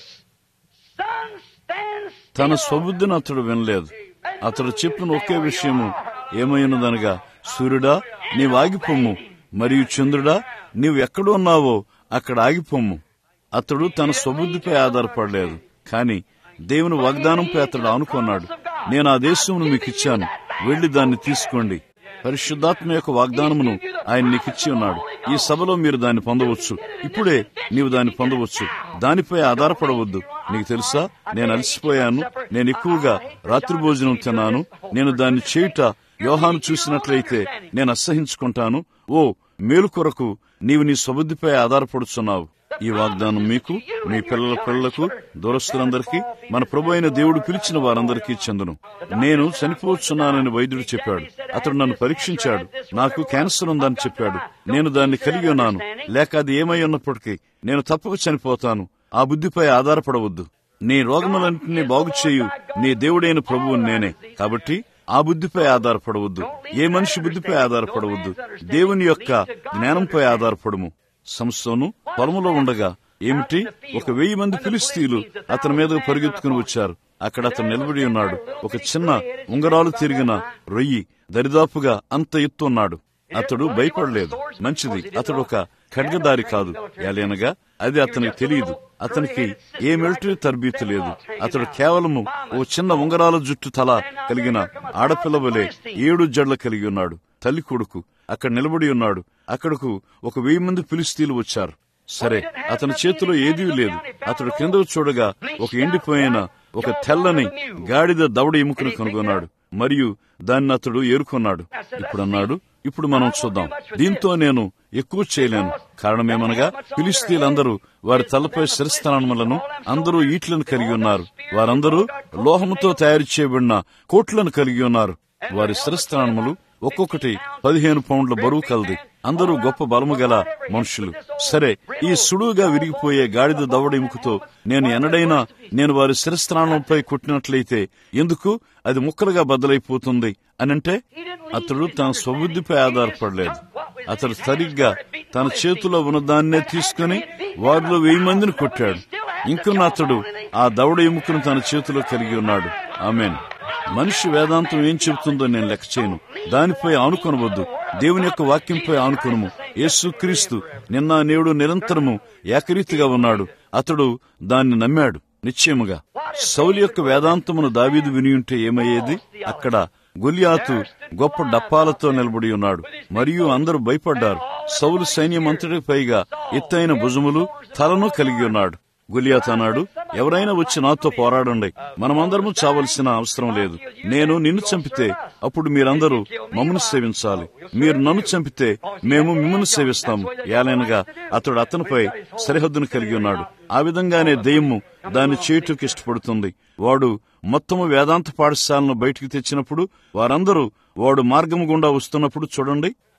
[SPEAKER 2] Sun, stand
[SPEAKER 1] తన
[SPEAKER 2] still.
[SPEAKER 1] స్వబుద్ధిని అతడు వినలేదు అతడు చెప్పిన ఒకే విషయము ఏమైనదనగా సూర్యుడా నీవు ఆగిపోమ్ము మరియు చంద్రుడా నీవు ఎక్కడ ఉన్నావో అక్కడ ఆగిపోమ్ము అతడు తన స్వబుద్ధిపై ఆధారపడలేదు కాని దేవుని వాగ్దానంపై అతడు ఆనుకున్నాడు నేను ఆ దేశమును మీకు ఇచ్చాను వెళ్లి దాన్ని తీసుకోండి పరిశుద్ధాత్మ యొక్క వాగ్దానమును ఆయన నీకు ఇచ్చి ఉన్నాడు ఈ సభలో మీరు దాన్ని పొందవచ్చు ఇప్పుడే నీవు దాన్ని పొందవచ్చు దానిపై ఆధారపడవద్దు నీకు తెలుసా నేను అలసిపోయాను నేను ఎక్కువగా రాత్రి భోజనం తిన్నాను నేను దాన్ని చేయుట యోహాను చూసినట్లయితే నేను అసహించుకుంటాను ఓ మేలు కొరకు నీవు నీ స్వబుద్ధిపై ఆధారపడుచున్నావు ఈ వాగ్దానం మీకు మీ పిల్లల పిల్లలకు దూరస్తులందరికీ మన ప్రభు అయిన దేవుడు పిలిచిన వారందరికీ చెందును నేను చనిపోవచ్చున్నానని వైద్యుడు చెప్పాడు అతడు నన్ను పరీక్షించాడు నాకు క్యాన్సర్ ఉందని చెప్పాడు నేను దాన్ని కలిగి ఉన్నాను లేక అది ఏమై ఉన్నప్పటికీ నేను తప్పక చనిపోతాను ఆ బుద్ధిపై ఆధారపడవద్దు నీ రోగములన్నింటినీ బాగు చేయు నీ దేవుడైన ప్రభువు నేనే కాబట్టి ఆ బుద్ధిపై ఆధారపడవద్దు ఏ మనిషి బుద్ధిపై ఆధారపడవద్దు దేవుని యొక్క జ్ఞానంపై ఆధారపడము సంస్థను పొలములో ఉండగా ఏమిటి ఒక వెయ్యి మంది ఫిలిస్తీన్లు అతని మీద పరిగెత్తుకుని వచ్చారు అక్కడ అతను నిలబడి ఉన్నాడు ఒక చిన్న ఉంగరాలు తిరిగిన రొయ్యి దరిదాపుగా అంత ఎత్తు ఉన్నాడు అతడు భయపడలేదు మంచిది అతడు ఒక ఖడ్గదారి కాదు ఎలయనగా అది అతనికి తెలియదు అతనికి ఏ మిలిటరీ తరబీతు లేదు అతడు కేవలము ఓ చిన్న ఉంగరాల జుట్టు తల కలిగిన ఆడపిల్ల వలె ఏడు జడ్ల కలిగి ఉన్నాడు తల్లి కొడుకు అక్కడ నిలబడి ఉన్నాడు అక్కడకు ఒక వెయ్యి మంది ఫిలిస్తీన్లు వచ్చారు సరే అతని చేతిలో ఏదీ లేదు అతడు కింద చూడగా ఒక ఎండిపోయిన ఒక తెల్లని గాడిద దవడ ఎముకను కనుగొన్నాడు మరియు దాన్ని అతడు ఏరుకున్నాడు ఇప్పుడు అన్నాడు ఇప్పుడు మనం చూద్దాం దీంతో నేను ఎక్కువ చేయలేను కారణమేమనగా ఫిలిస్తీన్లందరూ వారి తలపై శిరస్థానములను అందరూ ఈట్లను కలిగి ఉన్నారు వారందరూ లోహముతో తయారు చేయబడిన కోట్లను కలిగి ఉన్నారు వారి శిరస్థానములు ఒక్కొక్కటి పదిహేను పౌండ్ల బరువు కలది అందరూ గొప్ప బలము గల మనుషులు సరే ఈ సుడువుగా విరిగిపోయే గాడిద దవడ ఎముకతో నేను ఎన్నడైనా నేను వారి శిరస్త్రాణంపై కొట్టినట్లయితే ఎందుకు అది ముక్కలుగా బద్దలైపోతుంది అనంటే అతడు తన స్వబుద్ధిపై ఆధారపడలేదు అతడు సరిగ్గా తన చేతిలో ఉన్నదాన్నే తీసుకుని వారిలో వెయ్యి మందిని కొట్టాడు ఇంకొన్న అతడు ఆ దవడ ఎముకను తన చేతిలో కలిగి ఉన్నాడు ఆమెన్ మనిషి వేదాంతం ఏం చెబుతుందో నేను లెక్క చేయను దానిపై ఆనుకొనవద్దు దేవుని యొక్క వాక్యంపై ఆనుకొనుము యేసుక్రీస్తు నిన్న నేడు నిరంతరము ఏకరీతిగా ఉన్నాడు అతడు దాన్ని నమ్మాడు నిశ్చయముగా సౌలి యొక్క వేదాంతమును దావీదు వినియుంటే ఏమయ్యేది అక్కడ గొలియాతు గొప్ప డప్పాలతో నిలబడి ఉన్నాడు మరియు అందరూ భయపడ్డారు సౌలు సైన్యమంతటి పైగా ఎత్తైన భుజములు తలను కలిగి ఉన్నాడు గులియాత్ అన్నాడు ఎవరైనా వచ్చి నాతో పోరాడండి మనమందరము చావలసిన అవసరం లేదు నేను నిన్ను చంపితే అప్పుడు మీరందరూ మమ్మను సేవించాలి మీరు నన్ను చంపితే మేము మిమ్మల్ని సేవిస్తాము ఏలైనగా అతడు అతనిపై సరిహద్దును కలిగి ఉన్నాడు ఆ విధంగానే దెయ్యము దాన్ని చేయుటకు ఇష్టపడుతుంది వాడు మొత్తము వేదాంత పాఠశాలను బయటికి తెచ్చినప్పుడు వారందరూ వాడు మార్గము గుండా వస్తున్నప్పుడు చూడండి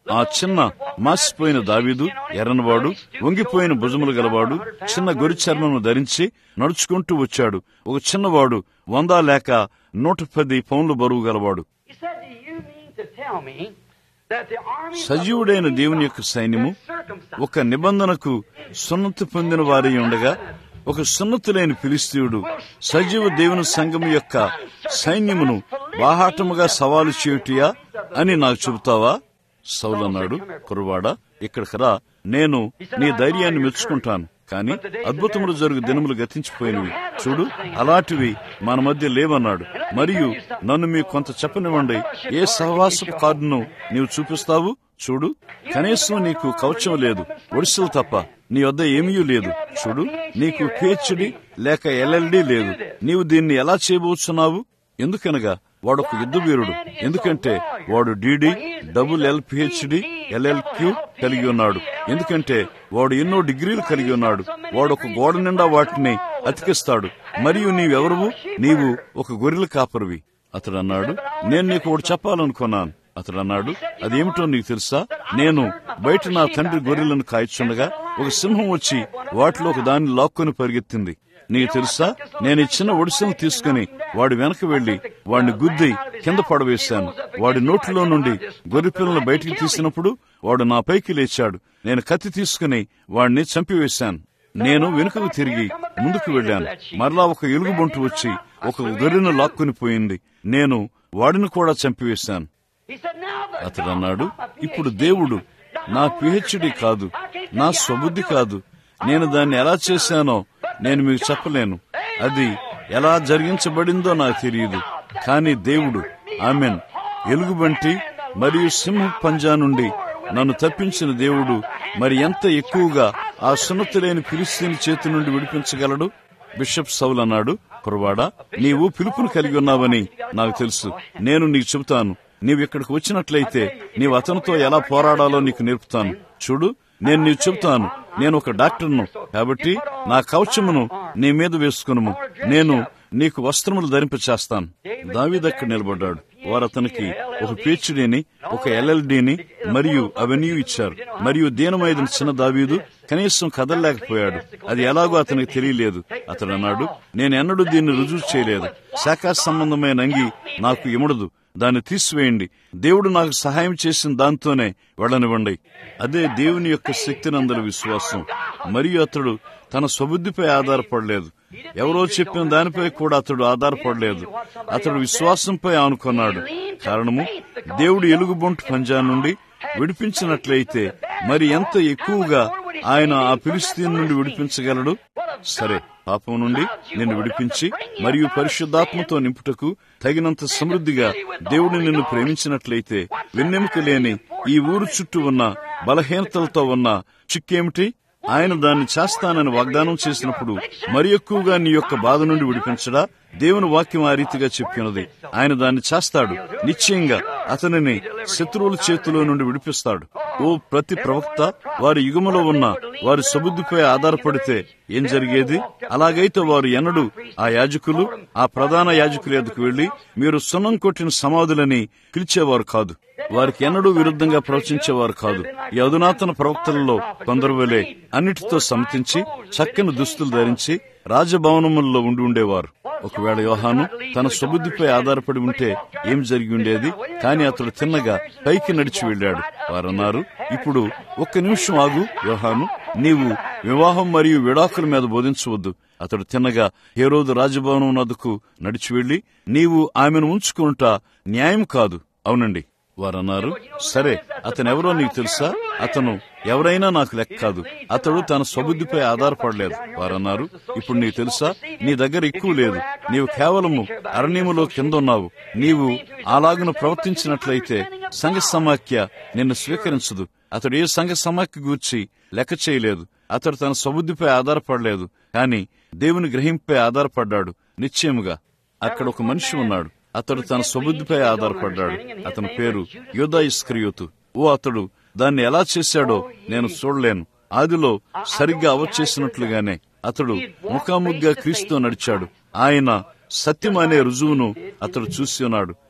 [SPEAKER 1] ఆ చిన్న మాసిపోయిన దావీదు ఎర్రనవాడు వంగిపోయిన భుజములు గలవాడు చిన్న గొరి చర్మను ధరించి నడుచుకుంటూ వచ్చాడు ఒక చిన్నవాడు వందా లేక నూట పది పౌన్లు బరువు గలవాడు
[SPEAKER 2] He said, Do you mean to tell me that the army of the
[SPEAKER 1] సజీవుడైన
[SPEAKER 2] living
[SPEAKER 1] దేవుని
[SPEAKER 2] God
[SPEAKER 1] యొక్క సైన్యము
[SPEAKER 2] that's circumcised
[SPEAKER 1] ఒక నిబంధనకు సున్నతి పొందిన వారి ఉండగా ఒక సున్నతి లేని ఫిలిస్తీయుడు సజీవ దేవుని సంఘం యొక్క సైన్యమును బాహాటముగా సవాలు చేయుటియా అని నాకు చెబుతావా సౌలన్నాడు కుర్రవాడా ఇక్కడికి రా నేను నీ ధైర్యాన్ని మెచ్చుకుంటాను కానీ అద్భుతములు జరుగు దినములు గతించిపోయినవి చూడు అలాంటివి మన మధ్య లేవన్నాడు మరియు నన్ను మీకు కొంత చెప్పనివ్వండి ఏ సహవాసపు కార్డును నీవు చూపిస్తావు చూడు కనీసం నీకు కవచం లేదు ఒడిసెలు తప్ప నీ వద్ద ఏమీ లేదు చూడు నీకు పిహెచ్డి లేక ఎల్ఎల్డి లేదు నీవు దీన్ని ఎలా చేయబోతున్నావు ఎందుకనగా వాడు ఒక యుద్ధ వీరుడు ఎందుకంటే వాడు DD double L PhD LLQ కలిగి ఉన్నాడు ఎందుకంటే వాడు ఎన్నో డిగ్రీలు కలిగి ఉన్నాడు వాడు ఒక గోడ నిండా వాటిని అతికిస్తాడు మరియు నీవెవరువు నీవు ఒక గొర్రెల కాపరివి అతడు అన్నాడు నేను నీకు ఒకటి చెప్పాలనుకున్నాను అతడు అన్నాడు అదేమిటో నీకు తెలుసా నేను బయట నా తండ్రి గొర్రెలను కాయచుండగా ఒక సింహం వచ్చి వాటిలో ఒక దాన్ని లాక్కొని పరిగెత్తింది నీకు తెలుసా నేను ఈ చిన్న ఒడిసెను తీసుకుని వాడి వెనక వెళ్లి వాడిని గుద్ది కింద పడవేశాను వాడి నోట్లో నుండి గొర్రె పిల్లలను బయటికి తీసినప్పుడు వాడు నా పైకి లేచాడు నేను కత్తి తీసుకుని వాడిని చంపివేశాను నేను వెనుకకు తిరిగి ముందుకు వెళ్ళాను మరలా ఒక ఎలుగుబొంటు వచ్చి ఒక గొర్రెను లాక్కుని పోయింది నేను వాడిని కూడా చంపివేశాను
[SPEAKER 2] He said, Now the
[SPEAKER 1] అతడు అన్నాడు ఇప్పుడు దేవుడు నా పిహెచ్డి కాదు నా స్వబుద్ధి కాదు నేను దాన్ని ఎలా చేశానో నేను మీకు చెప్పలేను అది ఎలా జరిగించబడిందో నాకు తెలియదు కానీ దేవుడు ఆమెన్ ఎలుగుబంటి మరియు సింహ పంజా నుండి నన్ను తప్పించిన దేవుడు మరి ఎంత ఎక్కువగా ఆ సున్నతి లేని ఫిలిస్తీన్ చేతి నుండి విడిపించగలడు బిషప్ సౌల్ అన్నాడు కురవాడా నీవు పిలుపును కలిగి ఉన్నావని నాకు తెలుసు నేను నీకు చెబుతాను నీవు ఇక్కడికి వచ్చినట్లయితే నీవు అతనితో ఎలా పోరాడాలో నీకు నేర్పుతాను చూడు నేను నీకు చెబుతాను నేను ఒక డాక్టర్ను కాబట్టి నా కవచమును నీ మీద వేసుకును నేను నీకు వస్త్రములు ధరింప చేస్తాను దావీదక్కడ నిలబడ్డాడు వారు అతనికి ఒక పిహెచ్డీని ఒక ఎల్ఎల్డీని మరియు అవెన్యూ ఇచ్చారు మరియు దీనమైదిన చిన్న దావీదు కనీసం కదలలేకపోయాడు అది ఎలాగో అతనికి తెలియలేదు అతడు అన్నాడు నేను ఎన్నడూ దీన్ని రుజువు చేయలేదు శాఖా సంబంధమైన అంగి నాకు ఇమడదు దాన్ని తీసివేయండి దేవుడు నాకు సహాయం చేసిన దాంతోనే వెళ్ళనివ్వండి అదే దేవుని యొక్క శక్తినందరి విశ్వాసం మరియు అతడు తన స్వబుద్ధిపై ఆధారపడలేదు ఎవరో చెప్పిన దానిపై కూడా అతడు ఆధారపడలేదు అతడు విశ్వాసంపై ఆనుకున్నాడు కారణము దేవుడు ఎలుగుబొంటు పంజా నుండి విడిపించినట్లయితే మరి ఎంత ఎక్కువగా ఆయన ఆ ఫిలిస్తీన్ నుండి విడిపించగలడు సరే పాపం నుండి నిన్ను విడిపించి మరియు పరిశుద్ధాత్మతో నింపుటకు తగినంత సమృద్ధిగా దేవుడు నిన్ను ప్రేమించినట్లయితే వెన్నెముక లేని ఈ ఊరు చుట్టూ ఉన్న బలహీనతలతో ఉన్న చిక్కేమిటి ఆయన దాన్ని చేస్తానని వాగ్దానం చేసినప్పుడు మరి ఎక్కువగా నీ యొక్క బాధ నుండి విడిపించడా దేవుని వాక్యం ఆ రీతిగా చెప్పినది ఆయన దాన్ని చేస్తాడు నిశ్చయంగా అతనిని శత్రువుల చేతిలో నుండి విడిపిస్తాడు ఓ ప్రతి ప్రవక్త వారి యుగములో ఉన్న వారి సబుద్ధిపై ఆధారపడితే ఏం జరిగేది అలాగైతే వారు ఎన్నడూ ఆ యాజకులు ఆ ప్రధాన యాజకుల ఎదుకు వెళ్లి మీరు సున్నం కొట్టిన సమాధులని పిలిచేవారు కాదు వారికి ఎన్నడూ విరుద్ధంగా ప్రవచించేవారు కాదు ఈ అధునాతన ప్రవక్తలలో కొందరు వలె అన్నిటితో సమ్మతించి చక్కని దుస్తులు ధరించి రాజభవనములలో ఉండి ఉండేవారు ఒకవేళ యోహాను తన స్వబుద్ధిపై ఆధారపడి ఉంటే ఏం జరిగి ఉండేది కానీ అతడు తిన్నగా పైకి నడిచి వెళ్ళాడు వారన్నారు ఇప్పుడు ఒక్క నిమిషం ఆగు యోహాను నీవు వివాహం మరియు విడాకుల మీద బోధించవద్దు అతడు తిన్నగా హేరోదు రాజభవనం నదుకు నడిచి వెళ్లి నీవు ఆమెను ఉంచుకుంటా న్యాయం కాదు అవునండి వారన్నారు సరే అతనెవరో నీకు తెలుసా అతను ఎవరైనా నాకు లెక్క కాదు అతడు తన స్వబుద్ధిపై ఆధారపడలేదు వారన్నారు ఇప్పుడు నీకు తెలుసా నీ దగ్గర ఎక్కువ లేదు నీవు కేవలము అరణ్యములో కింద ఉన్నావు నీవు అలాగును ప్రవర్తించినట్లయితే సంఘ సమాఖ్య నిన్ను స్వీకరించదు అతడు ఏ సంఘ సమాఖ్య గూర్చి లెక్క చేయలేదు అతడు తన స్వబుద్ధిపై ఆధారపడలేదు కాని దేవుని గ్రహింపై ఆధారపడ్డాడు నిశ్చయముగా అక్కడ ఒక మనిషి ఉన్నాడు అతడు తన స్వబుద్ధిపై ఆధారపడ్డాడు అతని పేరు యోధా ఇస్క్రియోతు ఓ అతడు దాన్ని ఎలా చేశాడో నేను చూడలేను ఆదిలో సరిగ్గా అవచేసినట్లుగానే అతడు ముఖాముగ్గా క్రీస్తు నడిచాడు ఆయన సత్యం అనే రుజువును అతడు చూసి ఉన్నాడు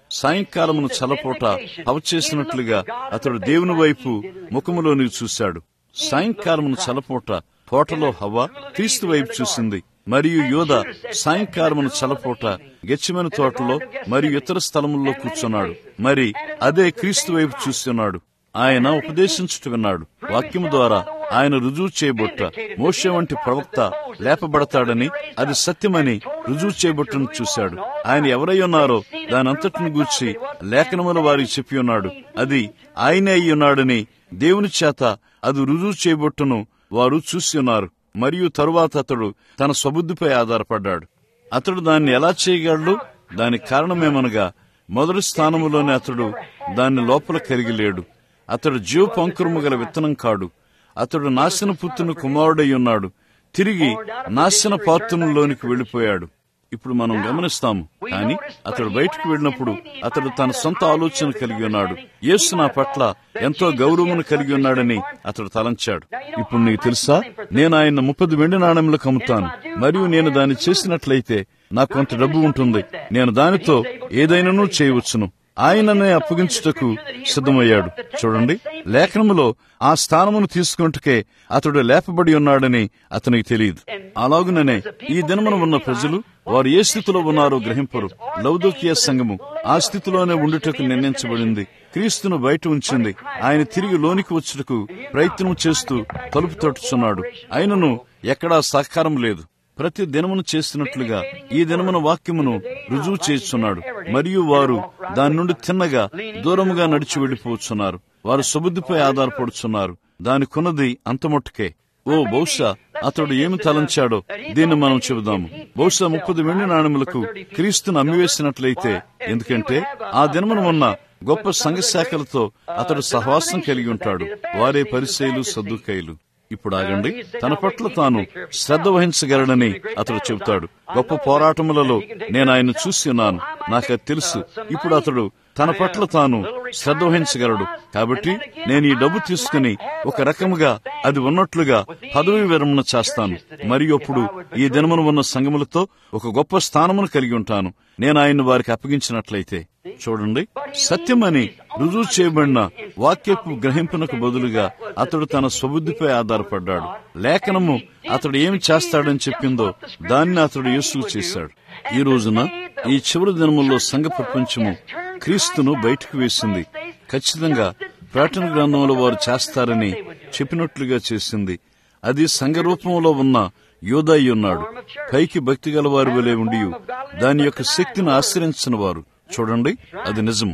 [SPEAKER 1] సాయంకాలమును చలపోట అవచేసినట్లుగా అతడు దేవుని వైపు ముఖములోనికి చూశాడు సాయంకాలమును చలపోట తోటలో హవ్వ క్రీస్తు వైపు చూసింది మరియు యోధ సాయంకాలమును చలపోట గెచ్చిమెన తోటలో మరియు ఇతర స్థలముల్లో కూర్చున్నాడు మరి అదే క్రీస్తు వైపు చూస్తున్నాడు ఆయన ఉపదేశించుట విన్నాడు వాక్యము ద్వారా ఆయన రుజువు చేయబొట్ట మోషే వంటి ప్రవక్త లేపబడతాడని అది సత్యమని రుజువు చేయబొట్టను చూశాడు ఆయన ఎవరై ఉన్నారో దానంతటిని గూర్చి లేఖనముల వారికి చెప్పి ఉన్నాడు అది ఆయనే అయి ఉన్నాడని దేవుని చేత అది రుజువు చేయబొట్టును వారు చూసి ఉన్నారు మరియు తరువాత అతడు తన స్వబుద్ధిపై ఆధారపడ్డాడు అతడు దాన్ని ఎలా చేయగలడు దానికి కారణమేమనగా మొదటి స్థానములోనే అతడు దాన్ని లోపల కలిగి లేడు అతడు జీవ పంకురము గల విత్తనం కాడు అతడు నాశన పుత్రుని కుమారుడై ఉన్నాడు తిరిగి నాశన పాత్రలోనికి వెళ్లిపోయాడు ఇప్పుడు మనం గమనిస్తాము కానీ అతడు బయటకు వెళ్ళినప్పుడు అతడు తన సొంత ఆలోచన కలిగి ఉన్నాడు యేసు నా పట్ల ఎంతో గౌరవమును కలిగి ఉన్నాడని అతడు తలంచాడు ఇప్పుడు నీకు తెలుసా నేను ఆయన ముప్పది వెండి నాణ్యములకు అమ్ముతాను మరియు నేను దాన్ని చేసినట్లయితే నాకు కొంత డబ్బు ఉంటుంది నేను దానితో ఏదైనానూ చేయవచ్చును ఆయననే అప్పగించుటకు సిద్ధమయ్యాడు చూడండి లేఖనములో ఆ స్థానమును తీసుకుంటకే అతడు లేపబడి ఉన్నాడని అతనికి తెలియదు అలాగుననే ఈ దినమున ఉన్న ప్రజలు వారు ఏ స్థితిలో ఉన్నారో గ్రహింపరు లౌదోకియ సంఘము ఆ స్థితిలోనే ఉండుటకు నిర్ణయించబడింది క్రీస్తును బయట ఉంచింది ఆయన తిరిగి లోనికి వచ్చుటకు ప్రయత్నం చేస్తూ తలుపు తట్టుచున్నాడు ఆయనను ఎక్కడా సహకారం లేదు ప్రతి దినమును చేస్తున్నట్లుగా ఈ దినమున వాక్యమును రుజువు చేస్తున్నాడు మరియు వారు దాని నుండి తిన్నగా దూరముగా నడిచి వెళ్లిపోతున్నారు వారు సుబుద్ధిపై ఆధారపడుచున్నారు దానికున్నది అంతమొట్టుకే ఓ బహుశా అతడు ఏమి తలంచాడో దీన్ని మనం చెబుదాము బహుశా ముప్పది వెండి నాణములకు క్రీస్తును అమ్మివేసినట్లయితే ఎందుకంటే ఆ దినమున ఉన్న గొప్ప సంఘ శాఖలతో అతడు సహవాసం కలిగి ఉంటాడు వారే పరిచయలు సద్దుకైలు ఇప్పుడు ఆగండి తన పట్ల తాను శ్రద్ధ వహించగలడని అతడు చెబుతాడు గొప్ప పోరాటములలో నేను ఆయన చూసి ఉన్నాను నాకు అది తెలుసు ఇప్పుడు అతడు తన పట్ల తాను శ్రద్ధ వహించగలడు కాబట్టి నేను ఈ డబ్బు తీసుకుని ఒక రకముగా అది ఉన్నట్లుగా పదవి విరమణ చేస్తాను మరియు అప్పుడు ఈ దినమున ఉన్న సంఘములతో ఒక గొప్ప స్థానమును కలిగి ఉంటాను నేను ఆయన్ని వారికి అప్పగించినట్లయితే చూడండి సత్యమని రుజువు చేయబడిన వాక్యపు గ్రహింపునకు బదులుగా అతడు తన స్వబుద్ధిపై ఆధారపడ్డాడు లేఖనము అతడు ఏమి చేస్తాడని చెప్పిందో దాన్ని అతడు యేసు చేశాడు ఈ రోజున ఈ చివరి దినముల్లో సంఘ ప్రపంచము క్రీస్తును బయటకు వేసింది ఖచ్చితంగా ప్రకటన గ్రంథంలో వారు చేస్తారని చెప్పినట్లుగా చేసింది అది సంఘ రూపంలో ఉన్న యోధాయి ఉన్నాడు పైకి భక్తి గల వారి వలె ఉండి దాని యొక్క శక్తిని ఆశ్రయించిన వారు చూడండి అది నిజము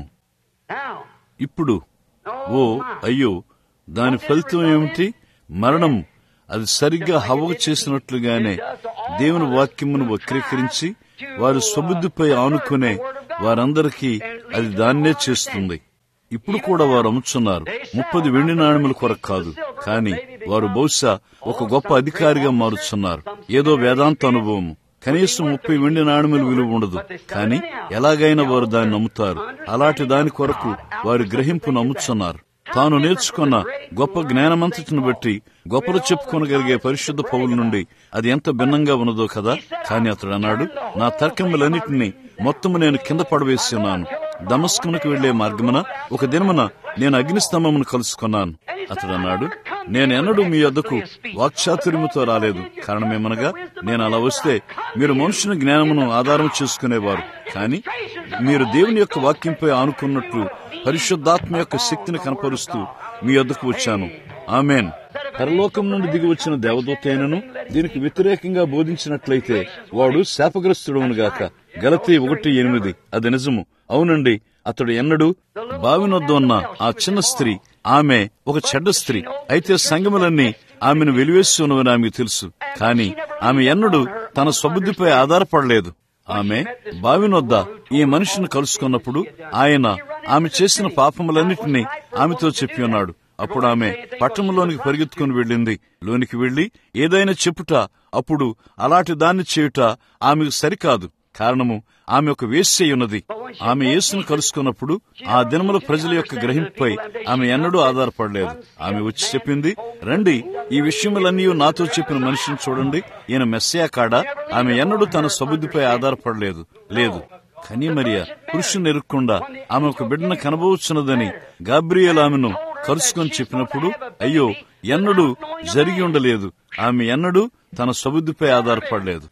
[SPEAKER 1] ఇప్పుడు ఓ అయ్యో దాని ఫలితం ఏమిటి మరణం అది సరిగ్గా హవకు చేసినట్లుగానే దేవుని వాక్యమును వక్రీకరించి వారి స్వబుద్ధిపై ఆనుకునే వారందరికీ అది దాన్నే చేస్తుంది ఇప్పుడు కూడా వారు అమ్ముచున్నారు ముప్పది వెండి నాణ్యముల కొరకు కాదు కానీ వారు బహుశా ఒక గొప్ప అధికారిగా మారుచున్నారు ఏదో వేదాంత అనుభవము కనీసం ముప్పై వెండి నాణ్యములు విలువ ఉండదు కానీ ఎలాగైనా వారు దాన్ని నమ్ముతారు అలాంటి దాని కొరకు వారి గ్రహింపు నమ్ముచున్నారు తాను నేర్చుకున్న గొప్ప జ్ఞానమంతటిని బట్టి గొప్పలు చెప్పుకోనగలిగే పరిశుద్ధ పౌల నుండి అది ఎంత భిన్నంగా ఉన్నదో కదా కాని అతడు అన్నాడు నా తర్కములన్నిటినీ మొత్తము నేను కింద పడవేసి ఉన్నాను దమస్కునకు వెళ్లే మార్గమున ఒక దినమున నేను అగ్నిస్తంభమును కలుసుకున్నాను అతడు అన్నాడు నేను ఎన్నడూ మీ వద్దకు వాక్చాతుర్యముతో రాలేదు కారణమేమనగా నేను అలా వస్తే మీరు మనుషుని జ్ఞానమును ఆధారం చేసుకునేవారు కానీ మీరు దేవుని యొక్క వాక్యంపై ఆనుకున్నట్లు పరిశుద్ధాత్మ యొక్క శక్తిని కనపరుస్తూ మీ వద్దకు వచ్చాను ఆమెన్ పరలోకం నుండి దిగి వచ్చిన దేవదూతైనను దీనికి వ్యతిరేకంగా బోధించినట్లయితే వాడు శాపగ్రస్తుడుగాక గలతీ ఒకటి ఎనిమిది అది నిజము అవునండి అతడు ఎన్నడూ బావినొద్ద ఉన్న ఆ చిన్న స్త్రీ ఆమె ఒక చెడ్డ స్త్రీ అయితే సంగములన్నీ ఆమెను వెలివేసి ఉన్నవని ఆమెకు తెలుసు కాని ఆమె ఎన్నడూ తన స్వబుద్ధిపై ఆధారపడలేదు ఆమె బావినొద్ద ఈ మనిషిని కలుసుకున్నప్పుడు ఆయన ఆమె చేసిన పాపములన్నిటినీ ఆమెతో చెప్పి ఉన్నాడు అప్పుడు ఆమె పట్టణంలోనికి పరిగెత్తుకుని వెళ్ళింది లోనికి వెళ్లి ఏదైనా చెప్పుట అప్పుడు అలాంటి దాన్ని చేయుట ఆమెకు సరికాదు కారణము ఆమె ఒక వేశ్య ఉన్నది ఆమె యేసును కలుసుకున్నప్పుడు ఆ దినముల ప్రజల యొక్క గ్రహింపుపై ఆమె ఎన్నడూ ఆధారపడలేదు ఆమె వచ్చి చెప్పింది రండి ఈ విషయములన్నీ నాతో చెప్పిన మనిషిని చూడండి ఈయన మెస్సయా కాడా ఆమె ఎన్నడూ తన సబుద్ధిపై ఆధారపడలేదు లేదు కనిమరియ పురుషుని ఎరుక్కుండా ఆమె ఒక బిడ్డను కనబోచున్నదని గాబ్రియల్ ఆమెను కలుసుకొని చెప్పినప్పుడు అయ్యో ఎన్నడూ జరిగి ఉండలేదు ఆమె ఎన్నడూ తన సబుద్ధిపై ఆధారపడలేదు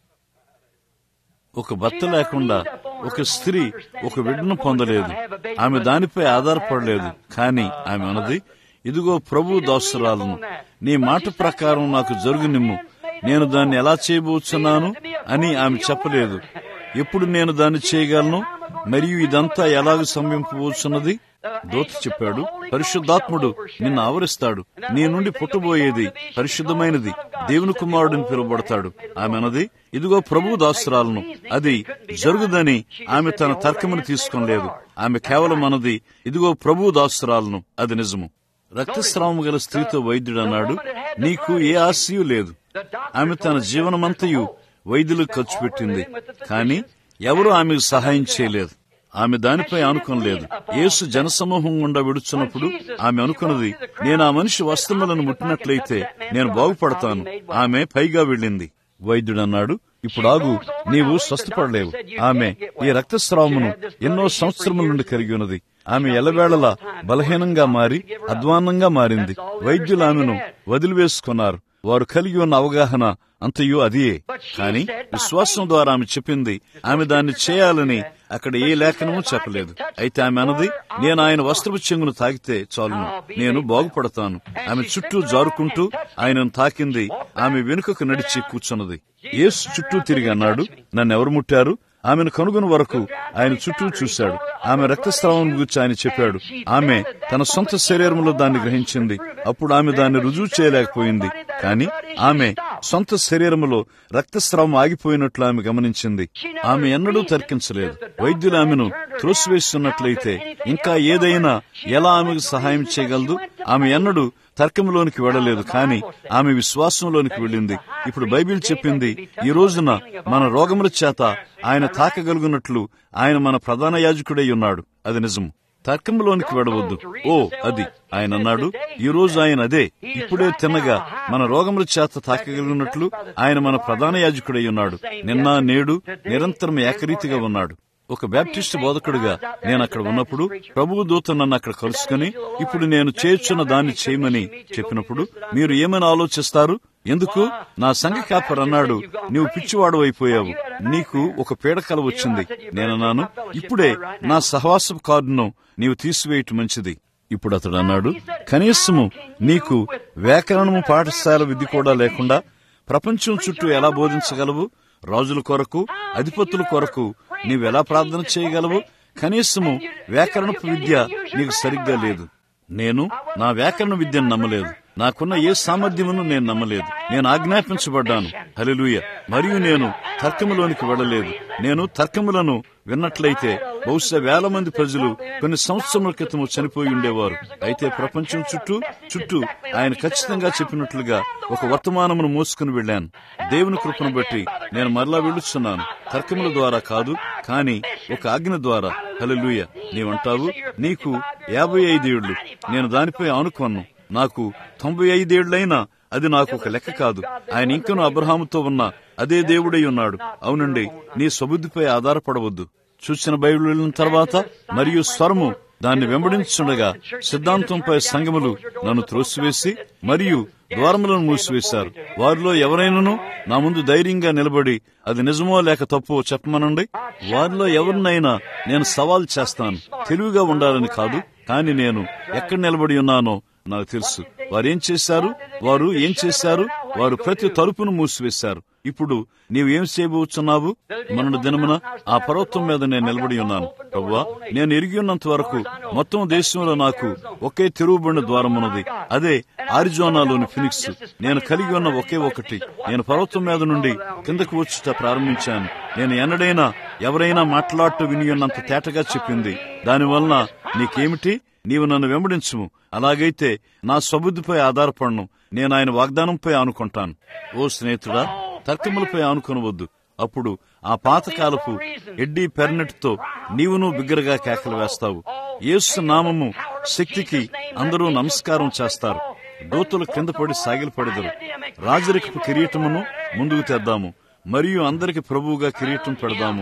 [SPEAKER 1] ఒక భర్త లేకుండా ఒక స్త్రీ ఒక బిడ్డను పొందలేదు ఆమె దానిపై ఆధారపడలేదు కానీ ఆమె అన్నది ఇదిగో ప్రభు దాసురాలను నీ మాట ప్రకారం నాకు జరుగునిమ్ము నేను దాన్ని ఎలా చేయబోతున్నాను అని ఆమె చెప్పలేదు ఎప్పుడు నేను దాన్ని చేయగలను మరియు ఇదంతా ఎలాగ సంభింపబోతున్నది దోత చెప్పాడు పరిశుద్ధాత్ముడు నిన్ను ఆవరిస్తాడు నీ నుండి పుట్టబోయేది పరిశుద్ధమైనది దేవుని కుమారుడిని పిలువబడతాడు ఆమె అన్నది ఇదిగో ప్రభు దాసురాలను అది జరుగుదని ఆమె తన తర్కమును తీసుకోలేదు ఆమె కేవలం అన్నది ఇదిగో ప్రభు దాసురాలను అది నిజము రక్తస్రావము గల స్త్రీతో వైద్యుడు అన్నాడు నీకు ఏ ఆశయూ లేదు ఆమె తన జీవనమంతయు వైద్యులకు ఖర్చు పెట్టింది కానీ ఎవరూ ఆమెకు సహాయం చేయలేదు ఆమె దానిపై అనుకోలేదు యేసు జనసమూహం గుండా విడుచున్నప్పుడు ఆమె అనుకున్నది నేను ఆ మనిషి వస్త్రములను ముట్టినట్లయితే నేను బాగుపడతాను ఆమె పైగా వెళ్ళింది వైద్యుడు అన్నాడు ఇప్పుడు ఆగు నీవు స్వస్థపడలేవు ఆమె ఈ రక్తస్రావమును ఎన్నో సంవత్సరముల నుండి కలిగి ఉన్నది ఆమె ఎలవేళలా బలహీనంగా మారి అధ్వాన్నంగా మారింది వైద్యులు ఆమెను వదిలివేసుకున్నారు వారు కలిగి ఉన్న అవగాహన అంతయు అదియే కాని విశ్వాసం ద్వారా ఆమె చెప్పింది ఆమె దాన్ని చేయాలని అక్కడ ఏ లేఖనము చెప్పలేదు అయితే ఆమె అన్నది నేను ఆయన వస్త్రపు చెంగును తాకితే చాలును నేను బాగుపడతాను ఆమె చుట్టూ జారుకుంటూ ఆయనను తాకింది ఆమె వెనుకకు నడిచి కూర్చున్నది యేసు చుట్టూ తిరిగి అన్నాడు నన్నెవరు ముట్టారు ఆమెను కనుగొని వరకు ఆయన చుట్టూ చూశాడు ఆమె రక్తస్రావం గురించి ఆయన చెప్పాడు ఆమె తన సొంత శరీరంలో దాన్ని గ్రహించింది అప్పుడు ఆమె దాన్ని రుజువు చేయలేకపోయింది కానీ ఆమె సొంత శరీరములో రక్తస్రావం ఆగిపోయినట్లు ఆమె గమనించింది ఆమె ఎన్నడూ తర్కించలేదు వైద్యులు ఆమెను త్రోసివేస్తున్నట్లయితే ఇంకా ఏదైనా ఎలా ఆమెకు సహాయం చేయగలదు ఆమె ఎన్నడూ తర్కంలోనికి వెళ్ళలేదు కానీ ఆమె విశ్వాసంలోనికి వెళ్ళింది ఇప్పుడు బైబిల్ చెప్పింది ఈ రోజున మన రోగముల చేత ఆయన తాకగలుగునట్లు ఆయన మన ప్రధాన యాజకుడై ఉన్నాడు అది నిజం తర్కంలోనికి వెడవద్దు ఓ అది ఆయన అన్నాడు ఈ రోజు ఆయన అదే ఇప్పుడే తిన్నగా మన రోగముల చేత తాకగలిగినట్లు ఆయన మన ప్రధాన యాజకుడై ఉన్నాడు నిన్న నేడు నిరంతరం ఏకరీతిగా ఉన్నాడు ఒక బ్యాప్టిస్ట్ బోధకుడిగా నేను అక్కడ ఉన్నప్పుడు ప్రభువు దూత నన్ను అక్కడ కలుసుకుని ఇప్పుడు నేను చేర్చున్న దాన్ని చేయమని చెప్పినప్పుడు మీరు ఏమని ఆలోచిస్తారు ఎందుకు నా సంఘ కాపర్ అన్నాడు నీవు పిచ్చివాడు అయిపోయావు నీకు ఒక పీడకల వచ్చింది నేనన్నాను ఇప్పుడే నా సహవాసపు కార్డును నీవు తీసివేయటం మంచిది ఇప్పుడు అతడు అన్నాడు కనీసము నీకు వ్యాకరణము పాఠశాల విధి కూడా లేకుండా ప్రపంచం చుట్టూ ఎలా బోధించగలవు రాజుల కొరకు అధిపతుల కొరకు నీవెలా ప్రార్థన చేయగలవు కనీసము వ్యాకరణపు విద్య నీకు సరిగ్గా లేదు నేను నా వ్యాకరణ విద్యను నమ్మలేదు నాకున్న ఏ సామర్థ్యమును నేను నమ్మలేదు నేను ఆజ్ఞాపించబడ్డాను హలిలుయ మరియు నేను తర్కములోనికి వెళ్ళలేదు నేను తర్కములను విన్నట్లయితే బహుశా వేల మంది ప్రజలు కొన్ని సంవత్సరముల క్రితం చనిపోయి ఉండేవారు అయితే ప్రపంచం చుట్టూ చుట్టూ ఆయన ఖచ్చితంగా చెప్పినట్లుగా ఒక వర్తమానమును మోసుకుని వెళ్ళాను దేవుని కృపను బట్టి నేను మరలా వెళ్ళుచున్నాను తర్కముల ద్వారా కాదు కానీ ఒక ఆజ్ఞ ద్వారా హలలుయ నీవంటావు నీకు యాభై ఐదేళ్లు నేను దానిపై ఆనుకున్నాను నాకు తొంభై ఐదేళ్లైనా అది నాకు ఒక లెక్క కాదు ఆయన ఇంకను అబ్రహాముతో ఉన్న అదే దేవుడై ఉన్నాడు అవునండి నీ సబుద్ధిపై ఆధారపడవద్దు చూసిన బైబిల్ వెళ్ళిన తర్వాత మరియు స్వరము దాన్ని వెంబడించుండగా సిద్ధాంతంపై సంగములు నన్ను త్రోసివేసి మరియు ద్వారములను మూసివేశారు వారిలో ఎవరైనాను నా ముందు ధైర్యంగా నిలబడి అది నిజమో లేక తప్పో చెప్పమనండి వారిలో ఎవరినైనా నేను సవాల్ చేస్తాను తెలివిగా ఉండాలని కాదు కానీ నేను ఎక్కడ నిలబడి ఉన్నానో నాకు తెలుసు వారేం చేశారు వారు ఏం చేశారు వారు ప్రతి తలుపును మూసివేశారు ఇప్పుడు నీవు ఏం చేయబోతున్నావు మన దినమున ఆ పర్వతం మీద నేను నిలబడి ఉన్నాను ప్రవ్వా నేను ఎరిగి ఉన్నంత వరకు మొత్తం దేశంలో నాకు ఒకే తిరుగుబడిన ద్వారం ఉన్నది అదే ఆరిజోనాలోని ఫినిక్స్ నేను కలిగి ఉన్న ఒకే ఒకటి నేను పర్వతం మీద నుండి కిందకు వచ్చుట ప్రారంభించాను నేను ఎన్నడైనా ఎవరైనా మాట్లాడుతూ విని ఉన్నంత తేటగా చెప్పింది దానివలన నీకేమిటి నీవు నన్ను వెంబడించుము అలాగైతే నా స్వబుద్ధిపై ఆధారపడను నేను ఆయన వాగ్దానంపై ఆనుకుంటాను ఓ స్నేహితుడా తర్కములపై ఆనుకొనవద్దు అప్పుడు ఆ పాతకాలపు ఎడ్డీ పెర్నెట్ తో నీవును బిగ్గరగా కేకలు వేస్తావు యేసు నామము శక్తికి అందరూ నమస్కారం చేస్తారు దోతులు కింద పడి సాగిలపడెదరు రాజరికపు కిరీటమును ముందుకు తెద్దాము మరియు అందరికి ప్రభువుగా కిరీటం పెడదాము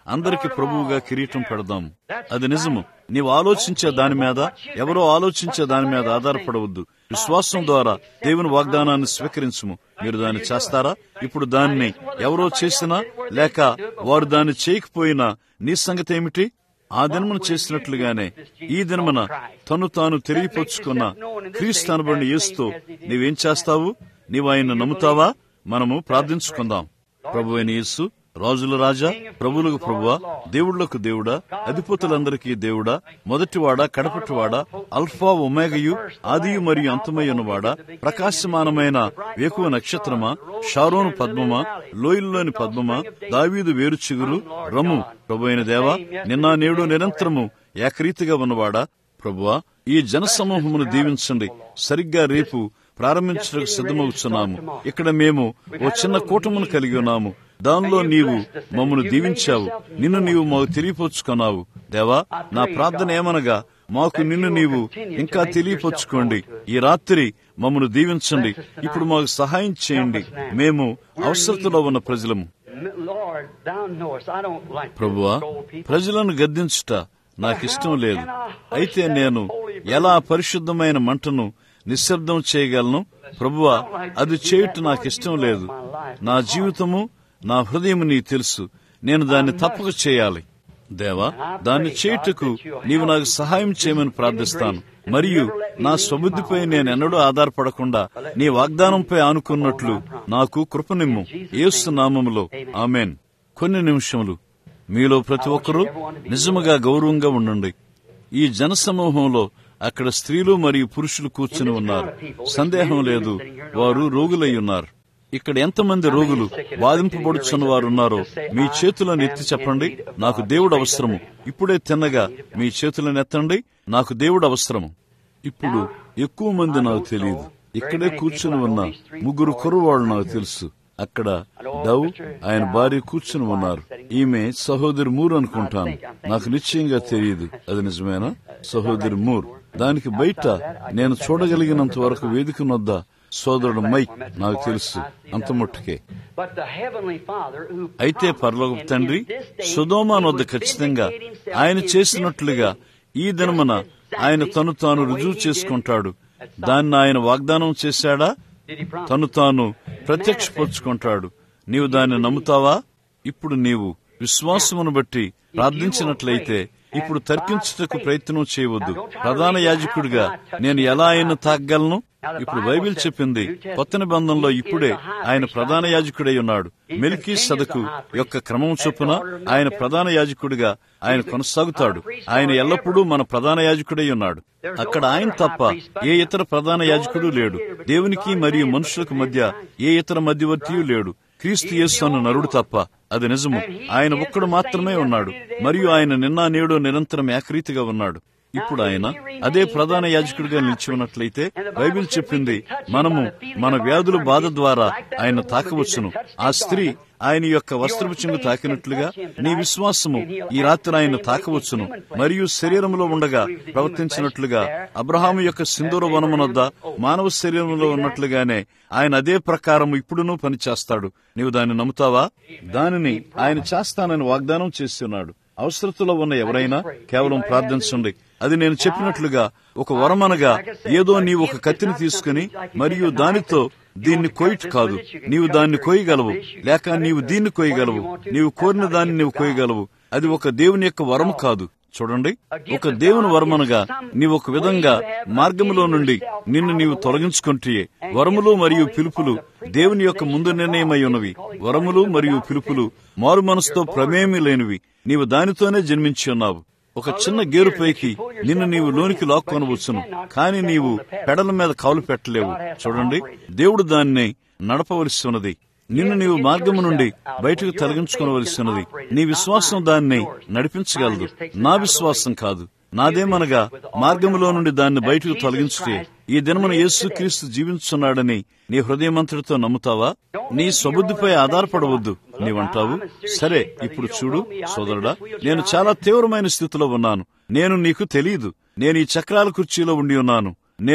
[SPEAKER 1] అందరికి ప్రభువుగా కిరీటం పెడదాం అది నిజము నీవు ఆలోచించే దాని మీద ఎవరో ఆలోచించే దాని మీద ఆధారపడవద్దు విశ్వాసం ద్వారా దేవుని వాగ్దానాన్ని స్వీకరించము మీరు దాన్ని చేస్తారా ఇప్పుడు దాన్ని ఎవరో చేసినా లేక వారు దాన్ని చేయకపోయినా నీ సంగతి ఏమిటి ఆ దినమును చేసినట్లుగానే ఈ దినమున తను తాను తెలియపరుచుకున్న క్రీస్తు అనబడిన యేసుతో నీవేం చేస్తావు నీవు ఆయన నమ్ముతావా మనము ప్రార్థించుకుందాం ప్రభు అయిన యేసు రాజుల రాజా ప్రభువులకు ప్రభువా దేవుళ్లకు దేవుడా అధిపతులందరికీ దేవుడా మొదటివాడా కడపటివాడా అల్ఫా ఒమేగయు ఆదియు మరియు అంతమై ఉన్నవాడా ప్రకాశమానమైన వేకువ నక్షత్రమా షారోను పద్మమా లోయల్లోని పద్మమా దావీదు వేరు చిగురు రమ్ము ప్రభు అయిన దేవా నిన్న నేడు నిరంతరము ఏకరీతిగా ఉన్నవాడా ప్రభువా ఈ జనసమూహమును దీవించండి సరిగ్గా రేపు ప్రారంభించడానికి సిద్ధమవుతున్నాము ఇక్కడ మేము ఓ చిన్న కూటమును కలిగి ఉన్నాము దానిలో నీవు మమ్మను దీవించావు నిన్ను నీవు మాకు తెలియపరుచుకున్నావు దేవా నా ప్రార్థన ఏమనగా మాకు నిన్ను నీవు ఇంకా తెలియపరుచుకోండి ఈ రాత్రి మమ్మను దీవించండి ఇప్పుడు మాకు సహాయం చేయండి మేము అవసరతలో ఉన్న ప్రజలము
[SPEAKER 2] Lord, thou knowest, I don't like to
[SPEAKER 1] ప్రభువా
[SPEAKER 2] scold people.
[SPEAKER 1] ప్రజలను గద్దించుట నాకిష్టం లేదు అయితే నేను ఎలా పరిశుద్ధమైన మంటను నిశ్శబ్దం చేయగలను ప్రభువా అది చేయుట నాకిష్టం లేదు నా జీవితము నా హృదయం నీ తెలుసు నేను దాన్ని తప్పక చేయాలి దేవా దాన్ని చేయుటకు నీవు నాకు సహాయం చేయమని ప్రార్థిస్తాను మరియు నా స్వబుద్ధిపై నేను ఎన్నడూ ఆధారపడకుండా నీ వాగ్దానంపై ఆనుకున్నట్లు నాకు కృపనిమ్ము యేసు నామములో ఆమెన్ కొన్ని నిమిషములు మీలో ప్రతి ఒక్కరూ నిజముగా గౌరవంగా ఉండండి ఈ జనసమూహంలో అక్కడ స్త్రీలు మరియు పురుషులు కూర్చుని ఉన్నారు సందేహం లేదు వారు రోగులై ఉన్నారు ఇక్కడ ఎంతమంది రోగులు బాధింపబడుచున్న వారు ఉన్నారో మీ చేతులను ఎత్తి చెప్పండి నాకు దేవుడు అవసరము ఇప్పుడే తిన్నగా మీ చేతులను ఎత్తండి నాకు దేవుడు అవసరము ఇప్పుడు ఎక్కువ మంది నాకు తెలియదు ఇక్కడే కూర్చుని ఉన్న ముగ్గురు కుర్రవాళ్ళు నాకు తెలుసు అక్కడ డవ్ ఆయన భార్య కూర్చుని ఉన్నారు ఈమె సహోదరి మూర్ అనుకుంటాను నాకు నిశ్చయంగా తెలియదు అది నిజమేనా సహోదరి మూర్ దానికి బయట నేను చూడగలిగినంత వరకు వేదిక నొద్ద సోదరుడు మైక్ నాకు తెలుసు అంత ముట్టుకే
[SPEAKER 2] But the heavenly Father who
[SPEAKER 1] అయితే
[SPEAKER 2] promised
[SPEAKER 1] పరలోక
[SPEAKER 2] in
[SPEAKER 1] తండ్రి
[SPEAKER 2] this day
[SPEAKER 1] సుధోమా
[SPEAKER 2] he
[SPEAKER 1] నొద్ద
[SPEAKER 2] would
[SPEAKER 1] ఖచ్చితంగా
[SPEAKER 2] vindicate himself
[SPEAKER 1] ఆయన
[SPEAKER 2] in
[SPEAKER 1] చేసినట్లుగా
[SPEAKER 2] this
[SPEAKER 1] ఈ
[SPEAKER 2] day.
[SPEAKER 1] దినమున
[SPEAKER 2] Just
[SPEAKER 1] ఆయన
[SPEAKER 2] exactly
[SPEAKER 1] తను తాను
[SPEAKER 2] the way
[SPEAKER 1] రుజువు
[SPEAKER 2] he did
[SPEAKER 1] చేసుకుంటాడు
[SPEAKER 2] at Sodom.
[SPEAKER 1] దాన్ని ఆయన వాగ్దానం చేశాడా
[SPEAKER 2] Did he promise?
[SPEAKER 1] తను తాను ప్రత్యక్షపరుచుకుంటాడు నీవు దాన్ని నమ్ముతావా ఇప్పుడు నీవు విశ్వాసమును బట్టి ప్రార్థించినట్లయితే ఇప్పుడు తర్కించుటకు ప్రయత్నం చేయవద్దు ప్రధాన యాజకుడిగా నేను ఎలా ఆయన తాగలను ఇప్పుడు బైబిల్ చెప్పింది కొత్త నిబంధనలో ఇప్పుడే ఆయన ప్రధాన యాజకుడై ఉన్నాడు మెల్కీ సదకు యొక్క క్రమం చొప్పున ఆయన ప్రధాన యాజకుడిగా ఆయన కొనసాగుతాడు ఆయన ఎల్లప్పుడూ మన ప్రధాన యాజకుడై ఉన్నాడు అక్కడ ఆయన తప్ప ఏ ఇతర ప్రధాన యాజకుడు లేడు దేవునికి మరియు మనుషులకు మధ్య ఏ ఇతర మధ్యవర్తియు లేడు క్రీస్తు యేసు అన్న నరుడు తప్ప అది నిజము ఆయన ఒక్కడు మాత్రమే ఉన్నాడు మరియు ఆయన నిన్న నేడు నిరంతరం ఏకరీతిగా ఉన్నాడు ఇప్పుడు ఆయన అదే ప్రధాన యాజకుడిగా నిలిచి ఉన్నట్లయితే బైబిల్ చెప్పింది మనము మన వ్యాధుల బాధ ద్వారా ఆయన తాకవచ్చును ఆ స్త్రీ ఆయన యొక్క వస్త్రపు చింగు తాకినట్లుగా నీ విశ్వాసము ఈ రాత్రి ఆయన తాకవచ్చును మరియు శరీరంలో ఉండగా ప్రవర్తించినట్లుగా అబ్రహాము యొక్క సింధూర వనమునొద్ద మానవ శరీరంలో ఉన్నట్లుగానే ఆయన అదే ప్రకారం ఇప్పుడునూ పనిచేస్తాడు నీవు దాన్ని నమ్ముతావా దానిని ఆయన చేస్తానని వాగ్దానం చేస్తున్నాడు అవసరతలో ఉన్న ఎవరైనా కేవలం ప్రార్థించండి అది నేను చెప్పినట్లుగా ఒక వరమనగా ఏదో నీవు ఒక కత్తిని తీసుకుని మరియు దానితో దీన్ని కోయిట్ కాదు నీవు దాన్ని కోయగలవు లేక నీవు దీన్ని కోయగలవు నీవు కోరిన దాన్ని నీవు కోయగలవు అది ఒక దేవుని యొక్క వరము కాదు చూడండి ఒక దేవుని వరమనగా నీవు ఒక విధంగా మార్గములో నుండి నిన్ను నీవు తొలగించుకుంటే వరములు మరియు పిలుపులు దేవుని యొక్క ముందు నిర్ణయమై ఉన్నవి వరములు మరియు పిలుపులు మారు మనసుతో ప్రమేమి లేనివి నీవు దానితోనే జన్మించి ఉన్నావు ఒక చిన్న గేరుపైకి నిన్ను నీవు లోనికి లాక్కొనవచ్చును కానీ నీవు పెడల మీద కాలు పెట్టలేవు చూడండి దేవుడు దాన్ని నడపవలసి ఉన్నది నిన్ను నీవు మార్గము నుండి బయటకు తొలగించుకోవలసి ఉన్నది నీ విశ్వాసం దాన్ని నడిపించగలదు నా విశ్వాసం కాదు నాదేమనగా మార్గములో నుండి దాన్ని బయటకు తొలగించుటే ఈ దినమున యేసుక్రీస్తు జీవించున్నాడని నీ హృదయమంతటితో నమ్ముతావా నీ స్వబుద్ధిపై ఆధారపడవద్దు నీవంటావు సరే ఇప్పుడు చూడు సోదరుడా నేను చాలా తీవ్రమైన స్థితిలో ఉన్నాను నేను నీకు తెలియదు నేను ఈ చక్రాల కుర్చీలో ఉండి ఉన్నాను నేను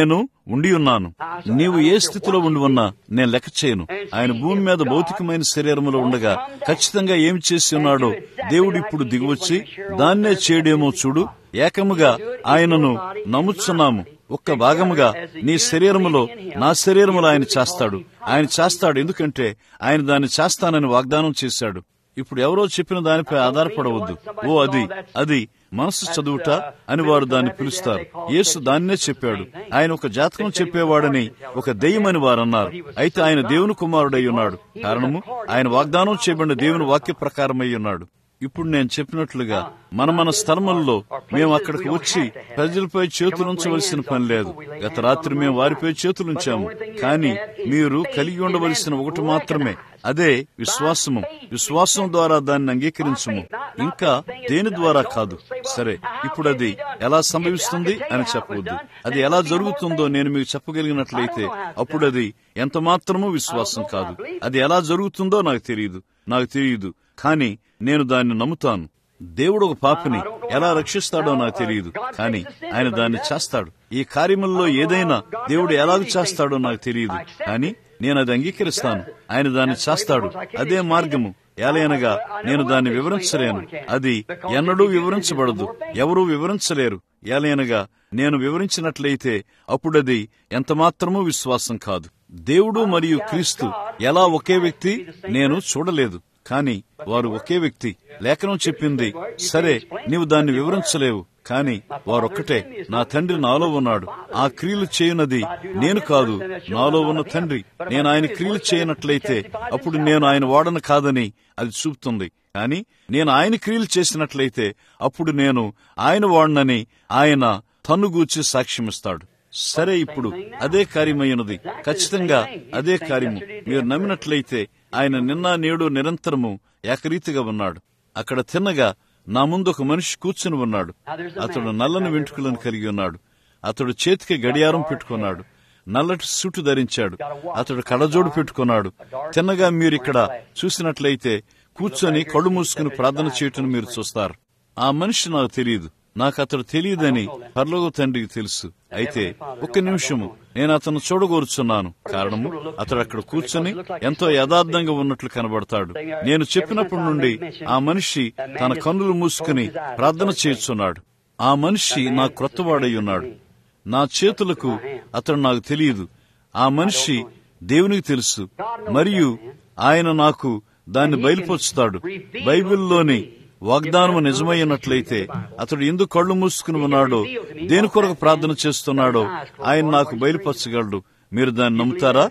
[SPEAKER 1] ఉండి ఉన్నాను నీవు ఏ స్థితిలో ఉండి ఉన్నా నేను లెక్క చేయను ఆయన భూమి మీద భౌతికమైన శరీరములో ఉండగా ఖచ్చితంగా ఏమి చేసి ఉన్నాడో దేవుడు ఇప్పుడు దిగివచ్చి దాన్నే చేయడేమో చూడు ఏకముగా ఆయనను నమ్ముచున్నాము ఒక్క భాగముగా నీ శరీరములో నా శరీరములో ఆయన చేస్తాడు ఆయన చేస్తాడు ఎందుకంటే ఆయన దాన్ని చేస్తానని వాగ్దానం చేశాడు ఇప్పుడు ఎవరో చెప్పిన దానిపై ఆధారపడవద్దు ఓ అది అది మనసు చదువుట అని వారు దాన్ని పిలుస్తారు యేసు దాన్నే చెప్పాడు ఆయన ఒక జాతకం చెప్పేవాడని ఒక దెయ్యమని వారన్నారు అయితే ఆయన దేవుని కుమారుడై ఉన్నాడు కారణము ఆయన వాగ్దానం చేయబడిన దేవుని వాక్య ప్రకారమై ఉన్నాడు ఇప్పుడు నేను చెప్పినట్లుగా మన మన స్థలములలో మేము అక్కడికి వచ్చి ప్రజలపై చేతులుంచవలసిన పని లేదు గత రాత్రి మేము వారిపై చేతులుంచాము కానీ మీరు కలిగి ఉండవలసిన ఒకటి మాత్రమే అదే విశ్వాసము విశ్వాసం ద్వారా దాన్ని అంగీకరించము ఇంకా దేని ద్వారా కాదు సరే ఇప్పుడు అది ఎలా సంభవిస్తుంది అని చెప్పవద్దు అది ఎలా జరుగుతుందో నేను మీకు చెప్పగలిగినట్లయితే అప్పుడు అది ఎంత మాత్రమూ విశ్వాసం కాదు అది ఎలా జరుగుతుందో నాకు తెలియదు నాకు తెలియదు కానీ నేను దాన్ని నమ్ముతాను దేవుడు ఒక పాపిని ఎలా రక్షిస్తాడో నాకు తెలియదు కానీ ఆయన దాన్ని చేస్తాడు ఈ కార్యముల్లో ఏదైనా దేవుడు ఎలాగ చేస్తాడో నాకు తెలియదు కానీ నేను అది అంగీకరిస్తాను ఆయన దాన్ని చేస్తాడు అదే మార్గము ఏలైనగా నేను దాన్ని వివరించలేను అది ఎన్నడూ వివరించబడదు ఎవరూ వివరించలేరు ఏలైనగా నేను వివరించినట్లయితే అప్పుడది ఎంత మాత్రమూ విశ్వాసం కాదు దేవుడు మరియు క్రీస్తు ఎలా ఒకే వ్యక్తి నేను చూడలేదు కానీ వారు ఒకే వ్యక్తి లేఖనం చెప్పింది సరే నీవు దాన్ని వివరించలేవు కాని వారొక్కటే నా తండ్రి నాలో ఉన్నాడు ఆ క్రియలు చేయనది నేను కాదు నాలో ఉన్న తండ్రి నేను ఆయన క్రియలు చేయనట్లయితే అప్పుడు నేను ఆయన వాడను కాదని అది చూపుతుంది కానీ నేను ఆయన క్రియలు చేసినట్లయితే అప్పుడు నేను ఆయన వాడనని ఆయన తన్నుగూర్చి సాక్ష్యమిస్తాడు సరే ఇప్పుడు అదే కార్యమైనది ఖచ్చితంగా అదే కార్యము మీరు నమ్మినట్లయితే ఆయన నిన్న నేడు నిరంతరము ఏకరీతిగా ఉన్నాడు అక్కడ తిన్నగా నా ముందు ఒక మనిషి కూర్చుని ఉన్నాడు అతడు నల్లని వెంట్రుకలను కలిగి ఉన్నాడు అతడు చేతికి గడియారం పెట్టుకున్నాడు నల్లటి సూటు ధరించాడు అతడు కడజోడు పెట్టుకున్నాడు తిన్నగా మీరు ఇక్కడ చూసినట్లయితే కూర్చొని కళ్ళు మూసుకుని ప్రార్థన చేయటం మీరు చూస్తారు ఆ మనిషి నాకు తెలియదు నాకు అతడు తెలియదని పర్లోక తండ్రికి తెలుసు అయితే ఒక్క నిమిషము నేను అతను చూడగోరుచున్నాను కారణము అతడు అక్కడ కూర్చొని ఎంతో యథార్థంగా ఉన్నట్లు కనబడతాడు నేను చెప్పినప్పటి నుండి ఆ మనిషి తన కన్నులు మూసుకుని ప్రార్థన చేస్తున్నాడు ఆ మనిషి నా క్రొత్తవాడై ఉన్నాడు నా చేతులకు అతడు నాకు తెలియదు ఆ మనిషి దేవునికి తెలుసు మరియు ఆయన నాకు దాన్ని బయలుపరుచుతాడు బైబిల్లోని వాగ్దానము నిజమైనట్లయితే అతడు ఎందుకు కళ్ళు మూసుకుని ఉన్నాడో దేని కొరకు ప్రార్థన చేస్తున్నాడో ఆయన నాకు బయలుపరచగలడు మీరు దాన్ని నమ్ముతారా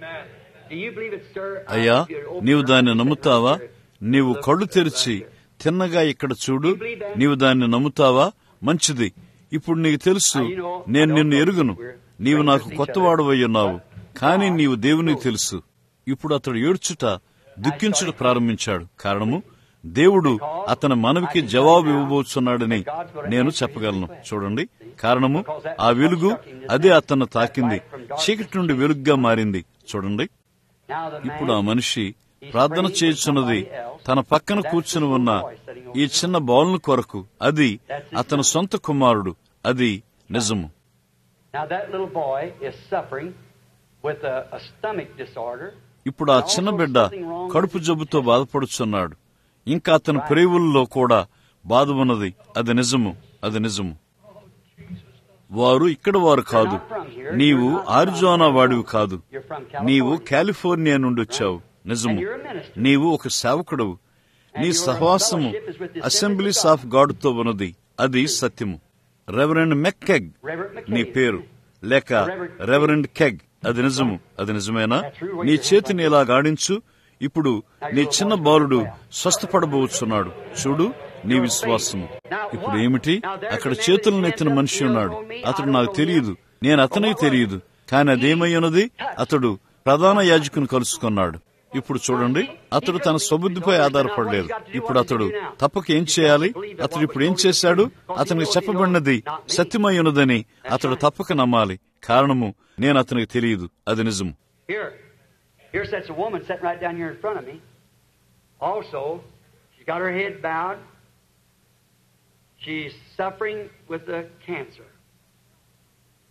[SPEAKER 1] అయ్యా నీవు దాన్ని నమ్ముతావా నీవు కళ్ళు తెరిచి తిన్నగా ఇక్కడ చూడు నీవు దాన్ని నమ్ముతావా మంచిది ఇప్పుడు నీకు తెలుసు నేను నిన్ను ఎరుగును నీవు నాకు కొత్తవాడవై ఉన్నావు కానీ నీవు దేవునికి తెలుసు ఇప్పుడు అతడు ఏడ్చుట దుఃఖించుట ప్రారంభించాడు కారణము దేవుడు అతని మనవికి జవాబు ఇవ్వబోతున్నాడని నేను చెప్పగలను చూడండి కారణము ఆ వెలుగు అదే అతన్ని తాకింది చీకటి నుండి వెలుగుగా మారింది చూడండి ఇప్పుడు ఆ మనిషి ప్రార్థన చేయుచున్నది తన పక్కన కూర్చుని ఉన్న ఈ చిన్న బాలుని కొరకు అది అతని సొంత కుమారుడు అది నిజము
[SPEAKER 2] Now that little boy is suffering with a, a stomach disorder.
[SPEAKER 1] ఇప్పుడు ఆ చిన్న బిడ్డ కడుపు జబ్బుతో బాధపడుచున్నాడు ఇంకా అతని ప్రేవుల్లో కూడా బాధ ఉన్నది అది నిజము అది నిజము వారు ఇక్కడ వారు కాదు నీవు ఆరిజోనా వాడివి కాదు నీవు కాలిఫోర్నియా నుండి వచ్చావు నిజము నీవు ఒక సేవకుడవు నీ సహవాసము అసెంబ్లీస్ ఆఫ్ గాడ్ తో ఉన్నది అది సత్యము రెవరెండ్ మెక్కెగ్ నీ పేరు లేక రెవరెండ్ కెగ్ అది నిజము అది నిజమేనా నీ చేతిని ఇలా గాడించు ఇప్పుడు నీ చిన్న బాలుడు స్వస్థపడబోచున్నాడు చూడు నీ విశ్వాసము ఇప్పుడు ఏమిటి అక్కడ చేతులను ఎత్తిన మనిషి ఉన్నాడు అతడు నాకు తెలియదు నేను అతనికి తెలియదు కాని అదేమై ఉన్నది అతడు ప్రధాన యాజకుని కలుసుకున్నాడు ఇప్పుడు చూడండి అతడు తన స్వబుద్ధిపై ఆధారపడలేదు ఇప్పుడు అతడు తప్పక ఏం చేయాలి అతడు ఇప్పుడు ఏం చేశాడు అతనికి చెప్పబడినది సత్యమై ఉన్నదని అతడు తప్పక నమ్మాలి కారణము నేను అతనికి తెలియదు అది నిజం
[SPEAKER 2] Here, here sits a woman sitting right down here in front of me. Also, she's got her head bowed. She's suffering with a cancer.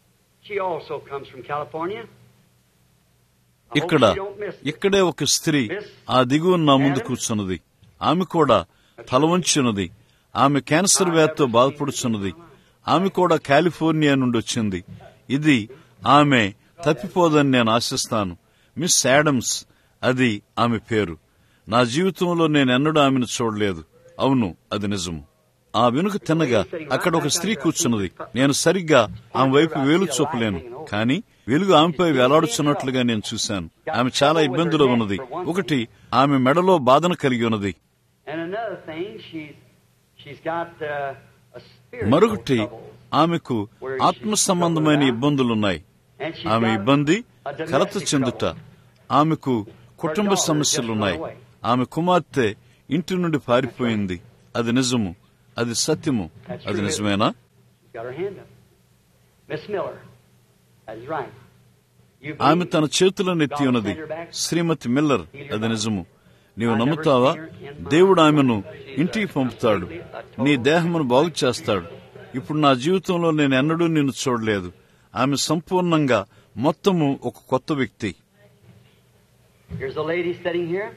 [SPEAKER 2] She also comes from California. I hope
[SPEAKER 1] ఇక్కడ
[SPEAKER 2] she don't miss it.
[SPEAKER 1] ఇక్కడే ఒక స్త్రీ ఆ దిగువన నా ముందు కూర్చున్నది ఆమె కూడా తల వంచున్నది ఆమె క్యాన్సర్ వ్యాధితో బాధపడుచున్నది ఆమె కూడా కాలిఫోర్నియా నుండి వచ్చింది ఇది ఆమె తప్పిపోదని నేను ఆశిస్తాను మిస్ యాడమ్స్ అది ఆమె పేరు నా జీవితంలో నేను ఎన్నడూ ఆమెను చూడలేదు అవును అది నిజము ఆ వెనుక తిన్నగా అక్కడ ఒక స్త్రీ కూర్చున్నది నేను సరిగ్గా ఆమె వైపు వేలు చూపలేను కానీ వెలుగు ఆమెపై వేలాడుచున్నట్లుగా నేను చూశాను ఆమె చాలా ఇబ్బందులు ఉన్నది ఒకటి ఆమె మెడలో బాధను కలిగి ఉన్నది
[SPEAKER 2] And another thing, she's she's got uh, a spiritual
[SPEAKER 1] మరొకటి
[SPEAKER 2] trouble.
[SPEAKER 1] ఆమెకు ఆత్మ సంబంధమైన ఇబ్బందులున్నాయి
[SPEAKER 2] And she's
[SPEAKER 1] ఆమె
[SPEAKER 2] got
[SPEAKER 1] ఇబ్బంది
[SPEAKER 2] a domestic
[SPEAKER 1] కలత చెందుట
[SPEAKER 2] trouble.
[SPEAKER 1] ఆమెకు కుటుంబ సమస్యలున్నాయి ఆమె కుమార్తె ఇంటి నుండి పారిపోయింది అది నిజము అది సత్యము అది నిజమేనా
[SPEAKER 2] She's got her hand up. Miss Miller. That's right. You
[SPEAKER 1] ఆమె
[SPEAKER 2] believe?
[SPEAKER 1] తన చేతులను ఎత్తి ఉన్నది శ్రీమతి మిల్లర్ అది నిజము నీవు నమ్ముతావా దేవుడు ఆమెను ఇంటికి పంపుతాడు నీ దేహమును బాగు చేస్తాడు ఇప్పుడు నా జీవితంలో నేను ఎన్నడూ నిన్ను చూడలేదు ఆమె సంపూర్ణంగా మొత్తము ఒక కొత్త వ్యక్తి
[SPEAKER 2] Here's a lady sitting here.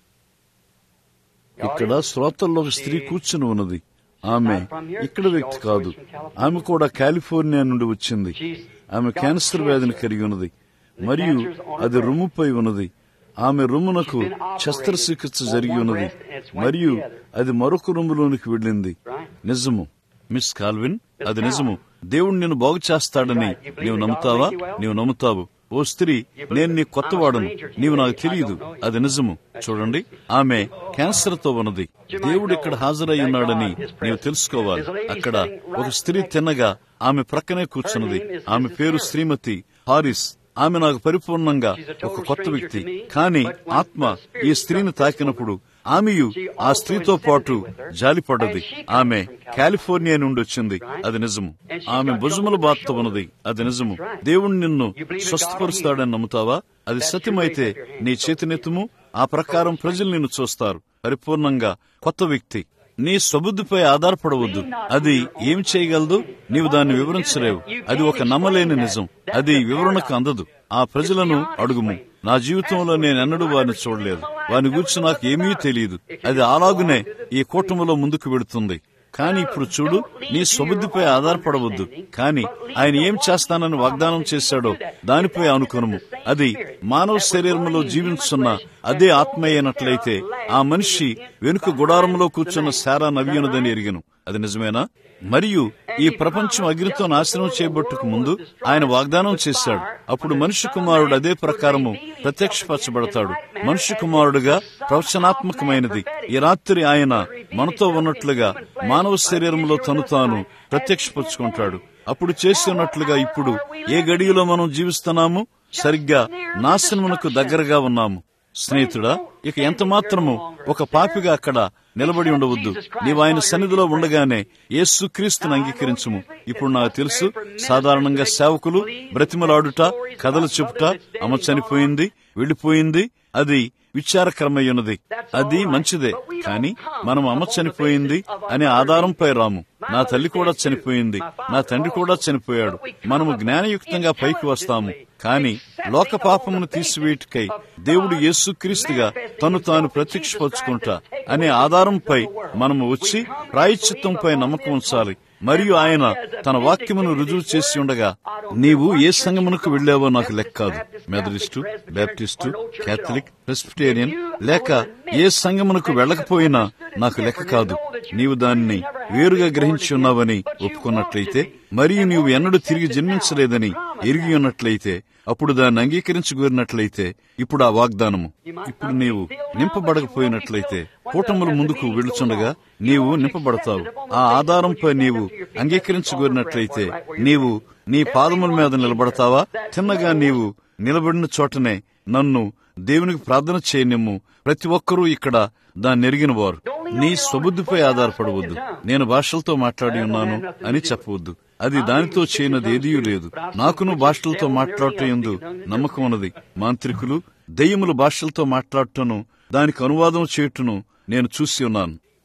[SPEAKER 2] The
[SPEAKER 1] ఇక్కడ
[SPEAKER 2] audience,
[SPEAKER 1] శ్రోతల్లో ఒక స్త్రీ కూర్చుని ఉన్నది ఆమె ఇక్కడ వ్యక్తి కాదు ఆమె కూడా కాలిఫోర్నియా నుండి వచ్చింది
[SPEAKER 2] she's
[SPEAKER 1] ఆమె
[SPEAKER 2] got
[SPEAKER 1] క్యాన్సర్ వ్యాధిని
[SPEAKER 2] cancer.
[SPEAKER 1] కలిగి ఉన్నది మరియు అది రొమ్ముపై ఉన్నది ఆమె రొమ్మునకు శస్త్రచికిత్స జరిగి ఉన్నది మరియు అది మరొక రొమ్ములోనికి వెళ్ళింది
[SPEAKER 2] Right?
[SPEAKER 1] నిజము మిస్ కాల్విన్ అది నిజము దేవుడు నిన్ను బాగు చేస్తాడని నీవు నమ్ముతావా నీవు నమ్ముతావు ఓ స్త్రీ నేను నీ కొత్తవాడను నీవు నాకు తెలియదు అది నిజము చూడండి ఆమె క్యాన్సర్ తో ఉన్నది దేవుడు ఇక్కడ హాజరై ఉన్నాడని నీవు తెలుసుకోవాలి అక్కడ ఒక స్త్రీ తిన్నగా ఆమె ప్రక్కనే కూర్చున్నది ఆమె పేరు శ్రీమతి హారిస్ ఆమె నాకు పరిపూర్ణంగా ఒక కొత్త వ్యక్తి కానీ ఆత్మ ఈ స్త్రీని తాకినప్పుడు ఆమెయు ఆ స్త్రీతో పాటు జాలిపడ్డది ఆమె కాలిఫోర్నియా నుండి వచ్చింది అది నిజము ఆమె భుజముల బాధతో ఉన్నది అది నిజము దేవుడు నిన్ను స్వస్థపరుస్తాడని నమ్ముతావా అది సత్యమైతే నీ చేతినెత్తుము ఆ ప్రకారం ప్రజలు నిన్ను చూస్తారు పరిపూర్ణంగా కొత్త వ్యక్తి నీ స్వబుద్ధిపై ఆధారపడవద్దు అది ఏం చేయగలదు నీవు దాన్ని వివరించలేవు అది ఒక నమ్మలేని నిజం అది వివరణకు అందదు ఆ ప్రజలను అడుగుము నా జీవితంలో నేను ఎన్నడూ వారిని చూడలేదు వారిని గురించి నాకు ఏమీ తెలియదు అది అలాగునే ఈ కూటమిలో ముందుకు వెడుతుంది కానీ ఇప్పుడు చూడు నీ స్వబుద్ధిపై ఆధారపడవద్దు కానీ ఆయన ఏం చేస్తానని వాగ్దానం చేశాడో దానిపై అనుకునము అది మానవ శరీరంలో జీవించున్న అదే ఆత్మ అయినట్లయితే ఆ మనిషి వెనుక గుడారంలో కూర్చున్న శారా నవ్యునదని ఎరిగను అది నిజమేనా మరియు ఈ ప్రపంచం అగ్నితో నాశనం చేయబట్టుకు ముందు ఆయన వాగ్దానం చేశాడు అప్పుడు మనుష్య కుమారుడు అదే ప్రకారము ప్రత్యక్షపరచబడతాడు మనుష్య కుమారుడుగా ప్రవచనాత్మకమైనది ఈ రాత్రి ఆయన మనతో ఉన్నట్లుగా మానవ శరీరంలో తను తాను ప్రత్యక్షపరుచుకుంటాడు అప్పుడు చేసి ఉన్నట్లుగా ఇప్పుడు ఏ గడియలో మనం జీవిస్తున్నాము సరిగ్గా నాశనమునకు దగ్గరగా ఉన్నాము స్నేహితుడా ఇక ఎంత మాత్రము ఒక పాపిగా అక్కడ నిలబడి ఉండవద్దు నీవు ఆయన సన్నిధిలో ఉండగానే యేసు క్రీస్తుని అంగీకరించుము ఇప్పుడు నాకు తెలుసు సాధారణంగా సేవకులు బ్రతిమలాడుట కథలు చెప్పుట అమ్మ చనిపోయింది వెళ్లిపోయింది అది విచారకరమయ్యున్నది అది మంచిదే కానీ మనం అమ్మ చనిపోయింది అనే ఆధారంపై రాము నా తల్లి కూడా చనిపోయింది నా తండ్రి కూడా చనిపోయాడు మనము జ్ఞానయుక్తంగా పైకి వస్తాము కానీ లోక పాపమును తీసివేయుటకై దేవుడు యేసుక్రీస్తుగా తను తాను ప్రత్యక్షపరుచుకుంటా అనే ఆధారంపై మనము వచ్చి ప్రాయశ్చిత్తంపై నమ్మకం ఉంచాలి మరియు ఆయన తన వాక్యమును రుజువు చేసి ఉండగా నీవు ఏ సంఘమునకు వెళ్ళావో నాకు లెక్క కాదు మెథడిస్టు బ్యాప్టిస్టు క్యాథలిక్ ప్రెస్పిటేరియన్ లేక ఏ సంఘమునకు వెళ్ళకపోయినా నాకు లెక్క కాదు నీవు దాన్ని వేరుగా గ్రహించి ఉన్నావని ఒప్పుకున్నట్లయితే మరియు నీవు ఎన్నడూ తిరిగి జన్మించలేదని ఎరిగి ఉన్నట్లయితే అప్పుడు దాన్ని అంగీకరించగోరినట్లయితే ఇప్పుడు ఆ వాగ్దానము ఇప్పుడు నీవు నింపబడకపోయినట్లయితే కూటములు ముందుకు వెళుచుండగా నీవు నింపబడతావు ఆ ఆధారంపై నీవు అంగీకరించగోరినట్లయితే నీవు నీ పాదముల మీద నిలబడతావా తిన్నగా నీవు నిలబడిన చోటనే నన్ను దేవునికి ప్రార్థన చేయనిమ్ము ప్రతి ఒక్కరూ ఇక్కడ దాన్ని ఎరిగిన వారు నీ స్వబుద్ధిపై ఆధారపడవద్దు నేను భాషలతో మాట్లాడి ఉన్నాను అని చెప్పవద్దు అది దానితో చేయనది ఏదీ లేదు నాకును భాషలతో మాట్లాడటం ఎందు నమ్మకం ఉన్నది మాంత్రికులు దెయ్యములు భాషలతో మాట్లాడటను దానికి అనువాదం చేయుటను నేను చూసి ఉన్నాను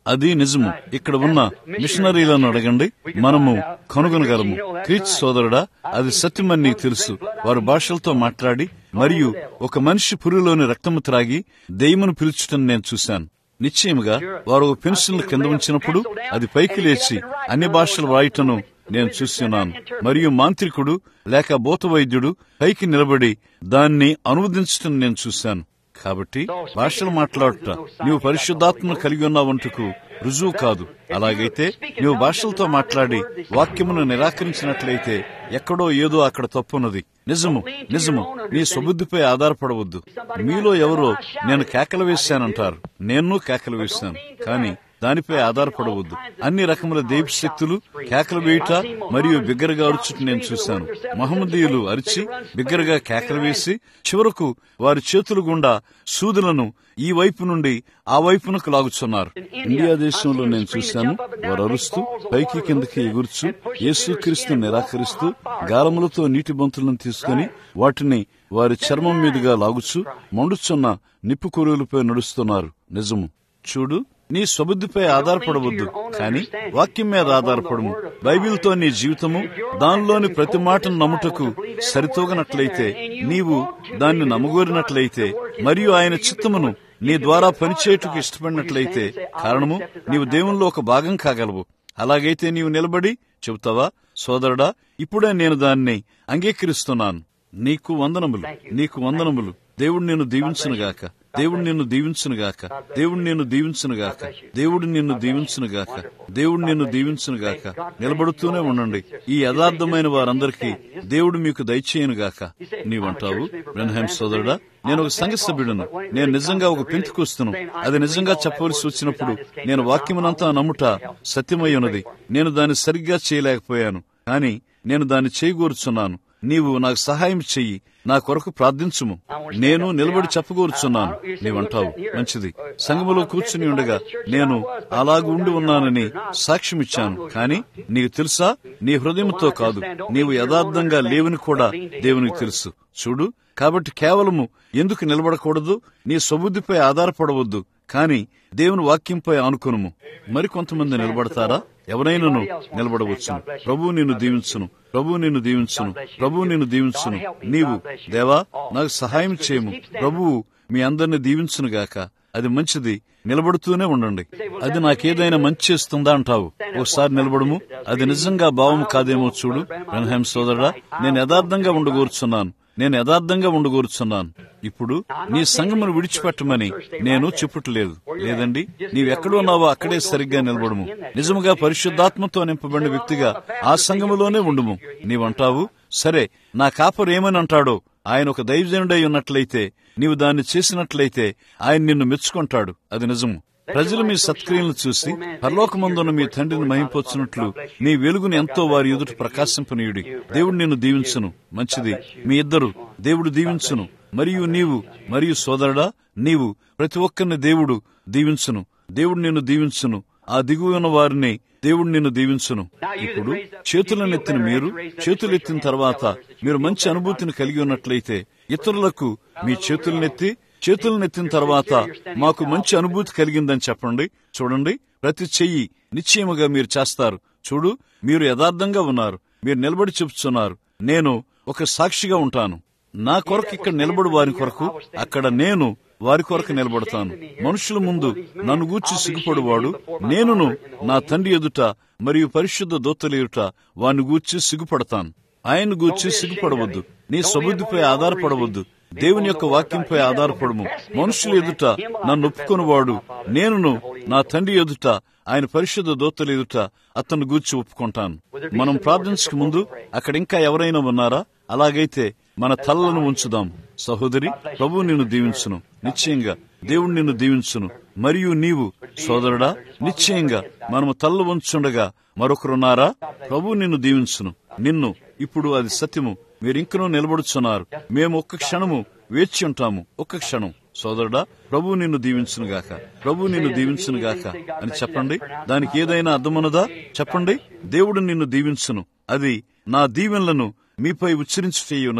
[SPEAKER 1] అది నిజము ఇక్కడ ఉన్న మిషనరీలను అడగండి మనము కనుగొనగలము క్రీచ్ సోదరుడా అది సత్యమని నీకు తెలుసు వారు భాషలతో మాట్లాడి మరియు ఒక మనిషి పురిలోని రక్తము త్రాగి దెయ్యమును పిలుచుటం నేను చూశాను నిశ్చయముగా వారు ఒక పెన్సిల్ కింద ఉంచినప్పుడు అది పైకి లేచి అన్ని భాషలు వాయటను నేను చూస్తున్నాను మరియు మాంత్రికుడు లేక భూత వైద్యుడు పైకి నిలబడి దాన్ని అనువదించటం నేను చూశాను కాబట్టి భాషలు మాట్లాడుట నీవు పరిశుద్ధాత్మను కలిగి ఉన్నావంటుకు రుజువు కాదు అలాగైతే నీవు భాషలతో మాట్లాడి వాక్యమును నిరాకరించినట్లయితే ఎక్కడో ఏదో అక్కడ తప్పున్నది నిజము నిజము నీ సుబుద్ధిపై ఆధారపడవద్దు మీలో ఎవరో నేను కేకలు వేశానంటారు నేను కేకలు వేశాను కానీ దానిపై ఆధారపడవద్దు అన్ని రకముల దైవ శక్తులు కేకలు వేయుట మరియు బిగ్గరగా అరుచుట నేను చూశాను మహమ్మదీయులు అరిచి బిగ్గరగా కేకలు వేసి చివరకు వారి చేతుల గుండా సూదులను ఈ వైపు నుండి ఆ వైపునకు లాగుచున్నారు ఇండియా దేశంలో నేను చూశాను వారు అరుస్తూ పైకి కిందకి ఎగురుచు యేసుక్రీస్తుని నిరాకరిస్తూ గాలములతో నీటి బంతులను తీసుకుని వాటిని వారి చర్మం మీదుగా లాగుచు మండుచున్న నిప్పు కొరువులపై నడుస్తున్నారు నిజము చూడు నీ స్వబుద్ధిపై ఆధారపడవద్దు కానీ వాక్యం మీద ఆధారపడము బైబిల్తో నీ జీవితము దానిలోని ప్రతి మాటను నమ్ముటకు సరితూగనట్లయితే నీవు దాన్ని నమ్మగోరినట్లయితే మరియు ఆయన చిత్తమును నీ ద్వారా పనిచేయుటకు ఇష్టపడినట్లయితే కారణము నీవు దేవునిలో ఒక భాగం కాగలవు అలాగైతే నీవు నిలబడి చెబుతావా సోదరుడా ఇప్పుడే నేను దాన్ని అంగీకరిస్తున్నాను నీకు వందనములు నీకు వందనములు దేవుడు నిన్ను దీవించునుగాక దేవుడు నిన్ను దీవించునుగాక దేవుడు నిన్ను దీవించునుగాక దేవుడు నిన్ను దీవించునుగాక దేవుడు నిన్ను దీవించునుగాక నిలబడుతూనే ఉండండి ఈ యథార్థమైన వారందరికీ దేవుడు మీకు దయచేయనుగాక నీవంటావు బ్రహ్మ సోదరుడా నేను ఒక సంఘ సభ్యుడను నేను నిజంగా ఒక పెంతుకొస్తును అది నిజంగా చెప్పవలసి వచ్చినప్పుడు నేను వాక్యమునంతా నమ్ముట సత్యమై ఉన్నది నేను దాన్ని సరిగ్గా చేయలేకపోయాను కానీ నేను దాన్ని చేయగోరుచున్నాను నీవు నాకు సహాయం చెయ్యి నా కొరకు ప్రార్థించుము నేను నిలబడి చెప్పగోరుచున్నాను నీవంటావు మంచిది సంఘములో కూర్చుని ఉండగా నేను అలాగ ఉండి ఉన్నానని సాక్ష్యమిచ్చాను కానీ నీకు తెలుసా నీ హృదయంతో కాదు నీవు యథార్థంగా లేవని కూడా దేవునికి తెలుసు చూడు కాబట్టి కేవలము ఎందుకు నిలబడకూడదు నీ స్వబుద్ధిపై ఆధారపడవద్దు కానీ దేవుని వాక్యంపై ఆనుకునుము మరికొంతమంది నిలబడతారా ఎవరైనాను నిలబడవచ్చును ప్రభువు నిన్ను దీవించును ప్రభువు నిన్ను దీవించును ప్రభువు నిన్ను దీవించును నీవు దేవా నాకు సహాయం చేయము ప్రభువు మీ అందరిని దీవించునుగాక అది మంచిది నిలబడుతూనే ఉండండి అది నాకేదైనా మంచి చేస్తుందా అంటావు ఒకసారి నిలబడము అది నిజంగా భావం కాదేమో చూడు బ్రహ్మ సోదరుడా నేను యథార్థంగా ఉండగోరుచున్నాను నేను యథార్థంగా ఉండగోరుచున్నాను ఇప్పుడు నీ సంఘమును విడిచిపెట్టమని నేను చెప్పుటలేదు లేదండి నీవెక్కడున్నావో అక్కడే సరిగ్గా నిలబడము నిజముగా పరిశుద్ధాత్మతో నింపబడిన వ్యక్తిగా ఆ సంఘములోనే ఉండుము నీవంటావు సరే నా కాపరు ఏమని అంటాడో ఆయన ఒక దైవజనుడై ఉన్నట్లయితే నీవు దాన్ని చేసినట్లయితే ఆయన నిన్ను మెచ్చుకుంటాడు అది నిజము ప్రజలు మీ సత్క్రియలను చూసి పరలోకమందున్న మీ తండ్రిని మహింపొచ్చినట్లు నీ వెలుగుని ఎంతో వారి ఎదుట ప్రకాశింపనీయుడి దేవుడు నిన్ను దీవించును మంచిది మీ ఇద్దరు దేవుడు దీవించును మరియు నీవు మరియు సోదరుడా నీవు ప్రతి ఒక్కరిని దేవుడు దీవించును దేవుడు నిన్ను దీవించును ఆ దిగువన వారిని దేవుడు నిన్ను దీవించును ఇప్పుడు చేతులనెత్తిన మీరు చేతులెత్తిన తర్వాత మీరు మంచి అనుభూతిని కలిగి ఉన్నట్లయితే ఇతరులకు మీ చేతులనెత్తి చేతులనెత్తిన తర్వాత మాకు మంచి అనుభూతి కలిగిందని చెప్పండి చూడండి ప్రతి చెయ్యి నిశ్చయముగా మీరు చేస్తారు చూడు మీరు యథార్థంగా ఉన్నారు మీరు నిలబడి చెప్తున్నారు నేను ఒక సాక్షిగా ఉంటాను నా కొరకు ఇక్కడ నిలబడి వారి కొరకు అక్కడ నేను వారి కొరకు నిలబడతాను మనుషుల ముందు నన్ను గూర్చి సిగ్గుపడువాడు నేనును నా తండ్రి ఎదుట మరియు పరిశుద్ధ దూతల ఎదుట వారిని గూర్చి సిగ్గుపడతాను ఆయన గూర్చి సిగ్గుపడవద్దు నీ సబుద్ధిపై ఆధారపడవద్దు దేవుని యొక్క వాక్యంపై ఆధారపడము మనుషుల ఎదుట నన్ను ఒప్పుకొనివాడు నేనును నా తండ్రి ఎదుట ఆయన పరిశుద్ధ దూతల ఎదుట అతను గూర్చి ఒప్పుకుంటాను మనం ప్రార్థించక ముందు అక్కడ ఇంకా ఎవరైనా ఉన్నారా అలాగైతే మన తలలను ఉంచుదాం సహోదరి ప్రభు నిన్ను దీవించును నిశ్చయంగా దేవుడు నిన్ను దీవించును మరియు నీవు సోదరుడా నిశ్చయంగా మనము తల్ల ఉంచుండగా మరొకరున్నారా ప్రభు నిన్ను దీవించును నిన్ను ఇప్పుడు అది సత్యము మీరింకనూ నిలబడుచున్నారు మేము ఒక్క క్షణము వేచి ఉంటాము ఒక్క క్షణం సోదరుడా ప్రభు నిన్ను దీవించునుగాక ప్రభు నిన్ను దీవించునుగాక అని చెప్పండి దానికి ఏదైనా అర్థమన్నదా చెప్పండి దేవుడు నిన్ను దీవించును అది నా దీవెనలను మీపై ఉచ్చరించుటే ఉన్నది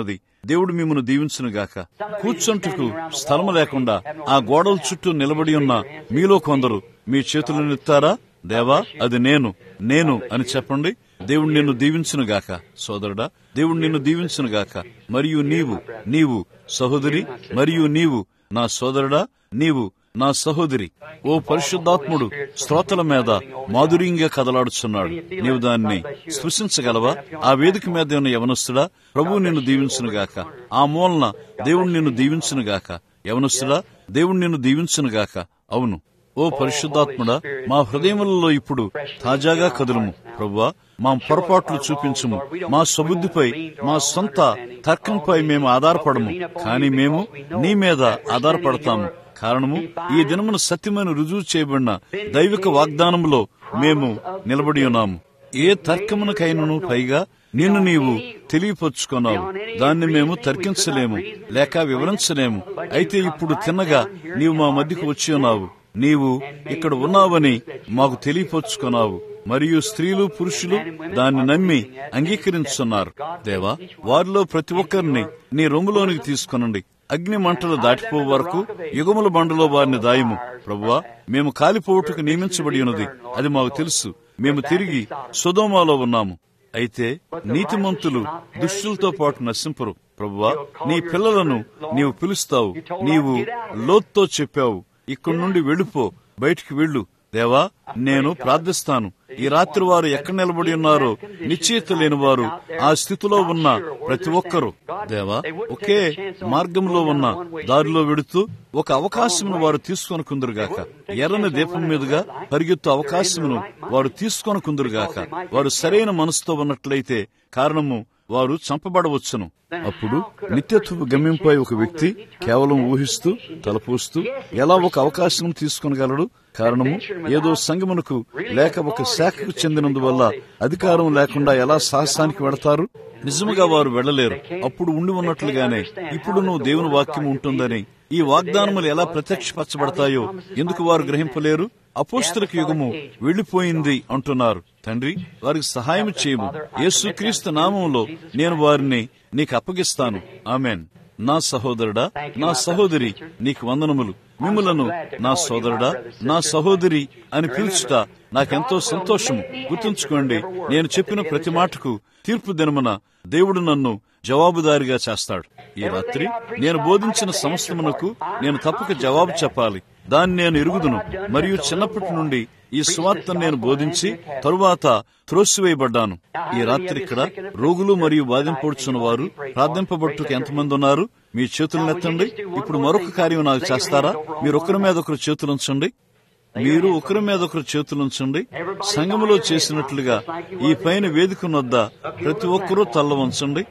[SPEAKER 1] దేవుడు మిమ్మల్ని దీవించునుగాక కూర్చుంటకు స్థలం లేకుండా ఆ గోడల చుట్టూ నిలబడి ఉన్న మీలో కొందరు మీ చేతులను ఎత్తారా దేవా అది నేను నేను అని చెప్పండి దేవుడు నిన్ను దీవించునుగాక సోదరుడా దేవుడు నిన్ను దీవించునుగాక మరియు నీవు నీవు సహోదరి మరియు నీవు నా సోదరుడా నీవు నా సహోదరి ఓ పరిశుద్ధాత్ముడు శ్రోతల మీద మాధుర్యంగా కదలాడుచున్నాడు నీవు దాన్ని స్పృశించగలవా ఆ వేదిక మీద ఉన్న యవనస్తుడా ప్రభువు నిన్ను దీవించునుగాక ఆ మూలన దేవుడు నిన్ను దీవించునుగాక యవనస్తుడా దేవుడు నిన్ను దీవించునుగాక అవును ఓ పరిశుద్ధాత్ముడా మా హృదయములలో ఇప్పుడు తాజాగా కదులుము ప్రభువా మా పొరపాట్లు చూపించుము మా సబుద్ధిపై మా సొంత తర్కంపై మేము ఆధారపడము కానీ మేము నీ మీద ఆధారపడతాము కారణము ఈ దినమున సత్యమైన రుజువు చేయబడిన దైవిక వాగ్దానములో మేము నిలబడి ఉన్నాము ఏ తర్కమునకైనను పైగా నిన్ను నీవు తెలియపరుచుకున్నావు దాన్ని మేము తర్కించలేము లేక వివరించలేము అయితే ఇప్పుడు తిన్నగా నీవు మా మధ్యకు వచ్చి ఉన్నావు నీవు ఇక్కడ ఉన్నావని మాకు తెలియపరుచుకున్నావు మరియు స్త్రీలు పురుషులు దాన్ని నమ్మి అంగీకరించున్నారు దేవా వారిలో ప్రతి ఒక్కరిని నీ రొమ్ములోనికి తీసుకొనండి అగ్ని మంటలు దాటిపో వరకు యుగముల బండలో వారిని దాయము ప్రభువా మేము కాలిపోవుటకు నియమించబడి ఉన్నది అది మాకు తెలుసు మేము తిరిగి సుధోమాలో ఉన్నాము అయితే నీతిమంతులు దుష్టులతో పాటు నశింపరు ప్రభువా నీ పిల్లలను నీవు పిలుస్తావు నీవు లోత్తో చెప్పావు ఇక్కడి నుండి వెళ్ళిపో బయటికి వెళ్ళు దేవా నేను ప్రార్థిస్తాను ఈ రాత్రి వారు ఎక్కడ నిలబడి ఉన్నారో నిశ్చయిత లేని వారు ఆ స్థితిలో ఉన్న ప్రతి ఒక్కరూ దేవా ఒకే మార్గంలో ఉన్న దారిలో వెడుతూ ఒక అవకాశమును వారు తీసుకొని కుందరుగాక ఎర్రని దీపం మీదుగా పరిగెత్తు అవకాశమును వారు తీసుకొని కుందరుగాక వారు సరైన మనసుతో ఉన్నట్లయితే కారణము వారు చంపబడవచ్చును అప్పుడు నిత్యత్వ గమ్యంపై ఒక వ్యక్తి కేవలం ఊహిస్తూ తలపోస్తూ ఎలా ఒక అవకాశం తీసుకొనగలడు కారణము ఏదో సంగమునకు లేక ఒక శాఖకు చెందినందువల్ల అధికారం లేకుండా ఎలా సాహసానికి వెళతారు నిజముగా వారు వెళ్లలేరు అప్పుడు ఉండి ఉన్నట్లుగానే ఇప్పుడు నువ్వు దేవుని వాక్యం ఉంటుందని ఈ వాగ్దానములు ఎలా ప్రత్యక్షపరచబడతాయో ఎందుకు వారు గ్రహింపలేరు అపోస్తులకు యుగము వెళ్లిపోయింది అంటున్నారు తండ్రి వారికి సహాయం చేయము యేసుక్రీస్తు నామంలో నేను వారిని నీకు అప్పగిస్తాను ఆమెన్ నా సహోదరుడా నా సహోదరి నీకు వందనములు మిమ్ములను నా సోదరుడా నా సహోదరి అని పిలుచుట నాకెంతో సంతోషము గుర్తుంచుకోండి నేను చెప్పిన ప్రతి మాటకు తీర్పు దినమున దేవుడు నన్ను జవాబుదారిగా చేస్తాడు ఈ రాత్రి నేను బోధించిన సమస్తమునకు నేను తప్పక జవాబు చెప్పాలి దాన్ని నేను ఎరుగుదును మరియు చిన్నప్పటి నుండి ఈ సువార్తను నేను బోధించి తరువాత త్రోసివేయబడ్డాను ఈ రాత్రి ఇక్కడ రోగులు మరియు బాధింపడుచున్న వారు ప్రార్థింపబట్టుకు ఎంతమంది ఉన్నారు మీ చేతులు నెత్తండి ఇప్పుడు మరొక కార్యం నాకు చేస్తారా మీరు ఒకరి మీద ఒకరు చేతులుంచండి మీరు ఒకరి మీద ఒకరు చేతులుంచండి సంఘములో చేసినట్లుగా ఈ పైన వేదికనొద్ద ప్రతి ఒక్కరూ తల్ల వంచండి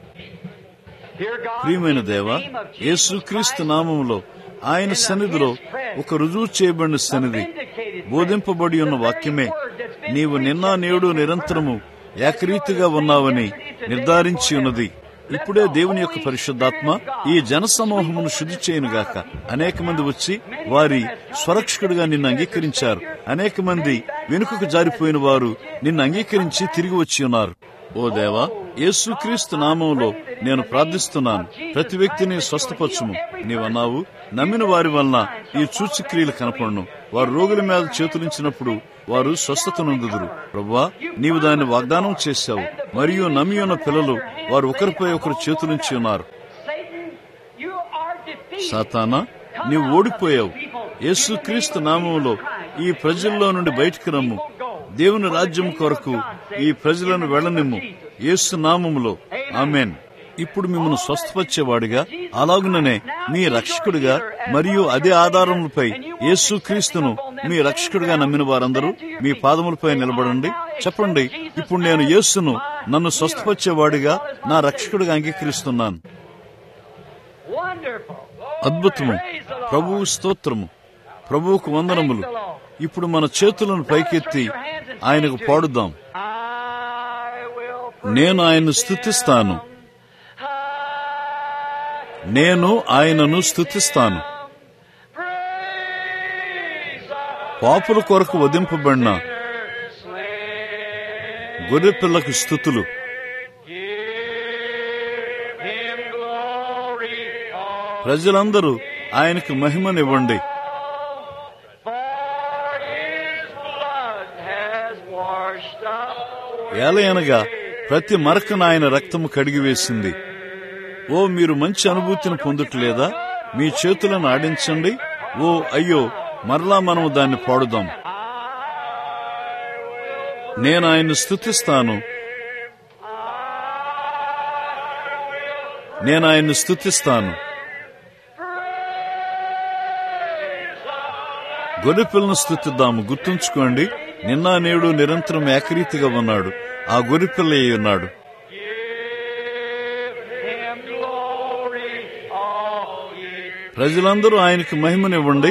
[SPEAKER 1] ప్రియమైన దేవ యేసుక్రీస్తు నామములో ఆయన సన్నిధిలో ఒక రుజువు చేయబడిన సన్నిధి బోధింపబడి ఉన్న వాక్యమే నీవు నిన్న నేడు నిరంతరము ఏకరీతిగా ఉన్నావని నిర్ధారించి ఉన్నది ఇప్పుడే దేవుని యొక్క పరిశుద్ధాత్మ ఈ జనసమూహమును శుద్ధి చేయనుగాక అనేక మంది వచ్చి వారి స్వరక్షకుడిగా నిన్ను అంగీకరించారు అనేక మంది వెనుకకు జారిపోయిన వారు నిన్ను అంగీకరించి తిరిగి వచ్చి ఉన్నారు ఓ దేవా యేసుక్రీస్తు నామంలో నేను ప్రార్థిస్తున్నాను ప్రతి వ్యక్తిని స్వస్థపరచుము నీవన్నావు నమ్మిన వారి వలన ఈ సూచక్రియలు కనపడను వారు రోగుల మీద చేతులించినప్పుడు వారు స్వస్థత నొందుదురు ప్రభువా నీవు దాన్ని వాగ్దానం చేశావు మరియు నమ్మి ఉన్న పిల్లలు వారు ఒకరిపై ఒకరు చేతులించి ఉన్నారు సాతానా నీవు ఓడిపోయావు యేసుక్రీస్తు నామంలో ఈ ప్రజల్లో నుండి బయటికి రమ్ము దేవుని రాజ్యం కొరకు ఈ ప్రజలను వెళ్లనిమ్ము యేసు నామములో ఆమెన్ ఇప్పుడు మిమ్మల్ని స్వస్థపరిచేవాడిగా అలాగుననే మీ రక్షకుడిగా మరియు అదే ఆధారములపై యేసు క్రీస్తును మీ రక్షకుడిగా నమ్మిన వారందరూ మీ పాదములపై నిలబడండి చెప్పండి ఇప్పుడు నేను యేసును నన్ను స్వస్థపరిచేవాడిగా నా రక్షకుడిగా అంగీకరిస్తున్నాను అద్భుతము ప్రభువు స్తోత్రము ప్రభువుకు వందనములు ఇప్పుడు మన చేతులను పైకెత్తి ఆయనకు పాడుదాం నేను ఆయన్ను స్థుతిస్తాను నేను ఆయనను స్థుతిస్తాను పాపుల కొరకు వధింపబడిన గొర్రెపిల్లకు స్థుతులు ప్రజలందరూ ఆయనకు మహిమనివ్వండి
[SPEAKER 2] For his blood has washed away.
[SPEAKER 1] ఏలయనగా ప్రతి మరకను ఆయన రక్తము కడిగివేసింది ఓ మీరు మంచి అనుభూతిని పొందట్లేదా మీ చేతులను ఆడించండి ఓ అయ్యో మరలా మనం దాన్ని పాడుదాం నేను ఆయన్ని స్తుతిస్తాను నేను ఆయన్ని స్తుతిస్తాను గొర్రెపిల్లను స్థుతిద్దాము గుర్తుంచుకోండి నిన్న నేడు నిరంతరం ఏకరీతిగా ఉన్నాడు ఆ గొర్రెపిల్ల అయి ఉన్నాడు
[SPEAKER 2] Give him glory, all ye
[SPEAKER 1] ప్రజలందరూ ఆయనకు మహిమనివ్వండి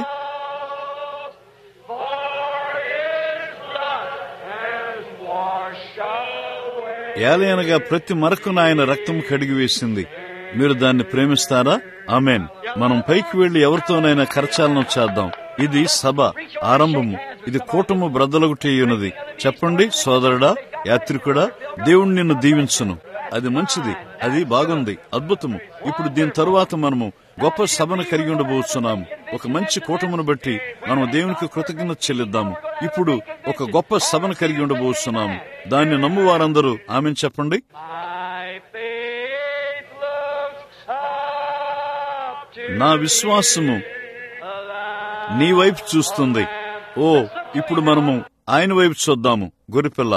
[SPEAKER 2] For his blood has washed away.
[SPEAKER 1] ఏలయనగా ప్రతి మరకును ఆయన రక్తం కడిగివేసింది మీరు దాన్ని ప్రేమిస్తారా ఆమెన్ మనం పైకి వెళ్లి ఎవరితోనైనా కరచాలనం చేద్దాం ఇది సభ ఆరంభము ఇది కూటము బ్రద్దలగుటేయున్నది చెప్పండి సోదరుడా యాత్రికుడా దేవుడు నిన్ను దీవించును అది మంచిది అది బాగుంది అద్భుతము ఇప్పుడు దీని తరువాత మనము గొప్ప సభను కలిగి ఉండబోతున్నాము ఒక మంచి కూటమును బట్టి మనం దేవునికి కృతజ్ఞత చెల్లిద్దాము ఇప్పుడు ఒక గొప్ప సభను కలిగి ఉండబోతున్నాము దాన్ని నమ్ము వారందరూ ఆమె చెప్పండి
[SPEAKER 2] My faith looks up to
[SPEAKER 1] నా విశ్వాసము
[SPEAKER 2] the
[SPEAKER 1] నీ వైపు చూస్తుంది ఓ ఇప్పుడు మనము ఆయన వైపు చూద్దాము గొరిపిల్ల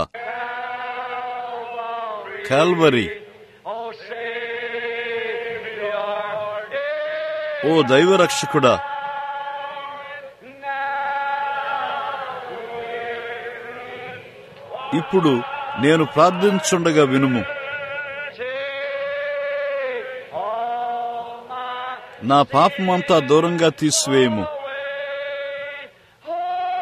[SPEAKER 1] కాల్వరి
[SPEAKER 2] Oh, Savior,
[SPEAKER 1] ఓ దైవరక్షకుడా ఇప్పుడు నేను ప్రార్థించుండగా వినుము
[SPEAKER 2] take all my
[SPEAKER 1] నా పాపమంతా దూరంగా తీసివేయము
[SPEAKER 2] Oh,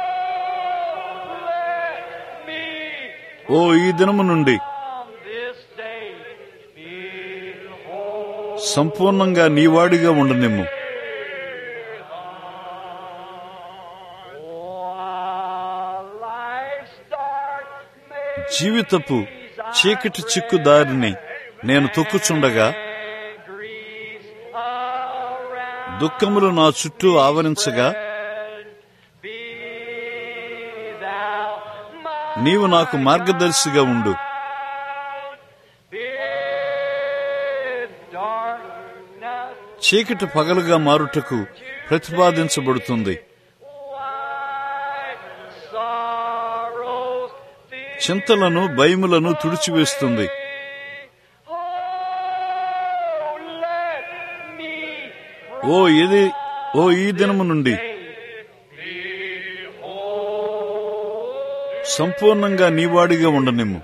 [SPEAKER 2] let me
[SPEAKER 1] ఓ ఈ దినము నుండి
[SPEAKER 2] on this day be whole.
[SPEAKER 1] సంపూర్ణంగా నీవాడిగా ఉండనిమ్ము
[SPEAKER 2] While life's dark maze
[SPEAKER 1] జీవితపు చీకటి చిక్కు దారిని నేను తొక్కుచుండగా
[SPEAKER 2] and griefs around
[SPEAKER 1] దుఃఖములు నా చుట్టూ ఆవరించగా
[SPEAKER 2] be thou my
[SPEAKER 1] నీవు నాకు మార్గదర్శిగా ఉండు
[SPEAKER 2] bid darkness
[SPEAKER 1] చీకటి పగలుగా మారుటకు ప్రతిపాదించబడుతుంది
[SPEAKER 2] white sorrows fill
[SPEAKER 1] చింతలను భయములను తుడిచివేస్తుంది
[SPEAKER 2] Oh, let me
[SPEAKER 1] ఓ ఇది ఓ ఈ దినము నుండి సంపూర్ణంగా నీవాడిగా ఉండనిమ్ము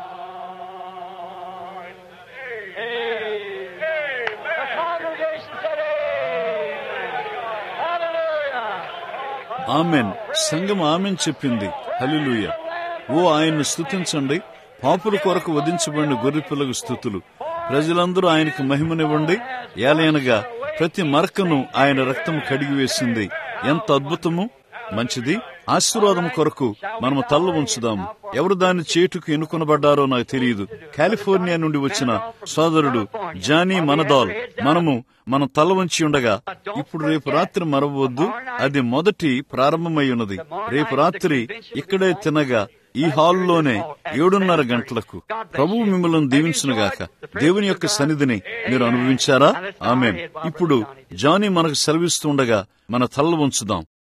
[SPEAKER 2] The congregation said, Amen. Hallelujah.
[SPEAKER 1] Amen సంఘం ఆమెన్ చెప్పింది హలిలుయ ఓ ఆయన్ను స్తుతించండి పాపుల కొరకు వధించబడిన గొర్రెపిల్లకు స్థుతులు ప్రజలందరూ ఆయనకు మహిమనివ్వండి ఏలైనగా ప్రతి మరకను ఆయన రక్తం కడిగివేసింది ఎంత అద్భుతము మంచిది ఆశీర్వాదం కొరకు మనము తల్ల ఉంచుదాము ఎవరు దాన్ని చేటుకు ఎన్నుకొనబడ్డారో నాకు తెలియదు కాలిఫోర్నియా నుండి వచ్చిన సోదరుడు జానీ మనదాల్ మనము మనం తల వంచి ఉండగా ఇప్పుడు రేపు రాత్రి మరవద్దు అది మొదటి ప్రారంభమై ఉన్నది రేపు రాత్రి ఇక్కడే తినగా ఈ హాల్లోనే ఏడున్నర గంటలకు ప్రభువు మిమ్మల్ని దీవించునుగాక దేవుని యొక్క సన్నిధిని మీరు అనుభవించారా ఆమె ఇప్పుడు జానీ మనకు సెలవిస్తుండగా మన తల్ల ఉంచుదాం